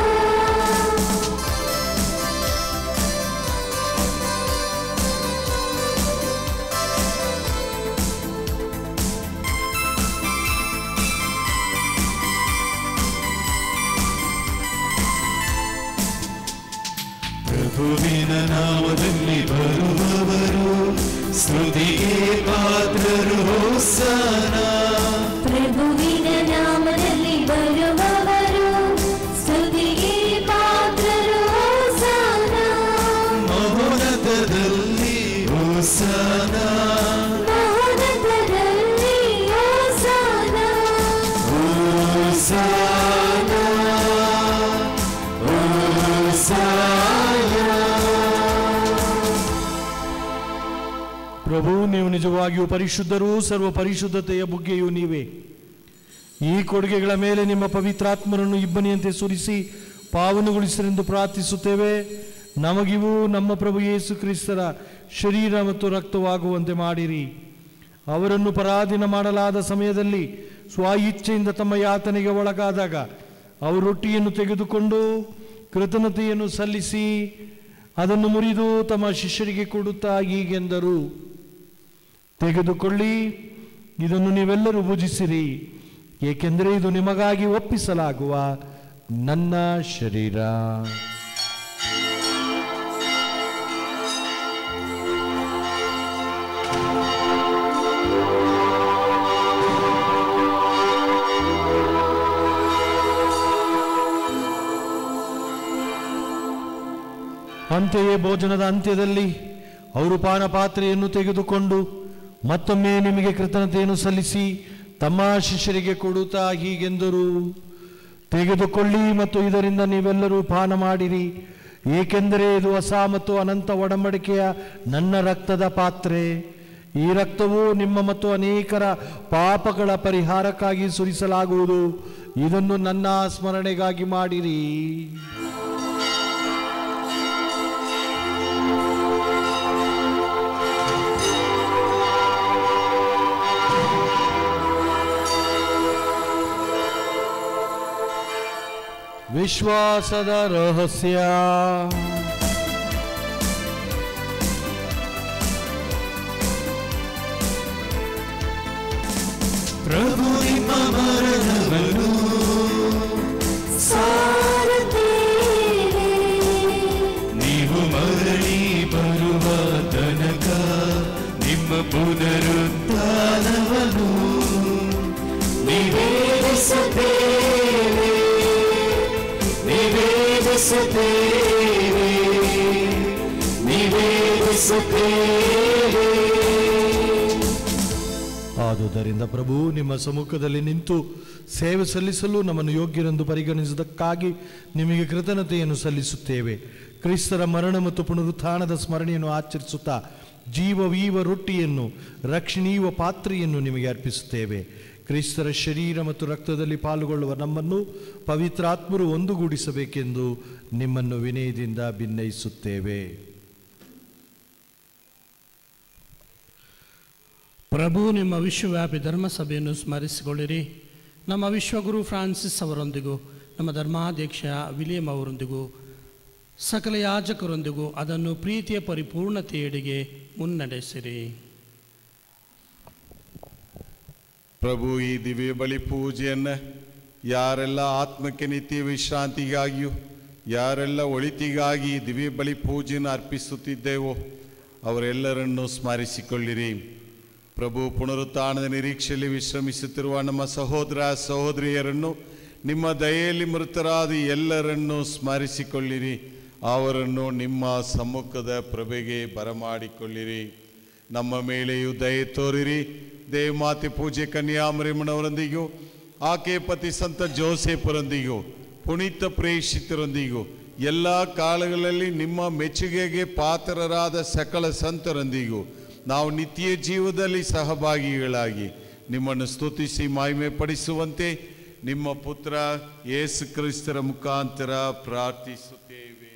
ಪ್ರಭುವಿನ ನಾಮದಲ್ಲಿ ಬರುವವರು ಸ್ತುತಿಗೆ ಪಾತ್ರರು ಹೋಸನ ಪ್ರಭುವಿನ ನಾಮದಲ್ಲಿ ಬರುವವರು ಸ್ತುತಿಗೆ ಪಾತ್ರರು ಹೋಸಾನ ಮಹೋನ್ನತದಲ್ಲಿ ಹೋಸನ ಮಹೋನ್ನತರಲ್ಲಿ ಹೋಸಾನ ಹೋಸನ ಪ್ರಭು ನೀವು ನಿಜವಾಗಿಯೂ ಪರಿಶುದ್ಧರೂ ಸರ್ವ ಪರಿಶುದ್ಧತೆಯ ಬುಗ್ಗೆಯೂ ನೀವೇ ಈ ಕೊಡುಗೆಗಳ ಮೇಲೆ ನಿಮ್ಮ ಪವಿತ್ರಾತ್ಮರನ್ನು ಇಬ್ಬನಿಯಂತೆ ಸುರಿಸಿ ಪಾವನಗೊಳಿಸರೆಂದು ಪ್ರಾರ್ಥಿಸುತ್ತೇವೆ ನಮಗಿವು ನಮ್ಮ ಪ್ರಭು ಯೇಸು ಕ್ರಿಸ್ತರ ಶರೀರ ಮತ್ತು ರಕ್ತವಾಗುವಂತೆ ಮಾಡಿರಿ ಅವರನ್ನು ಪರಾಧೀನ ಮಾಡಲಾದ ಸಮಯದಲ್ಲಿ ಸ್ವ ಇಚ್ಛೆಯಿಂದ ತಮ್ಮ ಯಾತನೆಗೆ ಒಳಗಾದಾಗ ಅವರು ರೊಟ್ಟಿಯನ್ನು ತೆಗೆದುಕೊಂಡು ಕೃತಜ್ಞತೆಯನ್ನು ಸಲ್ಲಿಸಿ ಅದನ್ನು ಮುರಿದು ತಮ್ಮ ಶಿಷ್ಯರಿಗೆ ಕೊಡುತ್ತಾ ಹೀಗೆಂದರು ತೆಗೆದುಕೊಳ್ಳಿ ಇದನ್ನು ನೀವೆಲ್ಲರೂ ಭುಜಿಸಿರಿ ಏಕೆಂದರೆ ಇದು ನಿಮಗಾಗಿ ಒಪ್ಪಿಸಲಾಗುವ ನನ್ನ ಶರೀರ ಅಂತೆಯೇ ಭೋಜನದ ಅಂತ್ಯದಲ್ಲಿ ಅವರು ಪಾನ ಪಾತ್ರೆಯನ್ನು ತೆಗೆದುಕೊಂಡು ಮತ್ತೊಮ್ಮೆ ನಿಮಗೆ ಕೃತಜ್ಞತೆಯನ್ನು ಸಲ್ಲಿಸಿ ತಮ್ಮ ಶಿಷ್ಯರಿಗೆ ಕೊಡುತ್ತಾ ಹೀಗೆಂದರು ತೆಗೆದುಕೊಳ್ಳಿ ಮತ್ತು ಇದರಿಂದ ನೀವೆಲ್ಲರೂ ಪಾನ ಮಾಡಿರಿ ಏಕೆಂದರೆ ಇದು ಹೊಸ ಮತ್ತು ಅನಂತ ಒಡಂಬಡಿಕೆಯ ನನ್ನ ರಕ್ತದ ಪಾತ್ರೆ ಈ ರಕ್ತವು ನಿಮ್ಮ ಮತ್ತು ಅನೇಕರ ಪಾಪಗಳ ಪರಿಹಾರಕ್ಕಾಗಿ ಸುರಿಸಲಾಗುವುದು ಇದನ್ನು ನನ್ನ ಸ್ಮರಣೆಗಾಗಿ ಮಾಡಿರಿ ವಿಶ್ವಾಸದ ರಹಸ್ಯ ಪ್ರಭು ನಿಮ್ಮ ಮರಣವನ್ನು ನೀವು ಮರಳಿ ಬರುವ ತನಕ ನಿಮ್ಮ ಪುನರುತ್ಥಾನವನ್ನು ನಿವೇದಿಸುತ್ತೇವೆ ನಿವೇದಿಸುತ್ತೇವೆ ನಿವೇದಿಸುತ್ತೇವೆ ಆದುದರಿಂದ ಪ್ರಭು ನಿಮ್ಮ ಸಮ್ಮುಖದಲ್ಲಿ ನಿಂತು ಸೇವೆ ಸಲ್ಲಿಸಲು ನಮ್ಮನ್ನು ಯೋಗ್ಯರೆಂದು ಪರಿಗಣಿಸಿದ್ದಕ್ಕಾಗಿ ನಿಮಗೆ ಕೃತಜ್ಞತೆಯನ್ನು ಸಲ್ಲಿಸುತ್ತೇವೆ ಕ್ರಿಸ್ತರ ಮರಣ ಮತ್ತು ಪುನರುತ್ಥಾನದ ಸ್ಮರಣೆಯನ್ನು ಆಚರಿಸುತ್ತಾ ಜೀವವೀವ ರೊಟ್ಟಿಯನ್ನು ರಕ್ಷಣೀಯ ಪಾತ್ರೆಯನ್ನು ನಿಮಗೆ ಅರ್ಪಿಸುತ್ತೇವೆ ಕ್ರಿಸ್ತರ ಶರೀರ ಮತ್ತು ರಕ್ತದಲ್ಲಿ ಪಾಲ್ಗೊಳ್ಳುವ ನಮ್ಮನ್ನು ಪವಿತ್ರಾತ್ಮರು ಒಂದುಗೂಡಿಸಬೇಕೆಂದು ನಿಮ್ಮನ್ನು ವಿನಯದಿಂದ ಭಿನ್ನಯಿಸುತ್ತೇವೆ ಪ್ರಭು ನಿಮ್ಮ ವಿಶ್ವವ್ಯಾಪಿ ಧರ್ಮಸಭೆಯನ್ನು ಸ್ಮರಿಸಿಕೊಳ್ಳಿರಿ ನಮ್ಮ ವಿಶ್ವಗುರು ಫ್ರಾನ್ಸಿಸ್ ಅವರೊಂದಿಗೂ ನಮ್ಮ ಧರ್ಮಾಧ್ಯಕ್ಷ ವಿಲಿಯಂ ಅವರೊಂದಿಗೂ ಸಕಲ ಯಾಜಕರೊಂದಿಗೂ ಅದನ್ನು ಪ್ರೀತಿಯ ಪರಿಪೂರ್ಣತೆಯೆಡೆಗೆ ಮುನ್ನಡೆಸಿರಿ ಪ್ರಭು ಈ ದಿವ್ಯ ಬಲಿ ಪೂಜೆಯನ್ನು ಯಾರೆಲ್ಲ ಆತ್ಮಕ್ಕೆ ನಿತ್ಯ ವಿಶ್ರಾಂತಿಗಾಗಿಯೂ ಯಾರೆಲ್ಲ ಒಳಿತಿಗಾಗಿ ಈ ದಿವ್ಯ ಬಲಿ ಪೂಜೆಯನ್ನು ಅರ್ಪಿಸುತ್ತಿದ್ದೇವೋ ಅವರೆಲ್ಲರನ್ನು ಸ್ಮರಿಸಿಕೊಳ್ಳಿರಿ ಪ್ರಭು ಪುನರುತ್ಥಾನದ ನಿರೀಕ್ಷೆಯಲ್ಲಿ ವಿಶ್ರಮಿಸುತ್ತಿರುವ ನಮ್ಮ ಸಹೋದರ ಸಹೋದರಿಯರನ್ನು ನಿಮ್ಮ ದಯೆಯಲ್ಲಿ ಮೃತರಾದ ಎಲ್ಲರನ್ನೂ ಸ್ಮರಿಸಿಕೊಳ್ಳಿರಿ ಅವರನ್ನು ನಿಮ್ಮ ಸಮ್ಮುಖದ ಪ್ರಭೆಗೆ ಬರಮಾಡಿಕೊಳ್ಳಿರಿ ನಮ್ಮ ಮೇಲೆಯೂ ದಯೆ ತೋರಿರಿ ದೇವಮಾತೆ ಪೂಜೆ ಕನ್ಯಾಮರಿಮಣವರೊಂದಿಗೂ ಆಕೆ ಪತಿ ಸಂತ ಜೋಸೆಫರೊಂದಿಗೂ ಪುನೀತ ಪ್ರೇಷಿತರೊಂದಿಗೂ ಎಲ್ಲ ಕಾಲಗಳಲ್ಲಿ ನಿಮ್ಮ ಮೆಚ್ಚುಗೆಗೆ ಪಾತ್ರರಾದ ಸಕಲ ಸಂತರೊಂದಿಗೂ ನಾವು ನಿತ್ಯ ಜೀವದಲ್ಲಿ ಸಹಭಾಗಿಗಳಾಗಿ ನಿಮ್ಮನ್ನು ಸ್ತುತಿಸಿ ಮಹಿಮೆ ಪಡಿಸುವಂತೆ ನಿಮ್ಮ ಪುತ್ರ ಯೇಸು ಕ್ರಿಸ್ತರ ಮುಖಾಂತರ ಪ್ರಾರ್ಥಿಸುತ್ತೇವೆ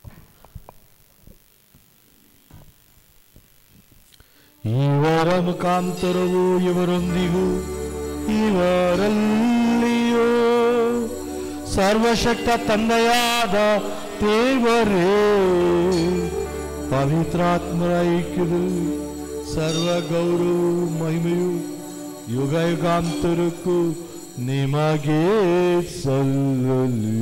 ಇವರ ಮುಖಾಂತರವೂ ಇವರೊಂದಿಗೂ ಇವರಲ್ಲಿಯೂ ಸರ್ವಶಕ್ತ ತಂದೆಯಾದ ದೇವರೇ ಪವಿತ್ರಾತ್ಮರ ಐಕ್ಯದಲ್ಲಿ ಸರ್ವ ಗೌರವ ಮಹಿಮೆಯು ಯುಗ ಯುಗಾಂತರಕ್ಕೂ ನಿಮಗೆ ಸಲ್ಲಲಿ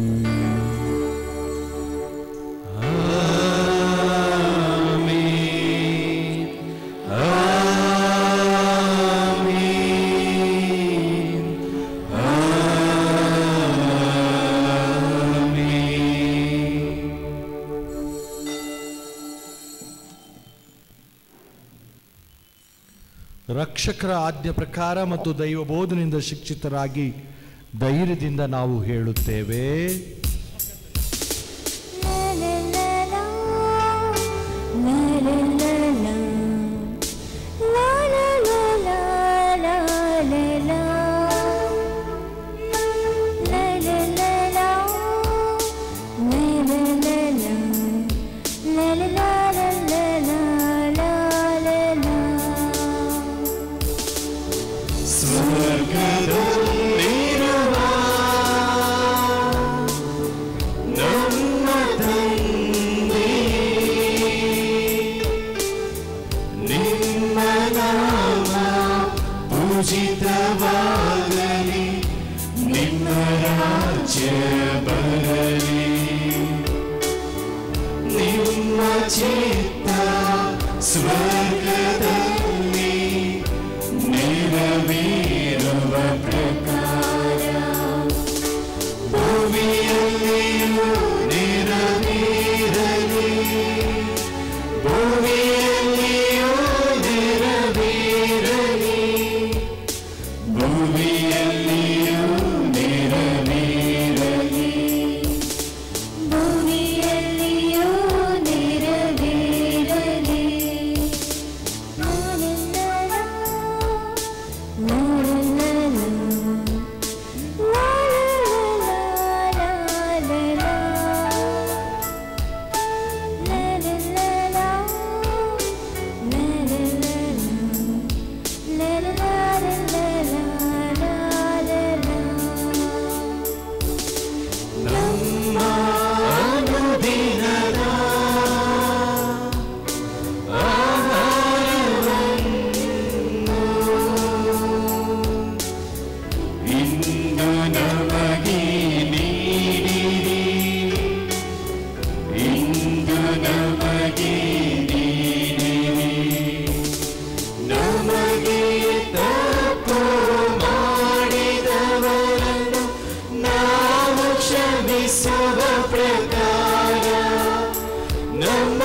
ರಕ್ಷಕರ ಆಜ್ಞೆ ಪ್ರಕಾರ ಮತ್ತು ದೈವ ಬೋಧನೆಯಿಂದ ಶಿಕ್ಷಿತರಾಗಿ ಧೈರ್ಯದಿಂದ ನಾವು ಹೇಳುತ್ತೇವೆ ಸ್ವರ್ಗದಲ್ಲಿರುವ ನಮ್ಮ ತಂದೆಯೇ, ನಿಮ್ಮ ನಾಮ ಪೂಜಿತವಾಗಲಿ ನಿಮ್ಮ ರಾಜ್ಯ ಬರಲಿ ನಿಮ್ಮ ಚಿತ್ತ ಸ್ವರ್ಗದಲ್ಲಿ ನೆರವೇರುವ ಪ್ರಕಾರ ಭೂಮಿಯಲ್ಲಿಯೂ ನೆರವೇರಲಿ ಭೂಮಿಯಲ್ಲಿಯೂ ನೆರವೇರಲಿ ಭೂಮಿಯಲ್ಲಿಯೂ ನೆರವೇರಲಿ ಭೂಮಿಯಲ್ಲಿಯೂ ನೆರವೇರಲಿ ನಮ್ಮ ಅನುದಿನದ ಆಹಾರವನ್ನು ಇಂದು ನಮಗೆ ನೀಡಿರಿ ಇಂದು ನಮಗೆ ನೀಡಿರಿ ನಮಗೆ ತಪ್ಪು ಮಾಡಿದವರನ್ನು ನಾವು ಕ್ಷಮಿಸುವ ಪ್ರಕಾರ ನಮ್ಮ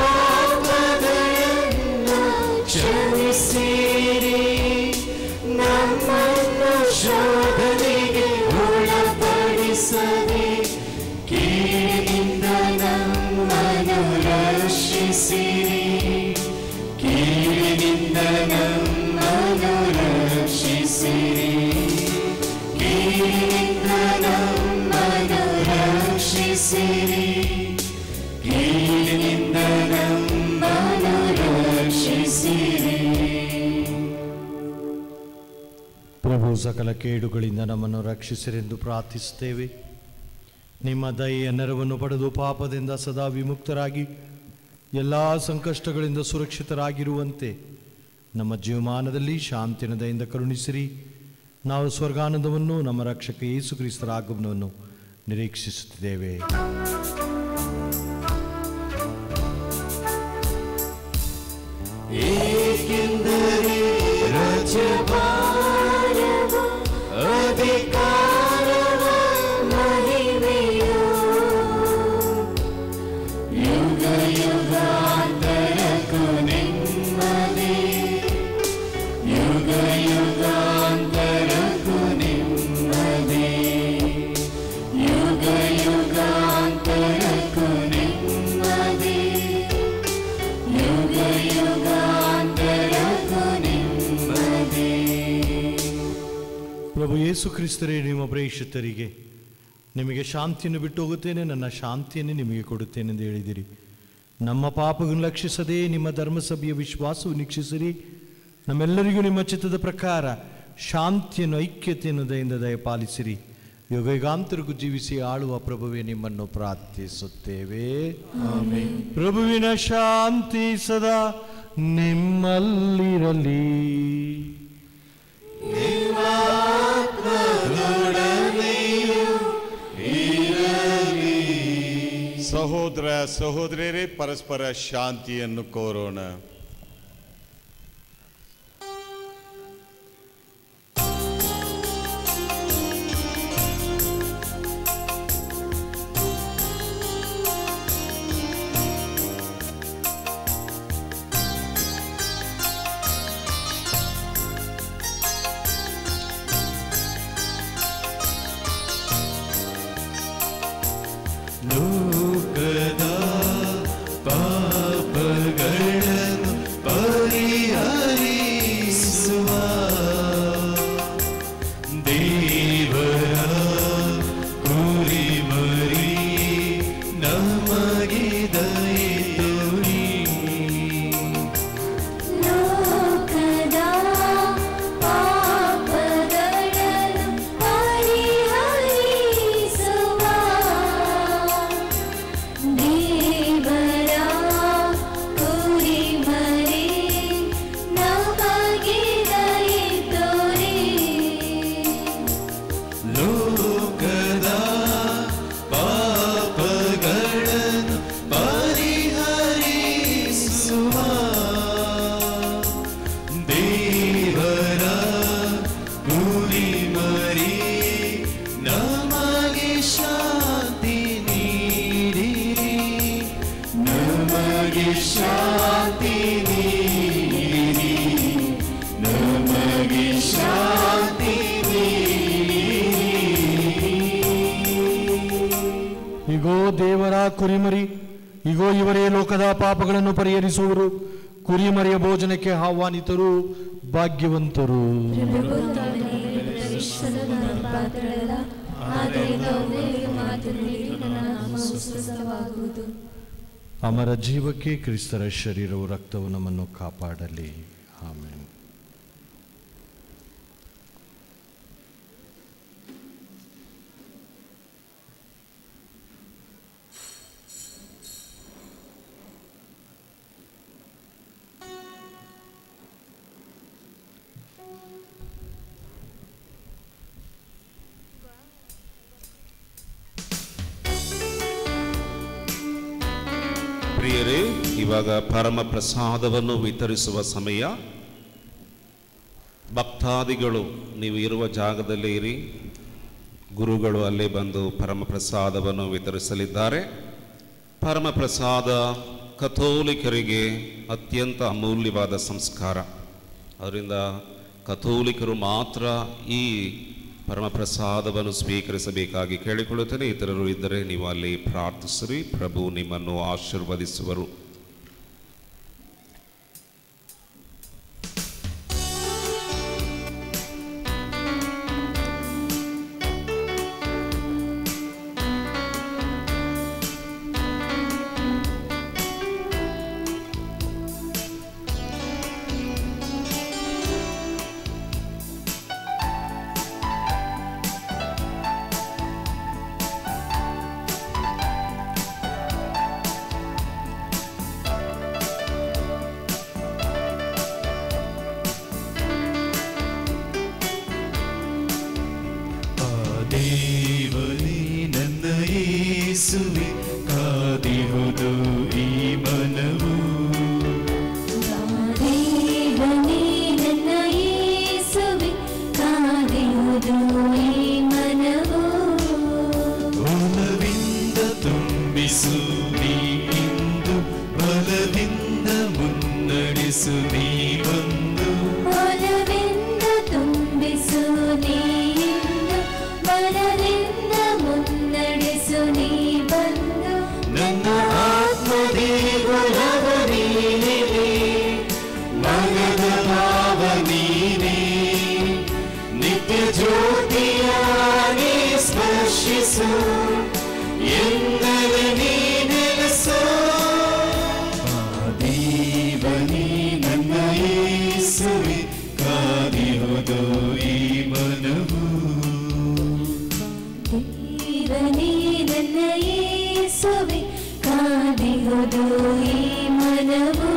ಪಾಪಗಳನ್ನು ಕ್ಷಮಿಸಿರಿ ನಮ್ಮನ್ನು ಶೋಧನೆಗೆ ಒಳಪಡಿಸದೆ ಕೀಳಿನಿಂದ ನಮ್ಮನ್ನು ರಕ್ಷಿಸಿರಿ ಕೀಳಿನಿಂದ ನಮ್ಮನ್ನು ರಕ್ಷಿಸಿರಿ ಕೀಳಿನಿಂದ ನಮ್ಮನ್ನು ರಕ್ಷಿಸಿರಿ ಕೀಳಿನಿಂದ ನಮ್ಮನ್ನು ರಕ್ಷಿಸಿರಿ ಪ್ರಭು ಸಕಲ ಕೇಡುಗಳಿಂದ ನಮ್ಮನ್ನು ರಕ್ಷಿಸಿರೆಂದು ಪ್ರಾರ್ಥಿಸುತ್ತೇವೆ ನಿಮ್ಮ ದಯೆಯ ನೆರವನ್ನು ಪಡೆದು ಪಾಪದಿಂದ ಸದಾ ವಿಮುಕ್ತರಾಗಿ ಎಲ್ಲ ಸಂಕಷ್ಟಗಳಿಂದ ಸುರಕ್ಷಿತರಾಗಿರುವಂತೆ ನಮ್ಮ ಜೀವಮಾನದಲ್ಲಿ ಶಾಂತಿನ ದಯಿಂದ ಕರುಣಿಸಿರಿ ನಾವು ಸ್ವರ್ಗಾನಂದವನ್ನು ನಮ್ಮ ರಕ್ಷಕ ಯೇಸು ಕ್ರಿಸ್ತರ ಆಗಮನವನ್ನು ನಿರೀಕ್ಷಿಸುತ್ತಿದ್ದೇವೆ ಏಕೆಂದರೆ ರಾಜ್ಯಭಾರವು ಅಧಿಕಾರವ ಮಹಿಮೆಯು ಯುಗ ಯುಗಾಂತರಕ್ಕೂ ನಿಮ್ಮದೇ ಯುಗ ಯುಗಾಂತರಕ್ಕೂ ನಿಮ್ಮದೇ ಯುಗ ಯುಗಾಂತರಕ್ಕೂ ನಿಮ್ಮದೇ ಯುಗ ಯುಗಾಂತರಕ್ಕೂ ನಿಮ್ಮದೇ ಪ್ರಭು ಯೇಸು ಕ್ರಿಸ್ತರೇ ನಿಮ್ಮ ಪ್ರೇಷಿತರಿಗೆ ನಿಮಗೆ ಶಾಂತಿಯನ್ನು ಬಿಟ್ಟು ಹೋಗುತ್ತೇನೆ ನನ್ನ ಶಾಂತಿಯನ್ನು ನಿಮಗೆ ಕೊಡುತ್ತೇನೆಂದು ಹೇಳಿದಿರಿ ನಮ್ಮ ಪಾಪಗಳನ್ನು ಲಕ್ಷಿಸದೆ ನಿಮ್ಮ ಧರ್ಮಸಭೆಯ ವಿಶ್ವಾಸವು ನಿರೀಕ್ಷಿಸಿರಿ ನಮ್ಮೆಲ್ಲರಿಗೂ ನಿಮ್ಮ ಚಿತ್ತದ ಪ್ರಕಾರ ಶಾಂತಿಯನ್ನು ಐಕ್ಯತೆಯನ್ನು ದಯಿಂದ ದಯಪಾಲಿಸಿರಿ ಯುಗ ಯುಗಾಂತರಿಗೂ ಜೀವಿಸಿ ಆಳುವ ಪ್ರಭುವೇ ನಿಮ್ಮನ್ನು ಪ್ರಾರ್ಥಿಸುತ್ತೇವೆ ಪ್ರಭುವಿನ ಶಾಂತಿ ಸದಾ ನಿಮ್ಮಲ್ಲಿರಲಿ ಸಹೋದರ ಸಹೋದರಿಯರೇ ಪರಸ್ಪರ ಶಾಂತಿಯನ್ನು ಕೋರೋಣ ಲೋಕದ ಪಾಪಗಳನ್ನು ದೇವರ ಕುರಿಮರಿ ಇಗೋ ಇವರೇ ಲೋಕದ ಪಾಪಗಳನ್ನು ಪರಿಹರಿಸುವರು ಕುರಿಮರಿಯ ಭೋಜನಕ್ಕೆ ಆಹ್ವಾನಿತರು ಭಾಗ್ಯವಂತರು ಪಾತ್ರರಲ್ಲ ಆದ್ದರಿಂದ ಒಮ್ಮೆ ಮಾತು ನುಡಿದು ನನ್ನ ಆತ್ಮ ಸ್ವಸ್ಥವಾಗುವುದು ಅಮರ ಜೀವಕ್ಕೆ ಕ್ರಿಸ್ತರ ಶರೀರವು ರಕ್ತವು ನಮ್ಮನ್ನು ಕಾಪಾಡಲಿ ಆಮೇಲೆ ಪ್ರಿಯರೇ ಇವಾಗ ಪರಮ ಪ್ರಸಾದವನ್ನು ವಿತರಿಸುವ ಸಮಯ ಭಕ್ತಾದಿಗಳು ನೀವು ಇರುವ ಜಾಗದಲ್ಲೇ ಇರಿ ಗುರುಗಳು ಅಲ್ಲೇ ಬಂದು ಪರಮ ಪ್ರಸಾದವನ್ನು ವಿತರಿಸಲಿದ್ದಾರೆ ಪರಮ ಪ್ರಸಾದ ಕಥೋಲಿಕರಿಗೆ ಅತ್ಯಂತ ಅಮೂಲ್ಯವಾದ ಸಂಸ್ಕಾರ ಅದರಿಂದ ಕಥೋಲಿಕರು ಮಾತ್ರ ಈ ಪರಮ ಪ್ರಸಾದವನ್ನು ಸ್ವೀಕರಿಸಬೇಕಾಗಿ ಕೇಳಿಕೊಳ್ಳುತ್ತೇನೆ ಇತರರು ಇದ್ದರೆ ನೀವು ಅಲ್ಲಿ ಪ್ರಾರ್ಥಿಸಿರಿ ಪ್ರಭು ನಿಮ್ಮನ್ನು ಆಶೀರ್ವದಿಸುವರು ದೇವನೇ ನನ್ನ ಯೇಸುವೆ ಕಾದಿಹುದು ಈ ಮನವು ದೇವನೇ ನನ್ನ ಯೇಸುವೆ ಕಾದಿರುವುದು ಈ ಮನವು ಒಲವಿಂದ ತುಂಬಿಸು ನೀ ಇಂದು ಬಲದಿಂದ ಮುನ್ನಡೆಸು ನೀ ಬಂದು ಒಲವೆಂದ ತುಂಬಿಸು ನೀಯಿಂದ ಬಲದಿಂದ ಮುನ್ನಡೆಸು ನೀ ಬಂದು ನನ್ನ ಆತ್ಮದೇವರವ ನೀನೇ ಮನದ ಭಾವ ನೀನೇ ನಿತ್ಯ ಜ್ಯೋತಿಯ ನೀ ಸ್ಪರ್ಶಿಸು ಎಂದರೆ ನೀ ನೆಲೆಸು ದೇವನೇ ನನ್ನ ಯೇಸುವೆ ಕಾದಿರುವುದು ಈ ಮನವು ದೇವನೇ ನನ್ನ ಯೇಸುವೆ ಕಾದಿರುವುದು ಈ ಮನವು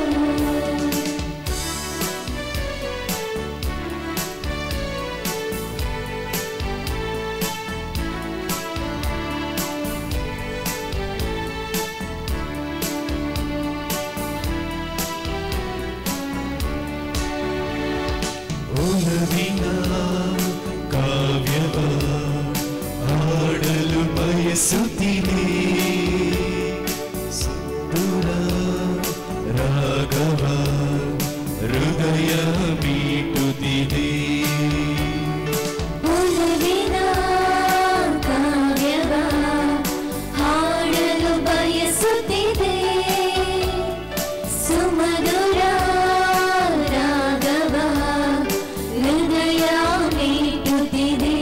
ಒಲವಿನ ಕಾವ್ಯವ ಹಾಡಲು ಬಯಸುತ್ತೀನಿ ಸುಂದರ ರಾಗವ ಹೃದಯ ಮೀಟುತ್ತಿದೆ ಒಲವಿನ ಕಾವ್ಯವ ಹಾಡಲು ಬಯಸುತ್ತಿದೆ ಸುಮಧುರ ರಾಗವ ಹೃದಯ ಮೀಟುತ್ತಿದೆ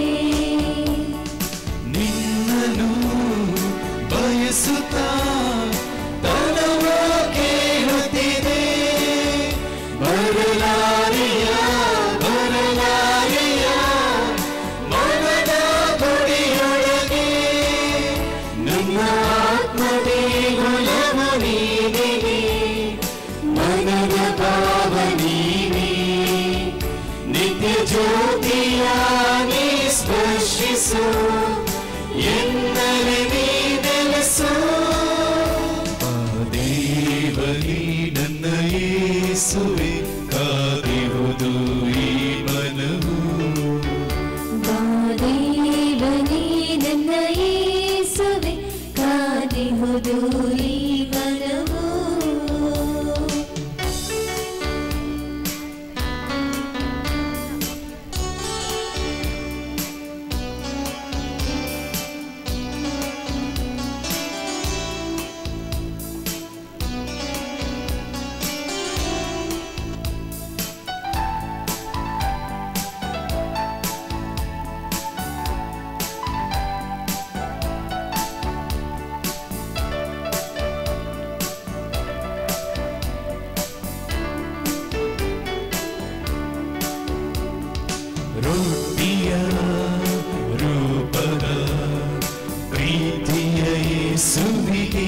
ನಿನ್ನನು ಬಯಸುತ್ತಾ ತನವ ಕೇಳುತ್ತಿದೆ ಬರಲಾರೆಯ ಬರಲಾರೆಯ ಮನದ ಗುಡಿಯೊಳಗೆ ನನ್ನ ಆತ್ಮದೇಗುಲವ ನೀನೇ ಮನದ ಭಾವ ನೀನೇ ನಿತ್ಯ ಜ್ಯೋತಿಯ ನೀ ಸ್ಪರ್ಶಿಸು ಎಂದರೆ ನೀ ನೆಲೆಸು ದೇವನೇ ನನ್ನ ಯೇಸುವೆ ಕಾದಿರುವುದು ಈ ಮನವು ದೇವನೇ ನನ್ನ ಯೇಸುವೆ ಕಾದಿಹುದು ಈ ಮನವು ಿ ರೊಟ್ಟಿಯ ರೂಪದ ಪ್ರೀತಿಯ ಯೇಸುವಿಗೆ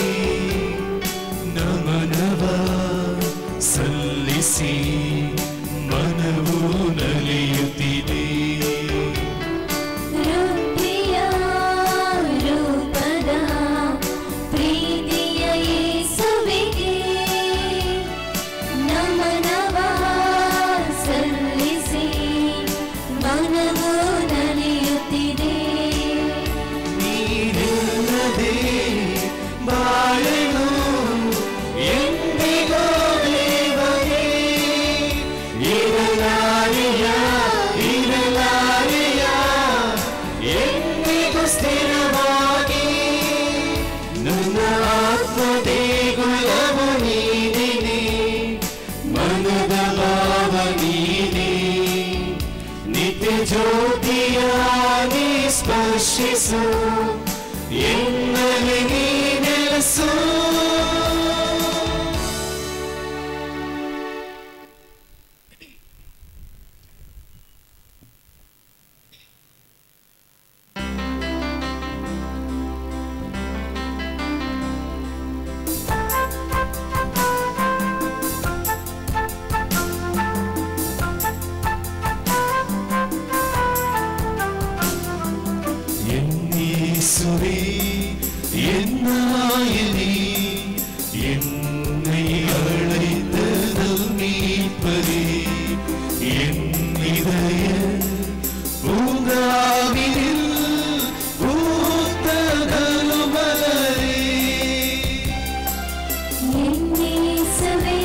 ನಮನವ ಸಲ್ಲಿಸಿ ಮನವು ನಲಿಯುತ್ತಿದೆ ರೊಟ್ಟಿಯ ರೂಪದ ಪ್ರೀತಿಯ ಯೇಸುವಿಗೆ ನಮನವ ಸಲ್ಲಿಸಿ ಮನವು ನಲಿಯುತ್ತಿದೆ ನೀರಿಲ್ಲದೆ ಬಾಳೆನು ಎಂದಿಗೋ ದೇವರೇ ಇರಲಾರೆಯ ಇರಲಾರೆಯ ಎಂದಿಗೂ ಸ್ಥಿರವಾಗಿ ನನ್ನ ಆತ್ಮದೇಗುಲವು ನೀನೇ ಮನದ ಭಾವ ನೀನೇ ನಿತ್ಯ ಜ್ಯೋತಿಯ ನೀ ಸ್ಪರ್ಶಿಸು ಎನ್ನಲಿ ನೀ ನೆಲೆಸು എന്നീസുവേ എന്നായനേ என்னை அழைத்ததல் மீட்பரே என் இதய பூங்காவினில் பூத்ததலு மலரே என்னேசுவே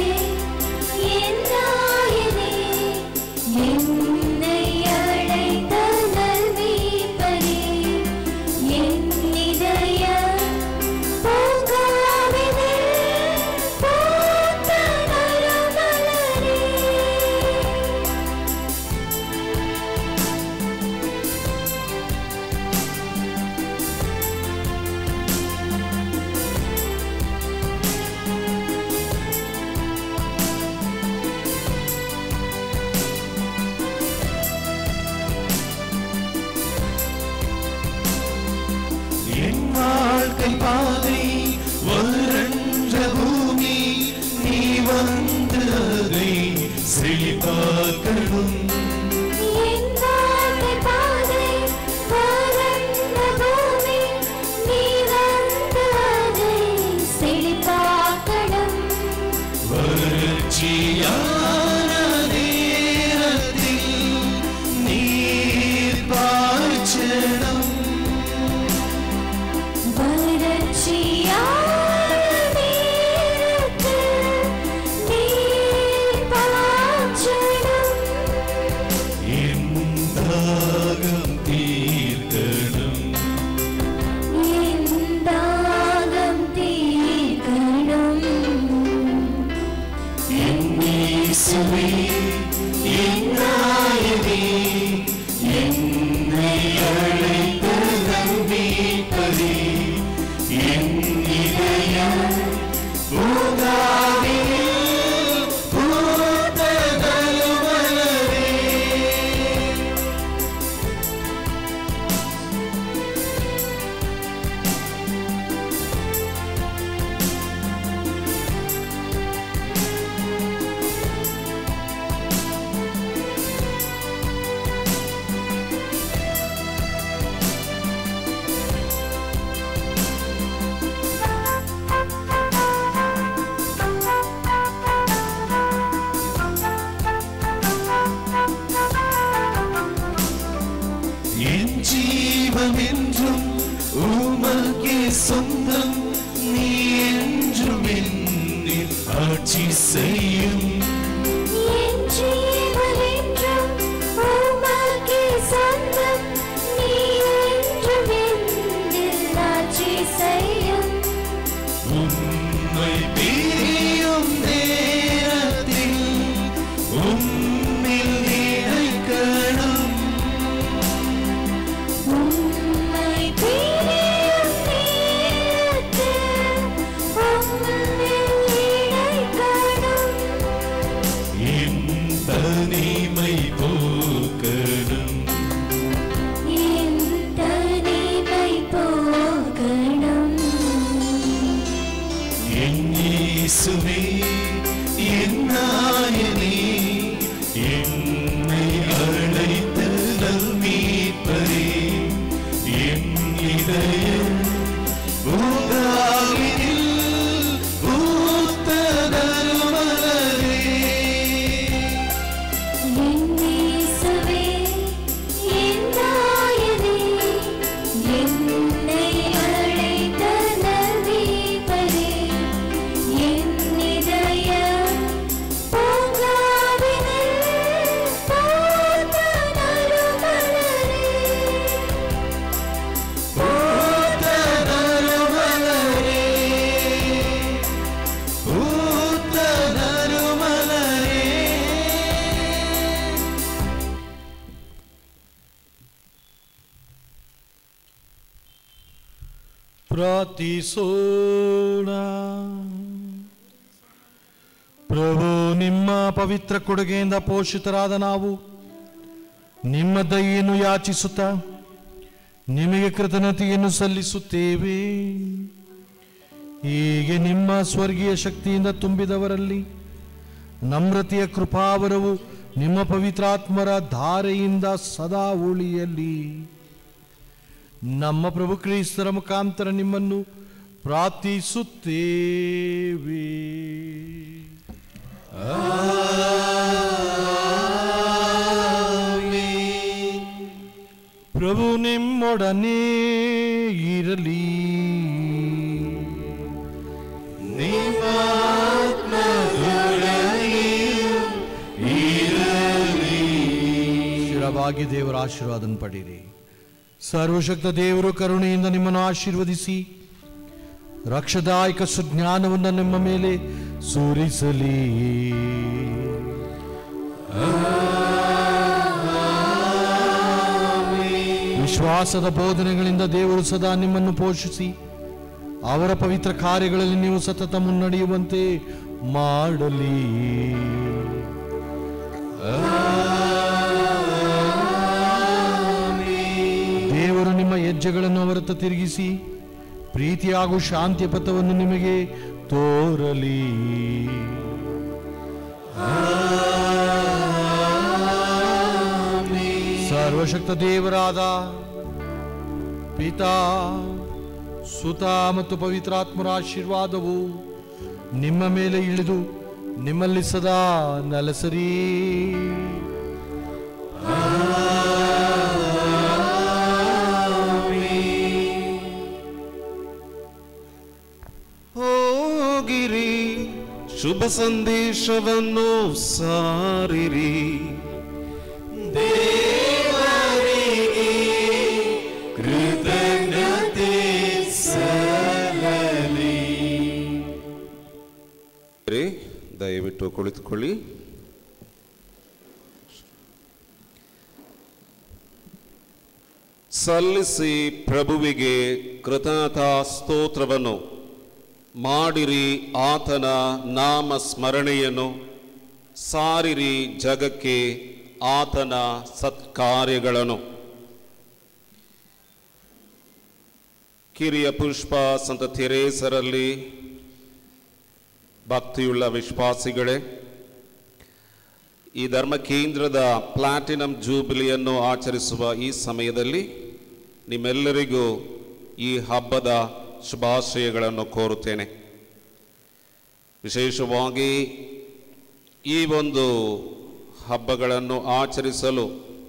என்னாயனே என்னை அழைத்த நல்மீட்பரே என் இதய பூங்காவினில் பூத்த நறுமலரே என் வாழ்க்கை பாதை வறண்ட பூமி நீ வந்து அதை செழிப்பாக்கணும் என் வாழ்க்கை பாதை வறண்ட பூமி நீ வந்து அதை செழிப்பாக்கணும் வறட்சியான நேரத்தில் நீர் பாய்ச்சணும் வறட்சியான நேரத்தில் நீர் பாய்ச்சணும் என் தாகம் தீர்க்கணும் என் தாகம் தீர்க்கணும் என்னீசுவே என்னாயனே என்னை அழைத்த நம்பீப்பதே என் இதயம் பூங்காவினில் பூத்ததலு மலரே என் ஜீவம் என்றும் உமக்கே சொந்தம் நீ என்றும் என்னில் ஆட்சி செய்யும் என் ஜீவனென்றும் உமக்கே சொந்தம் நீ என்றும் என்னில் ஆட்சி செய்யும் உம்மை பிரியும் நேரத்தில் உம்மில் நினைக்கணும் உம்மை பிரியும் நேரத்தில் உம்மில் இணைக்கணும் ಪ್ರಾರ್ಥಿಸೋಣ ಪ್ರಭು ನಿಮ್ಮ ಪವಿತ್ರ ಕೊಡುಗೆಯಿಂದ ಪೋಷಿತರಾದ ನಾವು ನಿಮ್ಮ ದಯೆಯನ್ನು ಯಾಚಿಸುತ್ತಾ ನಿಮಗೆ ಕೃತಜ್ಞತೆಯನ್ನು ಸಲ್ಲಿಸುತ್ತೇವೆ ಹೀಗೆ ನಿಮ್ಮ ಸ್ವರ್ಗೀಯ ಶಕ್ತಿಯಿಂದ ತುಂಬಿದವರಲ್ಲಿ ನಮ್ರತೆಯ ಕೃಪಾವರವು ನಿಮ್ಮ ಪವಿತ್ರಾತ್ಮರ ಧಾರೆಯಿಂದ ಸದಾ ಉಳಿಯಲಿ ನಮ್ಮ ಪ್ರಭು ಕ್ರಿಸ್ತರ ಮುಖಾಂತರ ನಿಮ್ಮನ್ನು ಪ್ರಾರ್ಥಿಸುತ್ತೇವೆ ಪ್ರಭು ನಿಮ್ಮೊಡನೆ ಇರಲಿ ಸ್ಥಿರವಾಗಿ ದೇವರ ಆಶೀರ್ವಾದನ ಪಡೀರಿ ಸರ್ವಶಕ್ತ ದೇವರು ಕರುಣೆಯಿಂದ ನಿಮ್ಮನ್ನು ಆಶೀರ್ವದಿಸಿ ರಕ್ಷದಾಯಕ ಸುಜ್ಞಾನವನ್ನು ನಿಮ್ಮ ಮೇಲೆ ಸುರಿಸಲಿ ವಿಶ್ವಾಸದ ಬೋಧನೆಗಳಿಂದ ದೇವರು ಸದಾ ನಿಮ್ಮನ್ನು ಪೋಷಿಸಿ ಅವರ ಪವಿತ್ರ ಕಾರ್ಯಗಳಲ್ಲಿ ನೀವು ಸತತ ಮುನ್ನಡೆಯುವಂತೆ ಮಾಡಲಿ ದೇವರು ನಿಮ್ಮ ಹೆಜ್ಜೆಗಳನ್ನು ಅವರತ್ತ ತಿರುಗಿಸಿ ಪ್ರೀತಿ ಹಾಗೂ ಶಾಂತಿಯ ಪಥವನ್ನು ನಿಮಗೆ ತೋರಲಿ ಸರ್ವಶಕ್ತ ದೇವರಾದ ಪಿತಾ ಸುತ ಮತ್ತು ಪವಿತ್ರಾತ್ಮರ ಆಶೀರ್ವಾದವು ನಿಮ್ಮ ಮೇಲೆ ಇಳಿದು ನಿಮ್ಮಲ್ಲಿ ಸದಾ ನೆಲೆಸರಿ ಹೋಗಿರಿ ಶುಭ ಸಂದೇಶವನ್ನು ಸಾರಿರಿ ದೇವರಿಗೆ ಕೃತಜ್ಞತೆ ಸಲ್ಲಲಿ ದಯವಿಟ್ಟು ಕುಳಿತುಕೊಳ್ಳಿ ಸಲ್ಲಿಸಿ ಪ್ರಭುವಿಗೆ ಕೃತಜ್ಞತಾ ಸ್ತೋತ್ರವನ್ನು ಮಾಡಿರಿ ಆತನ ನಾಮ ಸ್ಮರಣೆಯನ್ನು ಸಾರಿರಿ ಜಗಕ್ಕೆ ಆತನ ಸತ್ಕಾರ್ಯಗಳನ್ನು ಕಿರಿಯ ಪುಷ್ಪ ಸಂತ ಥೆರೇಸರಲ್ಲಿ ಭಕ್ತಿಯುಳ್ಳ ವಿಶ್ವಾಸಿಗಳೇ ಈ ಧರ್ಮ ಕೇಂದ್ರದ ಪ್ಲಾಟಿನಂ ಜೂಬಿಲಿಯನ್ನು ಆಚರಿಸುವ ಈ ಸಮಯದಲ್ಲಿ ನಿಮ್ಮೆಲ್ಲರಿಗೂ ಈ ಹಬ್ಬದ ಶುಭಾಶಯಗಳನ್ನು ಕೋರುತ್ತೇನೆ ವಿಶೇಷವಾಗಿ ಈ ಒಂದು ಹಬ್ಬಗಳನ್ನು ಆಚರಿಸಲು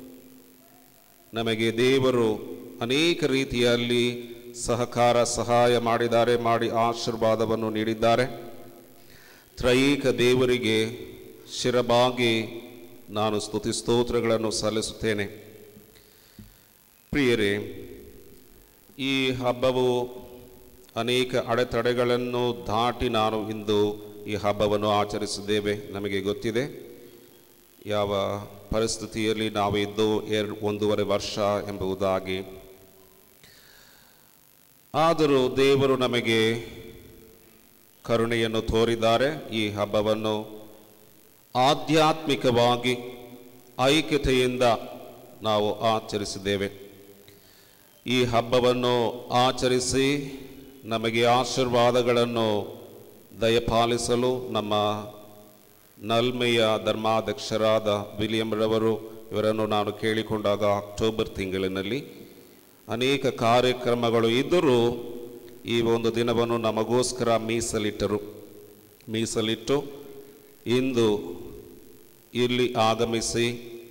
ನಮಗೆ ದೇವರು ಅನೇಕ ರೀತಿಯಲ್ಲಿ ಸಹಕಾರ ಸಹಾಯ ಮಾಡಿದ್ದಾರೆ ಮಾಡಿ ಆಶೀರ್ವಾದವನ್ನು ನೀಡಿದ್ದಾರೆ ತ್ರೈಕ ದೇವರಿಗೆ ಶಿರಬಾಗಿ ನಾನು ಸ್ತುತಿ ಸ್ತೋತ್ರಗಳನ್ನು ಸಲ್ಲಿಸುತ್ತೇನೆ ಪ್ರಿಯರೇ ಈ ಹಬ್ಬವು ಅನೇಕ ಅಡೆತಡೆಗಳನ್ನು ದಾಟಿ ನಾನು ಇಂದು ಈ ಹಬ್ಬವನ್ನು ಆಚರಿಸಿದ್ದೇವೆ ನಮಗೆ ಗೊತ್ತಿದೆ ಯಾವ ಪರಿಸ್ಥಿತಿಯಲ್ಲಿ ನಾವು ಇದ್ದು ಎರಡು ಒಂದೂವರೆ ವರ್ಷ ಎಂಬುದಾಗಿ ಆದರೂ ದೇವರು ನಮಗೆ ಕರುಣೆಯನ್ನು ತೋರಿದ್ದಾರೆ ಈ ಹಬ್ಬವನ್ನು ಆಧ್ಯಾತ್ಮಿಕವಾಗಿ ಐಕ್ಯತೆಯಿಂದ ನಾವು ಆಚರಿಸಿದ್ದೇವೆ ಈ ಹಬ್ಬವನ್ನು ಆಚರಿಸಿ ನಮಗೆ ಆಶೀರ್ವಾದಗಳನ್ನು ದಯಪಾಲಿಸಲು ನಮ್ಮ ನಲ್ಮೆಯ ಧರ್ಮಾಧ್ಯಕ್ಷರಾದ ವಿಲಿಯಂ ರವರು ಇವರನ್ನು ನಾನು ಕೇಳಿಕೊಂಡಾಗ ಅಕ್ಟೋಬರ್ ತಿಂಗಳಿನಲ್ಲಿ ಅನೇಕ ಕಾರ್ಯಕ್ರಮಗಳು ಇದ್ದರೂ ಈ ಒಂದು ದಿನವನ್ನು ನಮಗೋಸ್ಕರ ಮೀಸಲಿಟ್ಟರು ಮೀಸಲಿಟ್ಟು ಇಂದು ಇಲ್ಲಿ ಆಗಮಿಸಿ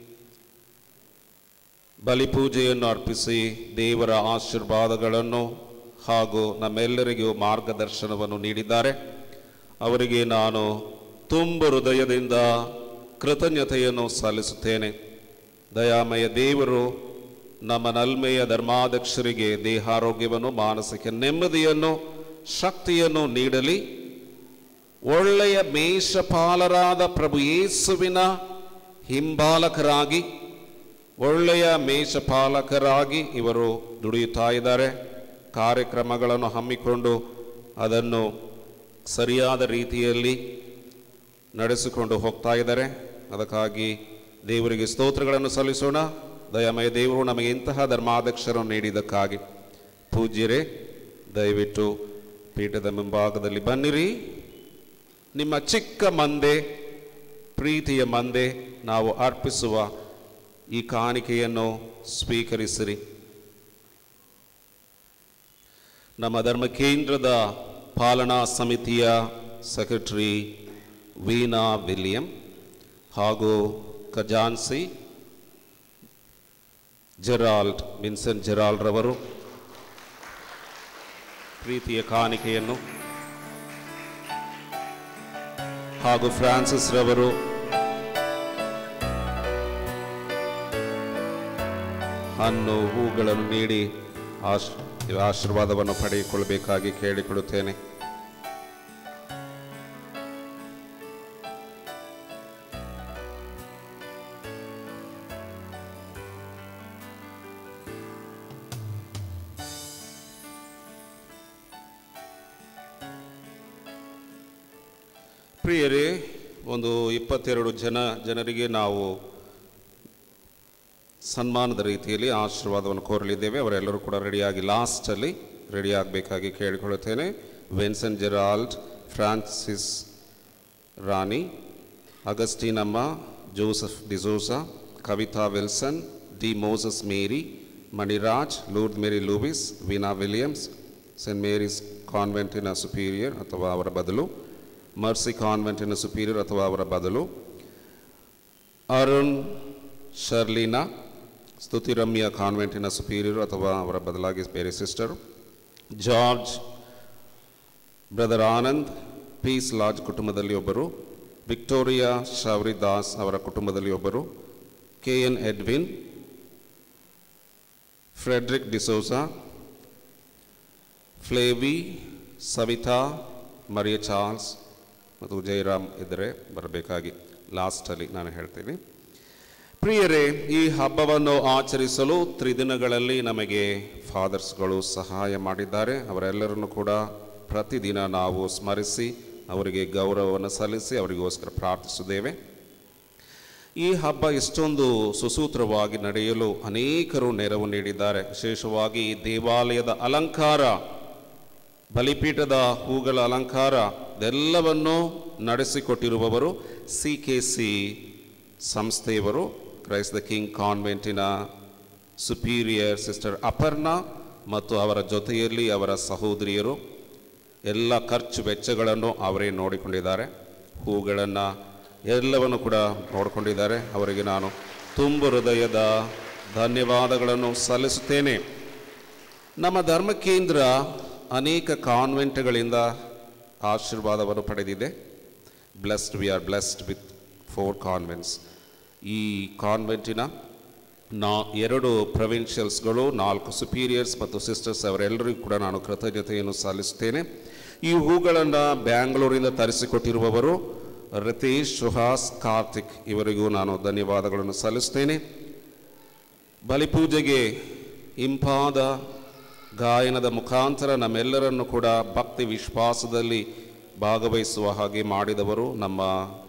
ಬಲಿಪೂಜೆಯನ್ನು ಅರ್ಪಿಸಿ ದೇವರ ಆಶೀರ್ವಾದಗಳನ್ನು ಹಾಗೂ ನಮ್ಮೆಲ್ಲರಿಗೂ ಮಾರ್ಗದರ್ಶನವನ್ನು ನೀಡಿದ್ದಾರೆ ಅವರಿಗೆ ನಾನು ತುಂಬ ಹೃದಯದಿಂದ ಕೃತಜ್ಞತೆಯನ್ನು ಸಲ್ಲಿಸುತ್ತೇನೆ ದಯಾಮಯ ದೇವರು ನಮ್ಮ ನಲ್ಮೆಯ ಧರ್ಮಾಧ್ಯಕ್ಷರಿಗೆ ದೇಹಾರೋಗ್ಯವನ್ನು ಮಾನಸಿಕ ನೆಮ್ಮದಿಯನ್ನು ಶಕ್ತಿಯನ್ನು ನೀಡಲಿ ಒಳ್ಳೆಯ ಮೇಷಪಾಲರಾದ ಪ್ರಭು ಯೇಸುವಿನ ಹಿಂಬಾಲಕರಾಗಿ ಒಳ್ಳೆಯ ಮೇಷಪಾಲಕರಾಗಿ ಇವರು ದುಡಿಯುತ್ತಾ ಇದ್ದಾರೆ ಕಾರ್ಯಕ್ರಮಗಳನ್ನು ಹಮ್ಮಿಕೊಂಡು ಅದನ್ನು ಸರಿಯಾದ ರೀತಿಯಲ್ಲಿ ನಡೆಸಿಕೊಂಡು ಹೋಗ್ತಾ ಇದ್ದಾರೆ ಅದಕ್ಕಾಗಿ ದೇವರಿಗೆ ಸ್ತೋತ್ರಗಳನ್ನು ಸಲ್ಲಿಸೋಣ ದಯಾಮಯ ದೇವರು ನಮಗೆ ಇಂತಹ ಧರ್ಮಾಧ್ಯಕ್ಷರನ್ನು ನೀಡಿದ್ದಕ್ಕಾಗಿ ಪೂಜ್ಯರೇ ದಯವಿಟ್ಟು ಪೀಠದ ಮುಂಭಾಗದಲ್ಲಿ ಬನ್ನಿರಿ ನಿಮ್ಮ ಚಿಕ್ಕ ಮಂದೆ ಪ್ರೀತಿಯ ಮಂದೆ ನಾವು ಅರ್ಪಿಸುವ ಈ ಕಾಣಿಕೆಯನ್ನು ಸ್ವೀಕರಿಸಿರಿ ನಮ್ಮ ಧರ್ಮ ಕೇಂದ್ರದ ಪಾಲನಾ ಸಮಿತಿಯ ಸೆಕ್ರೆಟರಿ ವೀಣಾ ವಿಲಿಯಂ ಹಾಗೂ ಖಜಾನ್ಸಿ ಜೆರಾಲ್ಡ್ ವಿನ್ಸೆಂಟ್ ಜೆರಾಲ್ಡ್ ರವರು ಪ್ರೀತಿಯ ಕಾಣಿಕೆಯನ್ನು ಹಾಗೂ ಫ್ರಾನ್ಸಿಸ್ ರವರು ಹಣ್ಣು ಹೂಗಳನ್ನು ನೀಡಿ ಆಶ್ ಆಶೀರ್ವಾದವನ್ನು ಪಡೆದುಕೊಳ್ಳಬೇಕಾಗಿ ಕೇಳಿಕೊಡುತ್ತೇನೆ ಪ್ರಿಯರೇ ಒಂದು ಇಪ್ಪತ್ತೆರಡು ಜನ ಜನರಿಗೆ ನಾವು ಸನ್ಮಾನದ ರೀತಿಯಲ್ಲಿ ಆಶೀರ್ವಾದವನ್ನು ಕೋರಲಿದ್ದೇವೆ ಅವರೆಲ್ಲರೂ ಕೂಡ ರೆಡಿಯಾಗಿ ಲಾಸ್ಟಲ್ಲಿ ರೆಡಿ ಆಗಬೇಕಾಗಿ ಕೇಳಿಕೊಳ್ಳುತ್ತೇನೆ ವೆನ್ಸನ್ ಜೆರಾಲ್ಡ್ ಫ್ರಾನ್ಸಿಸ್ ರಾಣಿ ಅಗಸ್ಟಿನಮ್ಮ Joseph D'Souza Kavita Wilson D Moses Mary Maniraj Lourdes Mary Louis Veena Williams saint Mary's ಕಾನ್ವೆಂಟಿನ ಸುಪೀರಿಯರ್ ಅಥವಾ ಅವರ ಬದಲು ಮರ್ಸಿ ಕಾನ್ವೆಂಟಿನ ಸುಪೀರಿಯರ್ ಅಥವಾ ಅವರ ಬದಲು ಅರುಣ್ ಶರ್ಲಿನಾ ಸ್ತುತಿರಮ್ಯ ಕಾನ್ವೆಂಟಿನ ಸುಪೀರಿಯರ್ ಅಥವಾ ಅವರ ಬದಲಾಗಿ ಬೇರೆ sister George brother Anand peace lodge ಕುಟುಂಬದಲ್ಲಿ ಒಬ್ಬರು ವಿಕ್ಟೋರಿಯಾ ಶೌರಿದಾಸ್ ಅವರ ಕುಟುಂಬದಲ್ಲಿ ಒಬ್ಬರು K N Edwin Frederick D'Souza Flavy Savita Maria Charles ಮತ್ತು ಜಯರಾಮ್ ಇದ್ದರೆ ಬರಬೇಕಾಗಿ ಲಾಸ್ಟಲ್ಲಿ ನಾನು ಹೇಳ್ತೀನಿ ಪ್ರಿಯರೇ ಈ ಹಬ್ಬವನ್ನು ಆಚರಿಸಲು ತ್ರಿದಿನಗಳಲ್ಲಿ ನಮಗೆ ಫಾದರ್ಸ್ಗಳು ಸಹಾಯ ಮಾಡಿದ್ದಾರೆ ಅವರೆಲ್ಲರನ್ನು ಕೂಡ ಪ್ರತಿದಿನ ನಾವು ಸ್ಮರಿಸಿ ಅವರಿಗೆ ಗೌರವವನ್ನು ಸಲ್ಲಿಸಿ ಅವರಿಗೋಸ್ಕರ ಪ್ರಾರ್ಥಿಸುತ್ತೇವೆ ಈ ಹಬ್ಬ ಇಷ್ಟೊಂದು ಸುಸೂತ್ರವಾಗಿ ನಡೆಯಲು ಅನೇಕರು ನೆರವು ನೀಡಿದ್ದಾರೆ ವಿಶೇಷವಾಗಿ ಈ ದೇವಾಲಯದ ಅಲಂಕಾರ ಬಲಿಪೀಠದ ಹೂಗಳ ಅಲಂಕಾರ ಇದೆಲ್ಲವನ್ನು ನಡೆಸಿಕೊಟ್ಟಿರುವವರು ಸಿ ಕೆ ಸಿ ಸಂಸ್ಥೆಯವರು ಕ್ರೈಸ್ತ ಕಿಂಗ್ ಕಾನ್ವೆಂಟಿನ ಸುಪೀರಿಯರ್ ಸಿಸ್ಟರ್ ಅಪರ್ಣಾ ಮತ್ತು ಅವರ ಜೊತೆಯಲ್ಲಿ ಅವರ ಸಹೋದರಿಯರು ಎಲ್ಲ ಖರ್ಚು ವೆಚ್ಚಗಳನ್ನು ಅವರೇ ನೋಡಿಕೊಂಡಿದ್ದಾರೆ ಹೂಗಳನ್ನು ಎಲ್ಲವನ್ನು ಕೂಡ ನೋಡಿಕೊಂಡಿದ್ದಾರೆ ಅವರಿಗೆ ನಾನು ತುಂಬು ಹೃದಯದ ಧನ್ಯವಾದಗಳನ್ನು ಸಲ್ಲಿಸುತ್ತೇನೆ ನಮ್ಮ ಧರ್ಮ ಕೇಂದ್ರ ಅನೇಕ ಕಾನ್ವೆಂಟ್ಗಳಿಂದ ಆಶೀರ್ವಾದವನ್ನು ಪಡೆದಿದೆ blessed we are blessed with four convents ಈ ಕಾನ್ವೆಂಟಿನ ನಾ ಎರಡು ಪ್ರೊವಿನ್ಷಿಯಲ್ಸ್ಗಳು ನಾಲ್ಕು ಸುಪೀರಿಯರ್ಸ್ ಮತ್ತು ಸಿಸ್ಟರ್ಸ್ ಅವರೆಲ್ಲರಿಗೂ ಕೂಡ ನಾನು ಕೃತಜ್ಞತೆಯನ್ನು ಸಲ್ಲಿಸುತ್ತೇನೆ ಈ ಹೂಗಳನ್ನು ಬ್ಯಾಂಗ್ಳೂರಿಂದ ತರಿಸಿಕೊಟ್ಟಿರುವವರು ರಿತೇಶ್ ಸುಹಾಸ್ ಕಾರ್ತಿಕ್ ಇವರಿಗೂ ನಾನು ಧನ್ಯವಾದಗಳನ್ನು ಸಲ್ಲಿಸ್ತೇನೆ ಬಲಿಪೂಜೆಗೆ ಇಂಪಾದ ಗಾಯನದ ಮುಖಾಂತರ ನಮ್ಮೆಲ್ಲರನ್ನು ಕೂಡ ಭಕ್ತಿ ವಿಶ್ವಾಸದಲ್ಲಿ ಭಾಗವಹಿಸುವ ಹಾಗೆ ಮಾಡಿದವರು ನಮ್ಮ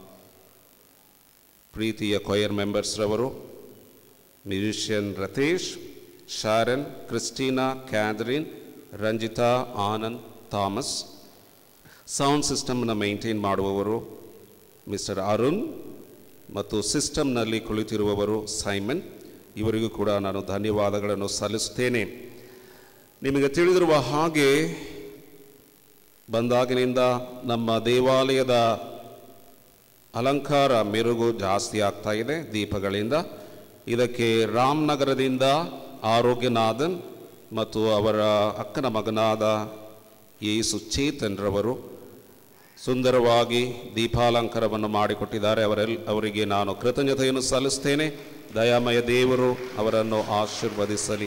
ಪ್ರೀತಿಯ ಕೊಯರ್ ಮೆಂಬರ್ಸ್ರವರು musician Ratheesh Sharon Christina Catherine Ranjitha Anand Thomas sound ಸಿಸ್ಟಮ್ನ ಮೇಂಟೈನ್ ಮಾಡುವವರು ಮಿಸ್ಟರ್ ಅರುಣ್ ಮತ್ತು ಸಿಸ್ಟಮ್ನಲ್ಲಿ ಕುಳಿತಿರುವವರು ಸೈಮನ್ ಇವರಿಗೂ ಕೂಡ ನಾನು ಧನ್ಯವಾದಗಳನ್ನು ಸಲ್ಲಿಸುತ್ತೇನೆ ನಿಮಗೆ ತಿಳಿದಿರುವ ಹಾಗೆ ಬಂದಾಗಿನಿಂದ ನಮ್ಮ ದೇವಾಲಯದ ಅಲಂಕಾರ ಮೆರುಗು ಜಾಸ್ತಿ ಆಗ್ತಾ ಇದೆ ದೀಪಗಳಿಂದ ಇದಕ್ಕೆ ರಾಮನಗರದಿಂದ ಆರೋಗ್ಯನಾಥನ್ ಮತ್ತು ಅವರ ಅಕ್ಕನ ಮಗನಾದ ಯೇಸು ಚೇತನ್ರವರು ಸುಂದರವಾಗಿ ದೀಪಾಲಂಕಾರವನ್ನು ಮಾಡಿಕೊಟ್ಟಿದ್ದಾರೆ ಅವರೆಲ್ ಅವರಿಗೆ ನಾನು ಕೃತಜ್ಞತೆಯನ್ನು ಸಲ್ಲಿಸ್ತೇನೆ ದಯಾಮಯ ದೇವರು ಅವರನ್ನು ಆಶೀರ್ವದಿಸಲಿ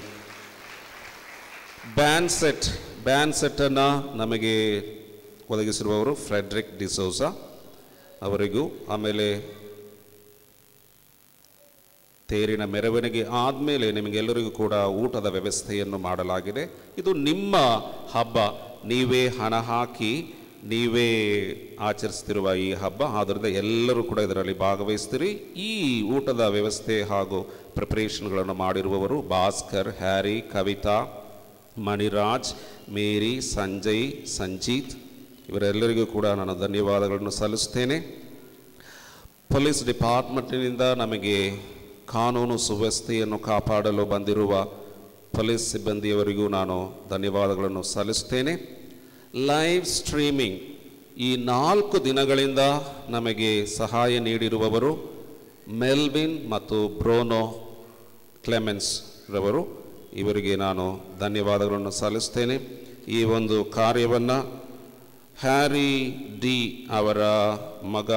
ಬ್ಯಾನ್ ಸೆಟ್ ಬ್ಯಾನ್ ಸೆಟ್ಟನ್ನು ನಮಗೆ ಒದಗಿಸಿರುವವರು ಫ್ರೆಡ್ರಿಕ್ ಡಿಸೋಸಾ ಅವರಿಗೂ ಆಮೇಲೆ ತೇರಿನ ಮೆರವಣಿಗೆ ಆದಮೇಲೆ ನಿಮಗೆಲ್ಲರಿಗೂ ಕೂಡ ಊಟದ ವ್ಯವಸ್ಥೆಯನ್ನು ಮಾಡಲಾಗಿದೆ ಇದು ನಿಮ್ಮ ಹಬ್ಬ ನೀವೇ ಹಣ ಹಾಕಿ ನೀವೇ ಆಚರಿಸ್ತಿರುವ ಈ ಹಬ್ಬ ಆದ್ದರಿಂದ ಎಲ್ಲರೂ ಕೂಡ ಇದರಲ್ಲಿ ಭಾಗವಹಿಸ್ತೀರಿ ಈ ಊಟದ ವ್ಯವಸ್ಥೆ ಹಾಗೂ ಪ್ರಿಪರೇಷನ್ಗಳನ್ನು ಮಾಡಿರುವವರು ಭಾಸ್ಕರ್ ಹ್ಯಾರಿ ಕವಿತಾ ಮಣಿರಾಜ್ ಮೇರಿ ಸಂಜಯ್ ಸಂಜೀತ್ ಇವರೆಲ್ಲರಿಗೂ ಕೂಡ ನಾನು ಧನ್ಯವಾದಗಳನ್ನು ಸಲ್ಲಿಸ್ತೇನೆ ಪೊಲೀಸ್ ಡಿಪಾರ್ಟ್ಮೆಂಟಿನಿಂದ ನಮಗೆ ಕಾನೂನು ಸುವ್ಯವಸ್ಥೆಯನ್ನು ಕಾಪಾಡಲು ಬಂದಿರುವ ಪೊಲೀಸ್ ಸಿಬ್ಬಂದಿಯವರಿಗೂ ನಾನು ಧನ್ಯವಾದಗಳನ್ನು ಸಲ್ಲಿಸ್ತೇನೆ ಲೈವ್ ಸ್ಟ್ರೀಮಿಂಗ್ ಈ ನಾಲ್ಕು ದಿನಗಳಿಂದ ನಮಗೆ ಸಹಾಯ ನೀಡಿರುವವರು ಮೆಲ್ವಿನ್ ಮತ್ತು ಬ್ರೋನೋ ಕ್ಲೆಮೆನ್ಸ್ ರವರು ಇವರಿಗೆ ನಾನು ಧನ್ಯವಾದಗಳನ್ನು ಸಲ್ಲಿಸ್ತೇನೆ ಈ ಒಂದು ಕಾರ್ಯವನ್ನು ಹ್ಯಾರಿ ಡಿ ಅವರ ಮಗ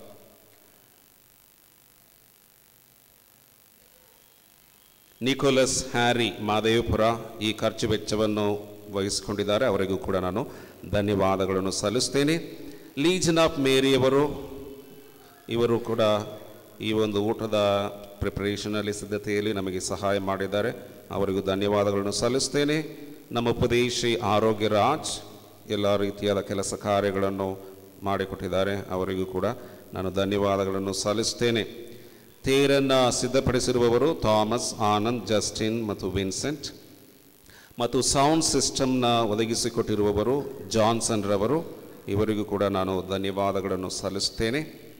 ನಿಕೋಲಸ್ ಹ್ಯಾರಿ ಮಾದೇವಪುರ ಈ ಖರ್ಚು ವೆಚ್ಚವನ್ನು ವಹಿಸಿಕೊಂಡಿದ್ದಾರೆ ಅವರಿಗೂ ಕೂಡ ನಾನು ಧನ್ಯವಾದಗಳನ್ನು ಸಲ್ಲಿಸ್ತೇನೆ ಲೀಜನ್ ಆಫ್ ಮೇರಿಯವರು ಇವರು ಕೂಡ ಈ ಒಂದು ಊಟದ ಪ್ರಿಪರೇಷನಲ್ಲಿ ಸಿದ್ಧತೆಯಲ್ಲಿ ನಮಗೆ ಸಹಾಯ ಮಾಡಿದ್ದಾರೆ ಅವರಿಗೂ ಧನ್ಯವಾದಗಳನ್ನು ಸಲ್ಲಿಸ್ತೇನೆ ನಮ್ಮ ಉಪದೇಶಿ ಆರೋಗ್ಯ ರಾಜ್ ಎಲ್ಲ ರೀತಿಯಾದ ಕೆಲಸ ಕಾರ್ಯಗಳನ್ನು ಮಾಡಿಕೊಟ್ಟಿದ್ದಾರೆ ಅವರಿಗೂ ಕೂಡ ನಾನು ಧನ್ಯವಾದಗಳನ್ನು ಸಲ್ಲಿಸ್ತೇನೆ ತೇರನ್ನು ಸಿದ್ಧಪಡಿಸಿರುವವರು ಥಾಮಸ್ ಆನಂದ್ ಜಸ್ಟಿನ್ ಮತ್ತು ವಿನ್ಸೆಂಟ್ ಮತ್ತು ಸೌಂಡ್ ಸಿಸ್ಟಮ್ನ ಒದಗಿಸಿಕೊಟ್ಟಿರುವವರು ಜಾನ್ಸನ್ ರವರು ಇವರಿಗೂ ಕೂಡ ನಾನು ಧನ್ಯವಾದಗಳನ್ನು ಸಲ್ಲಿಸ್ತೇನೆ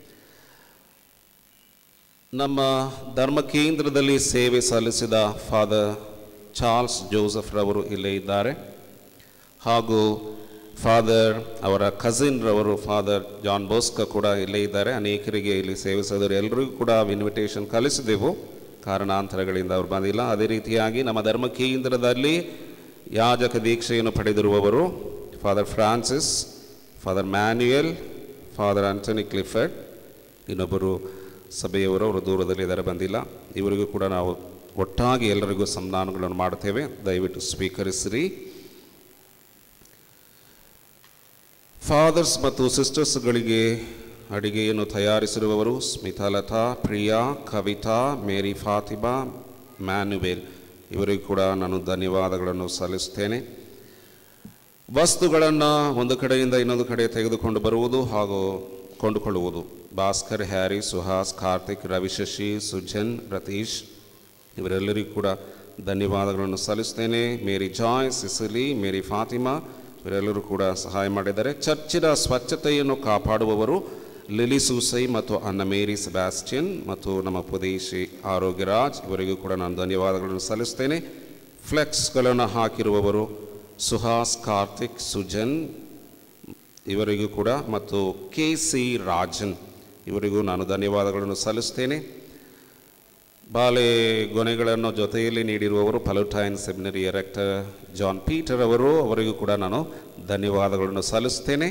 ನಮ್ಮ ಧರ್ಮ ಕೇಂದ್ರದಲ್ಲಿ ಸೇವೆ ಸಲ್ಲಿಸಿದ ಫಾದರ್ ಚಾರ್ಲ್ಸ್ ಜೋಸಫ್ ರವರು ಇಲ್ಲೇ ಇದ್ದಾರೆ ಹಾಗೂ ಫಾದರ್ ಅವರ ಕಸಿನ್ ರವರು ಫಾದರ್ ಜಾನ್ ಬೋಸ್ಕ ಕೂಡ ಇಲ್ಲೇ ಇದ್ದಾರೆ ಅನೇಕರಿಗೆ ಇಲ್ಲಿ ಸೇವಿಸಿದರು ಎಲ್ಲರಿಗೂ ಕೂಡ ಇನ್ವಿಟೇಷನ್ ಕಳಿಸಿದೆವು ಕಾರಣಾಂತರಗಳಿಂದ ಅವರು ಬಂದಿಲ್ಲ ಅದೇ ರೀತಿಯಾಗಿ ನಮ್ಮ ಧರ್ಮ ಕೇಂದ್ರದಲ್ಲಿ ಯಾಜಕ ದೀಕ್ಷೆಯನ್ನು ಪಡೆದಿರುವವರು father Francis father Manuel father Antony Clifford ಇನ್ನೊಬ್ಬರು ಸಭೆಯವರು ಅವರು ದೂರದಲ್ಲಿ ಇದ್ದಾರೆ ಬಂದಿಲ್ಲ ಇವರಿಗೂ ಕೂಡ ನಾವು ಒಟ್ಟಾಗಿ ಎಲ್ಲರಿಗೂ ಸನ್ಮಾನಗಳನ್ನು ಮಾಡ್ತೇವೆ ದಯವಿಟ್ಟು ಸ್ವೀಕರಿಸಿರಿ ಫಾದರ್ಸ್ ಮತ್ತು ಸಿಸ್ಟರ್ಸ್ಗಳಿಗೆ ಅಡಿಗೆಯನ್ನು ತಯಾರಿಸಿರುವವರು ಸ್ಮಿತಾಲತಾ ಪ್ರಿಯಾ ಕವಿತಾ ಮೇರಿ ಫಾತಿಮಾ ಮ್ಯಾನುವೇಲ್ ಇವರಿಗೂ ಕೂಡ ನಾನು ಧನ್ಯವಾದಗಳನ್ನು ಸಲ್ಲಿಸ್ತೇನೆ ವಸ್ತುಗಳನ್ನು ಒಂದು ಕಡೆಯಿಂದ ಇನ್ನೊಂದು ಕಡೆ ತೆಗೆದುಕೊಂಡು ಬರುವುದು ಹಾಗೂ ಕೊಂಡುಕೊಳ್ಳುವುದು ಭಾಸ್ಕರ್ ಹ್ಯಾರಿ ಸುಹಾಸ್ ಕಾರ್ತಿಕ್ ರವಿಶಶಿ ಸುಜನ್ ರತೀಶ್ ಇವರೆಲ್ಲರಿಗೂ ಕೂಡ ಧನ್ಯವಾದಗಳನ್ನು ಸಲ್ಲಿಸ್ತೇನೆ ಮೇರಿ ಜಾಯ್ ಸಿಸಿಲಿ ಮೇರಿ ಫಾತಿಮಾ ಇವರೆಲ್ಲರೂ ಕೂಡ ಸಹಾಯ ಮಾಡಿದ್ದಾರೆ ಚರ್ಚಿನ ಸ್ವಚ್ಛತೆಯನ್ನು ಕಾಪಾಡುವವರು ಲಿಲಿ ಸೂಸೈ ಮತ್ತು ಅನ್ನ ಮೇರಿ ಸೆಬಾಸ್ಟಿಯನ್ ಮತ್ತು ನಮ್ಮ ಉಪದೇಶಿ ಆರೋಗ್ಯರಾಜ್ ಇವರಿಗೂ ಕೂಡ ನಾನು ಧನ್ಯವಾದಗಳನ್ನು ಸಲ್ಲಿಸ್ತೇನೆ ಫ್ಲೆಕ್ಸ್ಗಳನ್ನು ಹಾಕಿರುವವರು ಸುಹಾಸ್ ಕಾರ್ತಿಕ್ ಸುಜನ್ ಇವರಿಗೂ ಕೂಡ ಮತ್ತು ಕೆ ಸಿ ರಾಜನ್ ಇವರಿಗೂ ನಾನು ಧನ್ಯವಾದಗಳನ್ನು ಸಲ್ಲಿಸ್ತೇನೆ ಬಾಲೆ ಗೊನೆಗಳನ್ನು ಜೊತೆಯಲ್ಲಿ ನೀಡಿರುವವರು Pallottine seminary rector John Peter ಅವರು ಅವರಿಗೂ ಕೂಡ ನಾನು ಧನ್ಯವಾದಗಳನ್ನು ಸಲ್ಲಿಸ್ತೇನೆ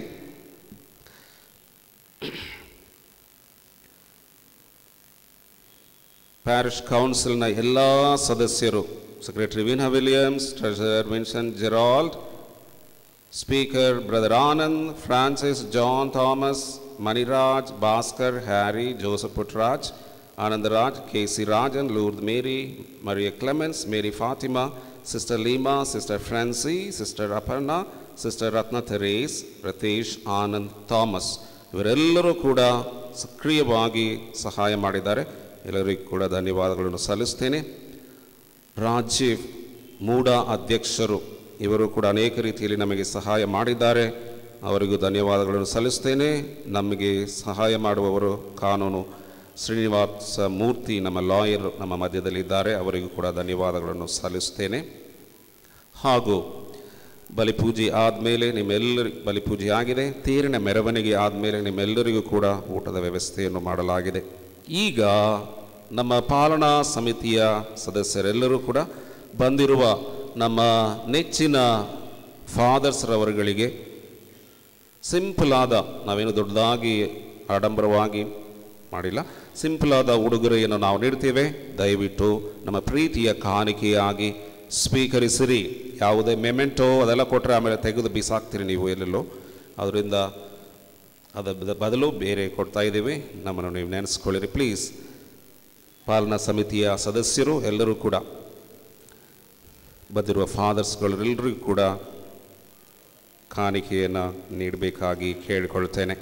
ಪ್ಯಾರಿಷ್ ಕೌನ್ಸಿಲ್ನ ಎಲ್ಲ ಸದಸ್ಯರು secretary Veena Williams treasurer Vinson Gerald speaker brother Anand Francis John Thomas Maniraj Bhaskar Harry Joseph Putraj Anandraj K C Rajan Lourdes Mary Maria Clemens Mary Fatima sister Leema sister Francy sister Aparna sister Ratna Therese Ratheesh Anand Thomas ಇವರೆಲ್ಲರೂ ಕೂಡ ಸಕ್ರಿಯವಾಗಿ ಸಹಾಯ ಮಾಡಿದ್ದಾರೆ ಎಲ್ಲರಿಗೂ ಕೂಡ ಧನ್ಯವಾದಗಳನ್ನು ಸಲ್ಲಿಸ್ತೇನೆ ರಾಜೀವ್ ಮೂಡ ಅಧ್ಯಕ್ಷರು ಇವರು ಕೂಡ ಅನೇಕ ರೀತಿಯಲ್ಲಿ ನಮಗೆ ಸಹಾಯ ಮಾಡಿದ್ದಾರೆ ಅವರಿಗೂ ಧನ್ಯವಾದಗಳನ್ನು ಸಲ್ಲಿಸ್ತೇನೆ ನಮಗೆ ಸಹಾಯ ಮಾಡುವವರು ಕಾನೂನು ಶ್ರೀನಿವಾಸ ಮೂರ್ತಿ ನಮ್ಮ ಲಾಯರ್ ನಮ್ಮ ಮಧ್ಯದಲ್ಲಿದ್ದಾರೆ ಅವರಿಗೂ ಕೂಡ ಧನ್ಯವಾದಗಳನ್ನು ಸಲ್ಲಿಸ್ತೇನೆ ಹಾಗೂ ಬಲಿಪೂಜೆ ಆದಮೇಲೆ ನಿಮ್ಮೆಲ್ಲರಿ ಬಲಿಪೂಜೆ ಆಗಿದೆ ತೇರಿನ ಮೆರವಣಿಗೆ ಆದಮೇಲೆ ನಿಮ್ಮೆಲ್ಲರಿಗೂ ಕೂಡ ಊಟದ ವ್ಯವಸ್ಥೆಯನ್ನು ಮಾಡಲಾಗಿದೆ ಈಗ ನಮ್ಮ ಪಾಲನಾ ಸಮಿತಿಯ ಸದಸ್ಯರೆಲ್ಲರೂ ಕೂಡ ಬಂದಿರುವ ನಮ್ಮ ನೆಚ್ಚಿನ ಫಾದರ್ಸ್ರವರುಗಳಿಗೆ ಸಿಂಪಲ್ ಆದ ನಾವೇನು ದೊಡ್ಡದಾಗಿ ಆಡಂಬರವಾಗಿ ಮಾಡಿಲ್ಲ ಸಿಂಪಲ್ ಆದ ಉಡುಗೊರೆಯನ್ನು ನಾವು ನೀಡ್ತೇವೆ ದಯವಿಟ್ಟು ನಮ್ಮ ಪ್ರೀತಿಯ ಕಾಣಿಕೆಯಾಗಿ ಸ್ವೀಕರಿಸಿರಿ ಯಾವುದೇ ಮೆಮೆಂಟೋ ಅದೆಲ್ಲ ಕೊಟ್ಟರೆ ಆಮೇಲೆ ತೆಗೆದು ಬಿಸಾಕ್ತೀರಿ ನೀವು ಎಲ್ಲೆಲ್ಲೋ ಅದರಿಂದ ಅದರ ಬದಲು ಬೇರೆ ಕೊಡ್ತಾ ಇದ್ದೀವಿ ನಮ್ಮನ್ನು ನೀವು ನೆನೆಸ್ಕೊಳ್ಳಿರಿ ಪ್ಲೀಸ್ ಪಾಲನಾ ಸಮಿತಿಯ ಸದಸ್ಯರು ಎಲ್ಲರೂ ಕೂಡ ಬಂದಿರುವ ಫಾದರ್ಸ್ಗಳೆಲ್ಲರಿಗೂ ಕೂಡ ಕಾಣಿಕೆಯನ್ನು ನೀಡಬೇಕಾಗಿ ಕೇಳಿಕೊಳ್ತೇನೆ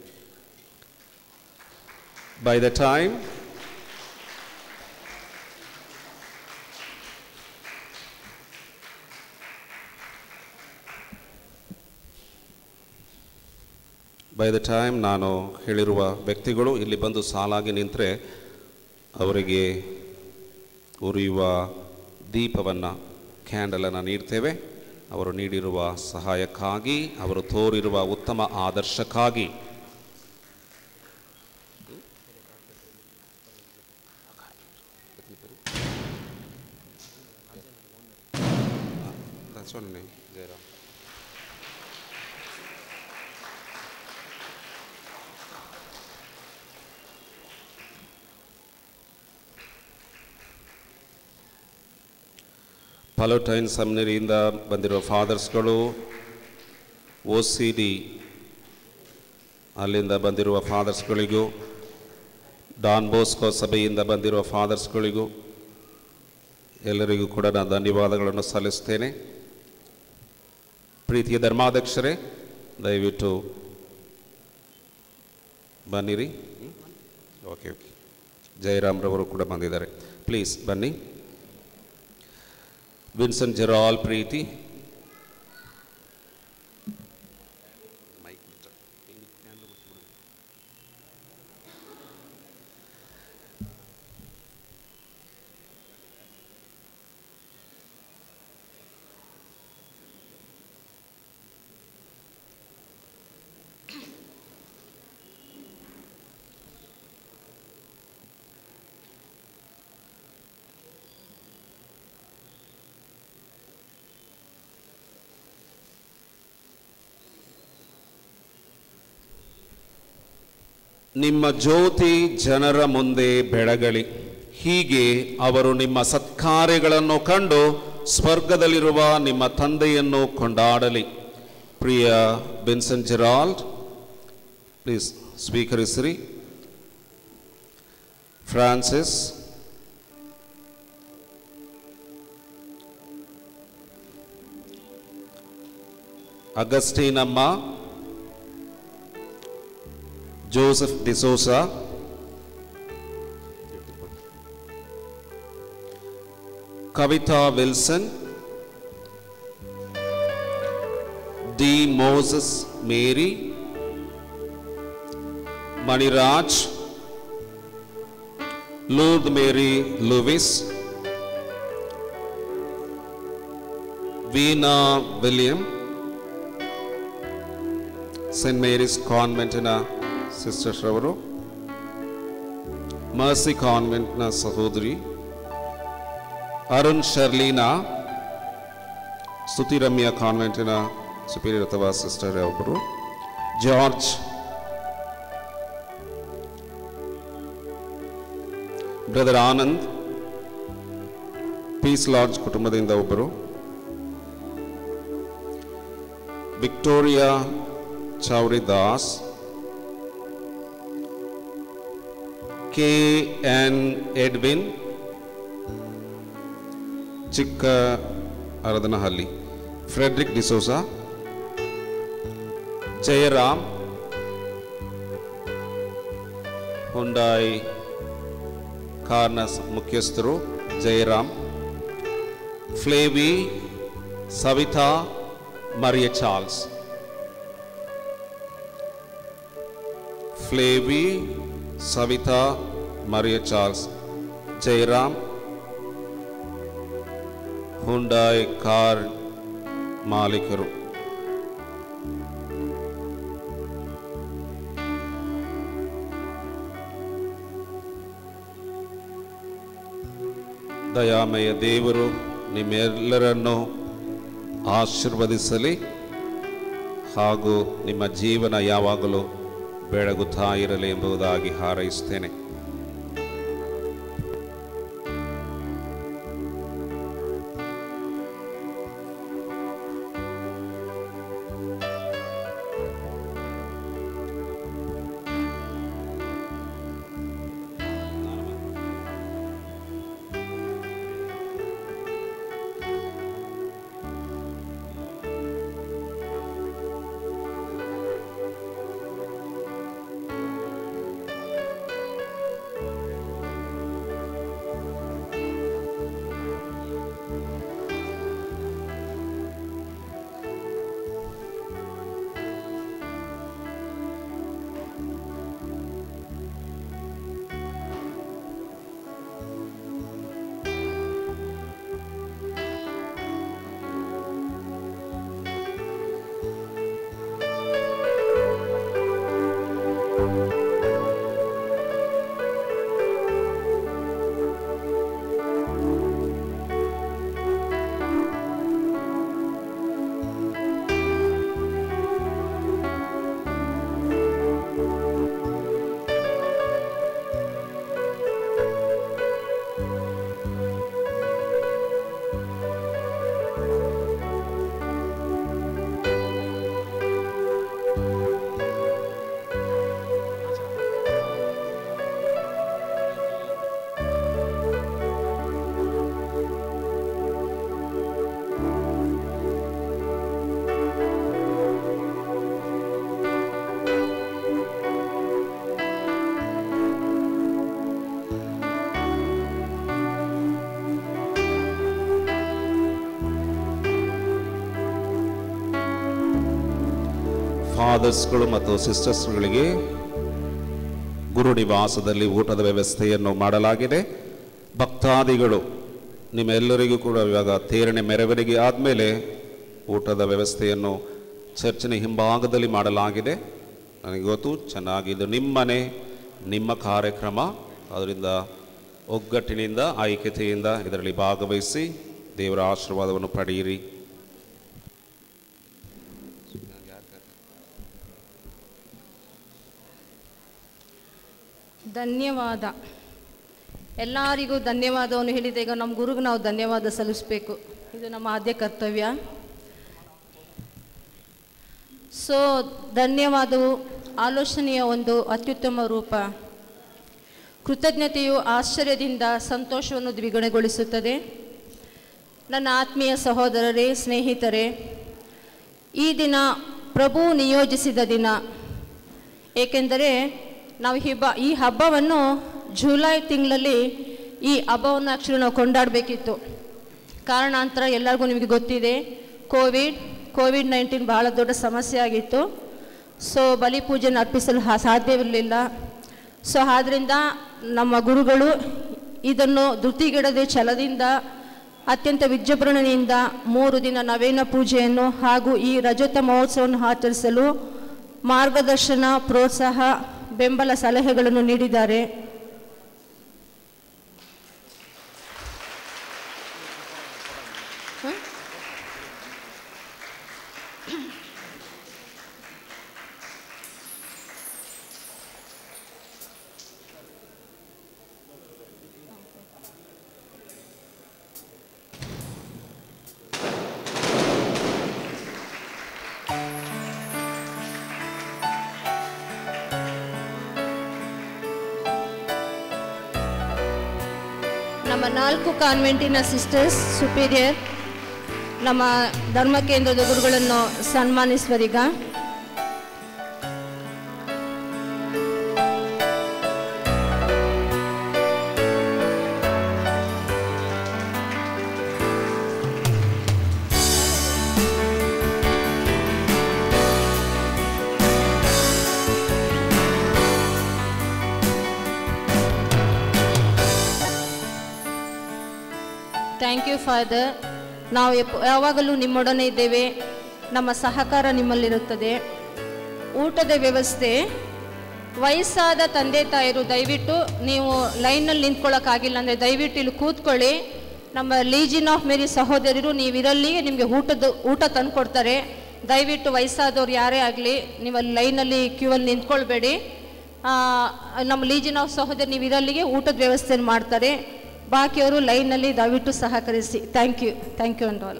by the time by the time ನಾನು ಹೇಳಿರುವ ವ್ಯಕ್ತಿಗಳು ಇಲ್ಲಿ ಬಂದು ಸಾಲಾಗಿ ನಿಂತರೆ ಅವರಿಗೆ ಉರಿಯುವ ದೀಪವನ್ನು ಕ್ಯಾಂಡಲನ್ನು ನೀಡ್ತೇವೆ ಅವರು ನೀಡಿರುವ ಸಹಾಯಕ್ಕಾಗಿ ಅವರು ತೋರಿರುವ ಉತ್ತಮ ಆದರ್ಶಕ್ಕಾಗಿ That's one name, Jairam. ಪಲೋಟೈನ್ ಸಮ್ನರಿಯಿಂದ ಬಂದಿರುವ ಫಾದರ್ಸ್ಗಳು ಒ ಸಿ ಡಿ ಅಲ್ಲಿಂದ ಬಂದಿರುವ ಫಾದರ್ಸ್ಗಳಿಗೂ ಡಾನ್ ಬೋಸ್ಕೋ ಸಭೆಯಿಂದ ಬಂದಿರುವ ಫಾದರ್ಸ್ಗಳಿಗೂ ಎಲ್ಲರಿಗೂ ಕೂಡ ನಾನು ಧನ್ಯವಾದಗಳನ್ನು ಸಲ್ಲಿಸ್ತೇನೆ ಪ್ರೀತಿಯ ಧರ್ಮಾಧ್ಯಕ್ಷರೇ ದಯವಿಟ್ಟು ಬನ್ನಿರಿ ಓಕೆ ಓಕೆ ಜಯರಾಮ್ರವರು ಕೂಡ ಬಂದಿದ್ದಾರೆ ಪ್ಲೀಸ್ ಬನ್ನಿ ವಿನ್ಸೆಂಟ್ ಜೆರಾಲ್ ಪ್ರೀತಿ ನಿಮ್ಮ ಜ್ಯೋತಿ ಜನರ ಮುಂದೆ ಬೆಳಗಲಿ ಹೀಗೆ ಅವರು ನಿಮ್ಮ ಸತ್ಕಾರ್ಯಗಳನ್ನು ಕಂಡು ಸ್ವರ್ಗದಲ್ಲಿರುವ ನಿಮ್ಮ ತಂದೆಯನ್ನು ಕೊಂಡಾಡಲಿ ಪ್ರಿಯ ಬೆನ್ಸನ್ ಜೆರಾಲ್ಡ್ ಪ್ಲೀಸ್ ಸ್ವೀಕರಿಸಿರಿ ಫ್ರಾನ್ಸಿಸ್ ಅಗಸ್ಟೀನಮ್ಮ Joseph D'Souza Kavita Wilson D Moses Mary Maniraj Lourdes Mary Louis Veena William saint Mary's ಕಾನ್ವೆಂಟಿನ ಸಿಸ್ಟರ್ಸ್ ಅವರು ಮರ್ಸಿ ಕಾನ್ವೆಂಟ್ನ ಸಹೋದರಿ ಅರುಣ್ ಶರ್ಲೀನಾ ಸ್ತುತಿರಮ್ಯ ಕಾನ್ವೆಂಟಿನ ಸುಪೀರಿಯರ್ ಅಥವಾ ಸಿಸ್ಟರ್ ಒಬ್ಬರು George brother Anand peace lodge ಕುಟುಂಬದಿಂದ ಒಬ್ಬರು Victoria Chauri Das K N Edwin ಚಿಕ್ಕ Aradanahalli Frederick D'Souza Jayaram Hyundai ಕಾರ್ನ ಸ- ಮುಖ್ಯಸ್ಥರು Jayaram Flavy Savita Maria Charles Flavy Savita Maria Charles Jayaram Hyundai car ಮಾಲೀಕರು ದಯಾಮಯ ದೇವರು ನಿಮ್ಮೆಲ್ಲರನ್ನು ಆಶೀರ್ವದಿಸಲಿ ಹಾಗೂ ನಿಮ್ಮ ಜೀವನ ಯಾವಾಗಲೂ ಬೆಳಗುತ್ತಾ ಇರಲಿ ಎಂಬುದಾಗಿ ಹಾರೈಸ್ತೇನೆ ಫಾದರ್ಸ್ಗಳು ಮತ್ತು ಸಿಸ್ಟರ್ಸ್ಗಳಿಗೆ ಗುರು ನಿವಾಸದಲ್ಲಿ ಊಟದ ವ್ಯವಸ್ಥೆಯನ್ನು ಮಾಡಲಾಗಿದೆ ಭಕ್ತಾದಿಗಳು ನಿಮ್ಮೆಲ್ಲರಿಗೂ ಕೂಡ ಇವಾಗ ತೇರಣೆ ಮೆರವಣಿಗೆ ಆದಮೇಲೆ ಊಟದ ವ್ಯವಸ್ಥೆಯನ್ನು ಚರ್ಚಿನ ಹಿಂಭಾಗದಲ್ಲಿ ಮಾಡಲಾಗಿದೆ ನನಗೆ ಗೊತ್ತು ಚೆನ್ನಾಗಿದ್ದು ನಿಮ್ಮನೆ ನಿಮ್ಮ ಕಾರ್ಯಕ್ರಮ ಅದರಿಂದ ಒಗ್ಗಟ್ಟಿನಿಂದ ಐಕ್ಯತೆಯಿಂದ ಇದರಲ್ಲಿ ಭಾಗವಹಿಸಿ ದೇವರ ಆಶೀರ್ವಾದವನ್ನು ಪಡೆಯಿರಿ ಧನ್ಯವಾದ ಎಲ್ಲರಿಗೂ ಧನ್ಯವಾದವನ್ನು ಹೇಳಿದೆ ಈಗ ನಮ್ಮ ಗುರುಗೆ ನಾವು ಧನ್ಯವಾದ ಸಲ್ಲಿಸಬೇಕು ಇದು ನಮ್ಮ ಆದ್ಯ ಕರ್ತವ್ಯ ಸೊ ಧನ್ಯವಾದವು ಆಲೋಚನೆಯ ಒಂದು ಅತ್ಯುತ್ತಮ ರೂಪ ಕೃತಜ್ಞತೆಯು ಆಶ್ಚರ್ಯದಿಂದ ಸಂತೋಷವನ್ನು ದ್ವಿಗುಣಗೊಳಿಸುತ್ತದೆ ನನ್ನ ಆತ್ಮೀಯ ಸಹೋದರರೇ ಸ್ನೇಹಿತರೆ ಈ ದಿನ ಪ್ರಭು ನಿಯೋಜಿಸಿದ ದಿನ ಏಕೆಂದರೆ ನಾವು ಹಿಬ್ಬ ಈ ಹಬ್ಬವನ್ನು ಜುಲೈ ತಿಂಗಳಲ್ಲಿ ಈ ಹಬ್ಬವನ್ನು ಆ್ಯಕ್ಚುಲಿ ನಾವು ಕೊಂಡಾಡಬೇಕಿತ್ತು ಕಾರಣಾಂತರ ಎಲ್ಲರಿಗೂ ನಿಮಗೆ ಗೊತ್ತಿದೆ ಕೋವಿಡ್ ಕೋವಿಡ್ ನೈನ್ಟೀನ್ ಭಾಳ ದೊಡ್ಡ ಸಮಸ್ಯೆ ಆಗಿತ್ತು ಸೊ ಬಲಿ ಪೂಜೆನ ಅರ್ಪಿಸಲು ಹಾ- ಸಾಧ್ಯವಿರಲಿಲ್ಲ ಸೊ ಆದ್ದರಿಂದ ನಮ್ಮ ಗುರುಗಳು ಇದನ್ನು ಧೃತಿಗೆಡದೆ ಛಲದಿಂದ ಅತ್ಯಂತ ವಿಜೃಂಭಣೆಯಿಂದ ಮೂರು ದಿನ ನವೇನ ಪೂಜೆಯನ್ನು ಹಾಗೂ ಈ ರಜತ ಮಹೋತ್ಸವವನ್ನು ಆಚರಿಸಲು ಮಾರ್ಗದರ್ಶನ ಪ್ರೋತ್ಸಾಹ ಬೆಂಬಲ ಸಲಹೆಗಳನ್ನು ನೀಡಿದ್ದಾರೆ ಹ? ನಮ್ಮ ನಾಲ್ಕು ಕಾನ್ವೆಂಟಿನ ಸಿಸ್ಟರ್ಸ್ ಸುಪೀರಿಯರ್ ನಮ್ಮ ಧರ್ಮ ಕೇಂದ್ರದ ಗುರುಗಳನ್ನು ಸನ್ಮಾನಿಸುವರೀಗ ಥ್ಯಾಂಕ್ ಯು ಫಾದರ್ ನಾವು ಎಪ್ಪ- ಯಾವಾಗಲೂ ನಿಮ್ಮೊಡನೆ ಇದ್ದೇವೆ ನಮ್ಮ ಸಹಕಾರ ನಿಮ್ಮಲ್ಲಿರುತ್ತದೆ ಊಟದ ವ್ಯವಸ್ಥೆ ವಯಸ್ಸಾದ ತಂದೆ ತಾಯರು ದಯವಿಟ್ಟು ನೀವು ಲೈನಲ್ಲಿ ನಿಂತ್ಕೊಳ್ಳೋಕ್ಕಾಗಿಲ್ಲ ಅಂದರೆ ದಯವಿಟ್ಟು ಇಲ್ಲಿ ಕೂತ್ಕೊಳ್ಳಿ ನಮ್ಮ ಲೀಜಿನ್ ಆಫ್ ಮೇರಿ ಸಹೋದರರು ನೀವು ಇರಲ್ಲಿ ನಿಮಗೆ ಊಟದ ಊಟ ತಂದುಕೊಡ್ತಾರೆ ದಯವಿಟ್ಟು ವಯಸ್ಸಾದವ್ರು ಯಾರೇ ಆಗಲಿ ನೀವು ಅಲ್ಲಿ ಲೈನಲ್ಲಿ ಕ್ಯೂವಲ್ಲಿ ನಿಂತ್ಕೊಳ್ಬೇಡಿ ಆ, ನಮ್ಮ ಲೀಜಿನ್ ಆಫ್ ಸಹೋದರಿ ನೀವು ಇರಲ್ಲಿಗೆ ಊಟದ ವ್ಯವಸ್ಥೆಯನ್ನು ಮಾಡ್ತಾರೆ ಬಾಕಿಯವರು ಲೈನಲ್ಲಿ ದಯವಿಟ್ಟು ಸಹಕರಿಸಿ thank you thank you and all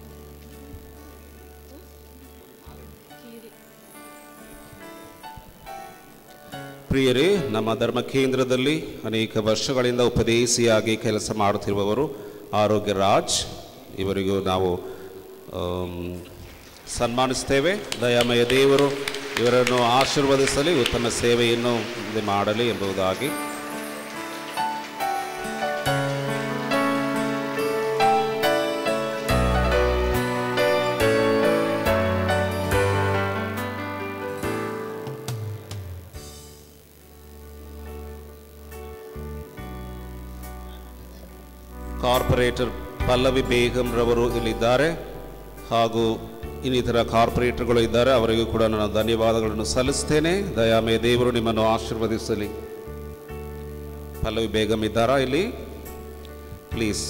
ಪ್ರಿಯರೇ ನಮ್ಮ ಧರ್ಮ ಕೇಂದ್ರದಲ್ಲಿ ಅನೇಕ ವರ್ಷಗಳಿಂದ ಉಪದೇಶಿಯಾಗಿ ಕೆಲಸ ಮಾಡುತ್ತಿರುವವರು ಆರೋಗ್ಯ ರಾಜ್ ಇವರಿಗೂ ನಾವು ಆಮ್, ಸನ್ಮಾನಿಸ್ತೇವೆ ದಯಾಮಯ ದೇವರು ಇವರನ್ನು ಆಶೀರ್ವದಿಸಲಿ ಉತ್ತಮ ಸೇವೆಯನ್ನು ಮುಂದೆ ಮಾಡಲಿ ಎಂಬುದಾಗಿ ಕಾರ್ಪೊರೇಟರ್ ಪಲ್ಲವಿ ಬೇಗಂ ರವರು ಇಲ್ಲಿದ್ದಾರೆ ಹಾಗೂ ಇನ್ನಿತರ ಕಾರ್ಪೊರೇಟರ್ಗಳು ಇದ್ದಾರೆ ಅವರಿಗೂ ಕೂಡ ನಾನು ಧನ್ಯವಾದಗಳನ್ನು ಸಲ್ಲಿಸ್ತೇನೆ ದಯಾಮಯ ದೇವರು ನಿಮ್ಮನ್ನು ಆಶೀರ್ವದಿಸಲಿ ಪಲ್ಲವಿ ಬೇಗಂ ಇದ್ದಾರಾ ಇಲ್ಲಿ ಪ್ಲೀಸ್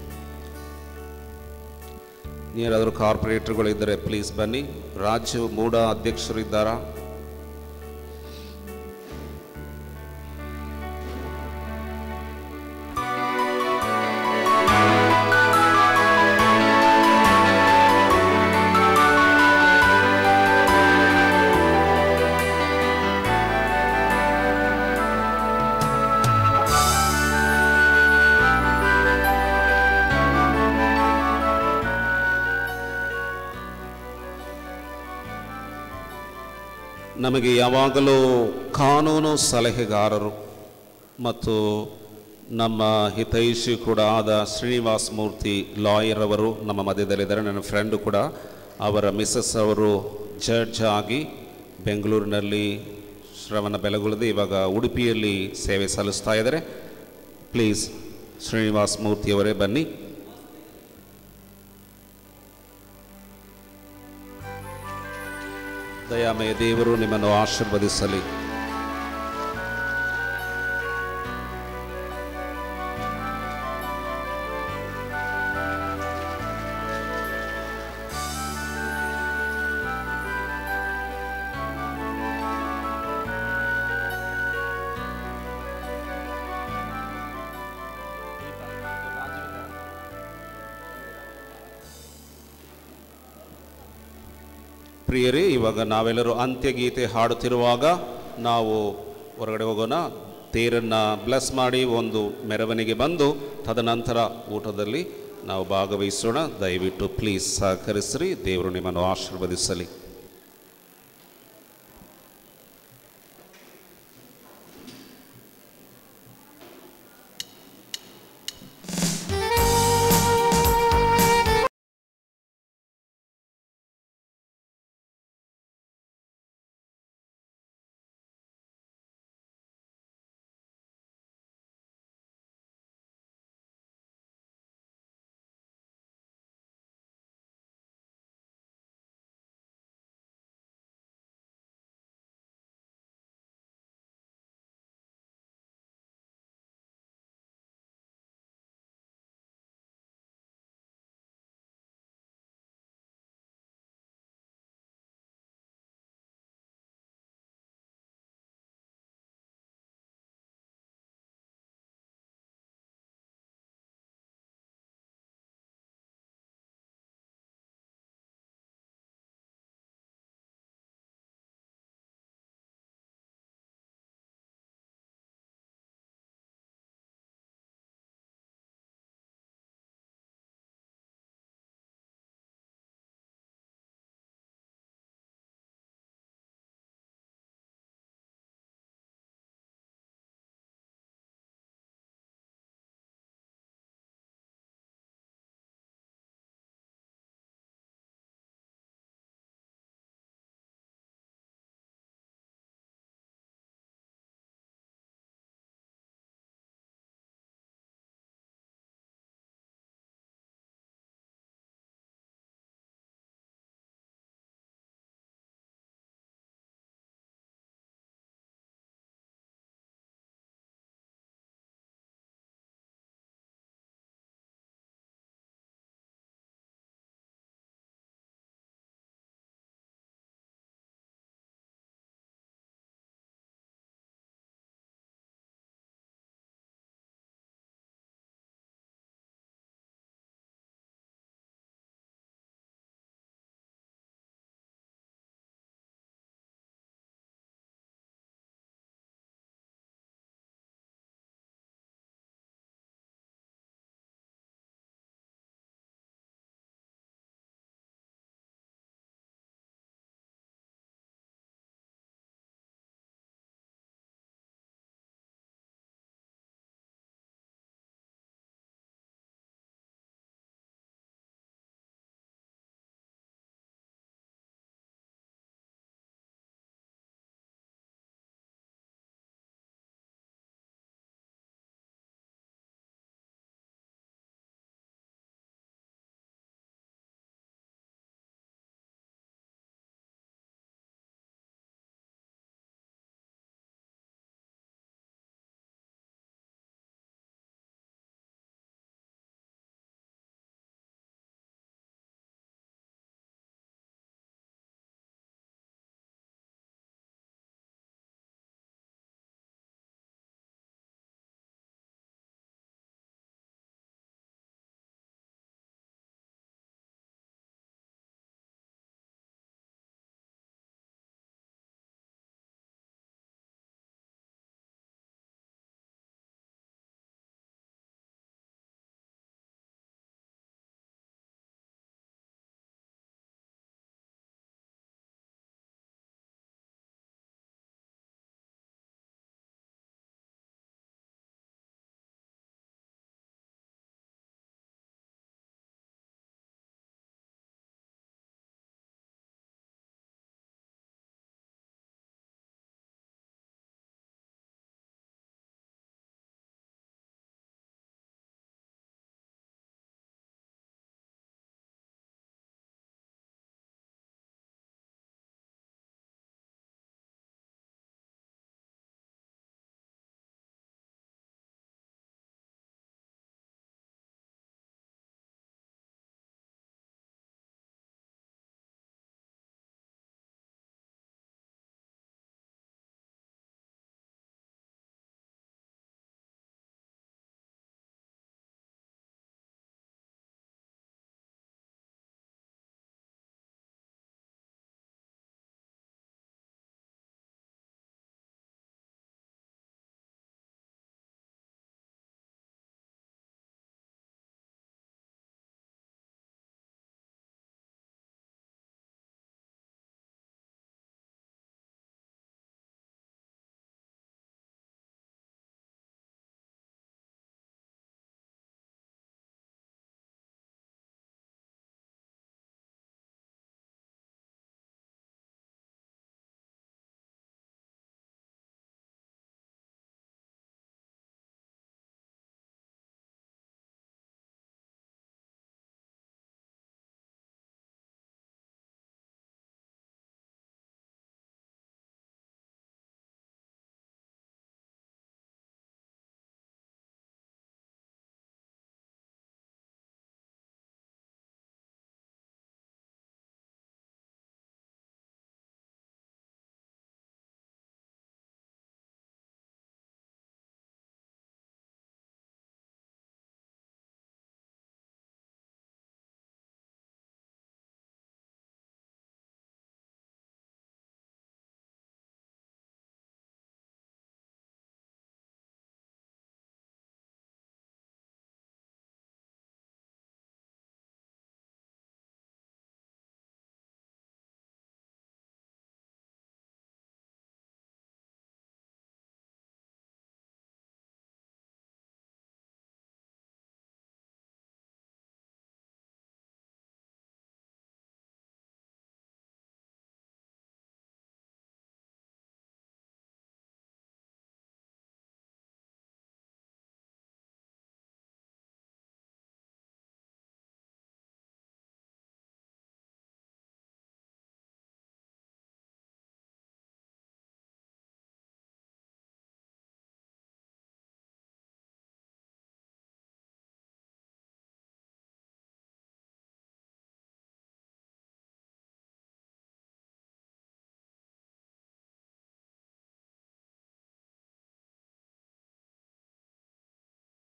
ಯಾರಾದರೂ ಕಾರ್ಪೊರೇಟರ್ಗಳು ಇದ್ದರೆ ಪ್ಲೀಸ್ ಬನ್ನಿ ರಾಜ್ಯ ಮೂಡ ಅಧ್ಯಕ್ಷರು ಇದ್ದಾರಾ ನಮಗೆ ಯಾವಾಗಲೂ ಕಾನೂನು ಸಲಹೆಗಾರರು ಮತ್ತು ನಮ್ಮ ಹಿತೈಷಿ ಕೂಡ ಆದ ಶ್ರೀನಿವಾಸ ಮೂರ್ತಿ ಲಾಯರ್ ಅವರು ನಮ್ಮ ಮಧ್ಯದಲ್ಲಿದ್ದಾರೆ ನನ್ನ ಫ್ರೆಂಡು ಕೂಡ ಅವರ ಮಿಸ್ಸಸ್ ಅವರು ಜಡ್ಜ್ ಆಗಿ ಬೆಂಗಳೂರಿನಲ್ಲಿ ಶ್ರವಣ ಬೆಳಗೊಳ್ಳದೆ ಇವಾಗ ಉಡುಪಿಯಲ್ಲಿ ಸೇವೆ ಸಲ್ಲಿಸ್ತಾ ಇದ್ದಾರೆ ಪ್ಲೀಸ್ ಶ್ರೀನಿವಾಸ್ ಮೂರ್ತಿಯವರೇ ಬನ್ನಿ ದಯಾಮಯ ದೇವರು ನಿಮ್ಮನ್ನು ಆಶೀರ್ವದಿಸಲಿ ಪ್ರಿಯರೇ ಇವಾಗ ನಾವೆಲ್ಲರೂ ಅಂತ್ಯಗೀತೆ ಹಾಡುತ್ತಿರುವಾಗ ನಾವು ಹೊರಗಡೆ ಹೋಗೋಣ ತೇರನ್ನು ಬ್ಲೆಸ್ ಮಾಡಿ ಒಂದು ಮೆರವಣಿಗೆ ಬಂದು ತದನಂತರ ಊಟದಲ್ಲಿ ನಾವು ಭಾಗವಹಿಸೋಣ ದಯವಿಟ್ಟು ಪ್ಲೀಸ್ ಸಹಕರಿಸ್ರಿ ದೇವರು ನಿಮ್ಮನ್ನು ಆಶೀರ್ವದಿಸಲಿ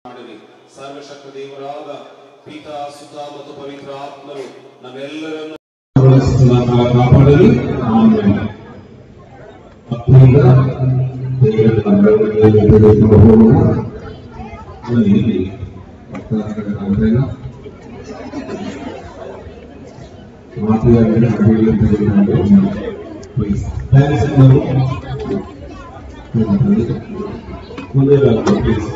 ಮಾಡಿರಿ ಸರ್ವಶಕ್ತ ದೇವರಾದ ಪಿತಾ ಸುತ ಮತ್ತು ಪವಿತ್ರ ಆತ್ಮರು ನಮ್ಮೆಲ್ಲರನ್ನು ಕಾಪಾಡಲಿ ಆಮೇಲೆ ಅಪ್ಪನಿಂದ ದೇವರ ಮೆರವಣಿಗೆಯಲ್ಲಿ ತೆಗೆದುಕೊಂಡು ಹೋಗುವ ಇಲ್ಲಿ ಭಕ್ತಾದಿಗಳ ಅವರೆಲ್ಲ ಮಾತೆಯಾಗಿ ನಡೆಯಲು ತೆಗೆದುಕೊಂಡು ಪ್ಲೀಸ್ ಥ್ಯಾಂಕ್ಸ್ ನಾವು ಮುಂದೆ ಪ್ಲೀಸ್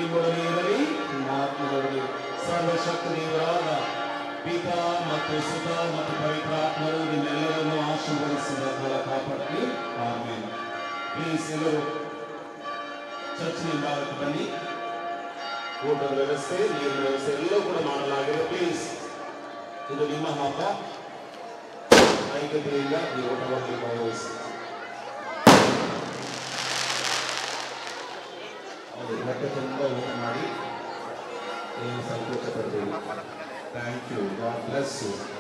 ನಿಮ್ಮೊಡನೆ ಇರಲಿ ನಿಮ್ಮ ಆತ್ಮಗಳಲ್ಲಿ ಸರ್ವಶಕ್ತಿ ದೇವರಾದ ಪಿತಾ ಮತ್ತು ಸುತ ಮತ್ತು ಪವಿತ್ರಾತ್ಮರು ನಿಮ್ಮೆಲ್ಲರನ್ನು ಆಶೀರ್ವದಿಸಿದ ಫಲ ಕಾಪಾಡಲಿ ಆಮೇಲೆ ಪ್ಲೀಸ್ ಎಲ್ಲರೂ ಚರ್ಚ್ ಹಿಂಭಾಗಕ್ಕೆ ಬನ್ನಿ ಊಟದ ವ್ಯವಸ್ಥೆ ನೀರಿನ ವ್ಯವಸ್ಥೆ ಎಲ್ಲವೂ ಕೂಡ ಮಾಡಲಾಗಿದೆ ಪ್ಲೀಸ್ ಇದು ನಿಮ್ಮ ಹಬ್ಬ ಐಕ್ಯತೆಯಿಂದ ಈ ಊಟವನ್ನು ಭಾಗವಹಿಸಿ ಹೌದು ಹೊಟ್ಟೆ ತುಂಬ ಊಟ ಮಾಡಿ ಏನು ಸಂಕೋಚ ಪಡಬೇಡಿ thank you God bless you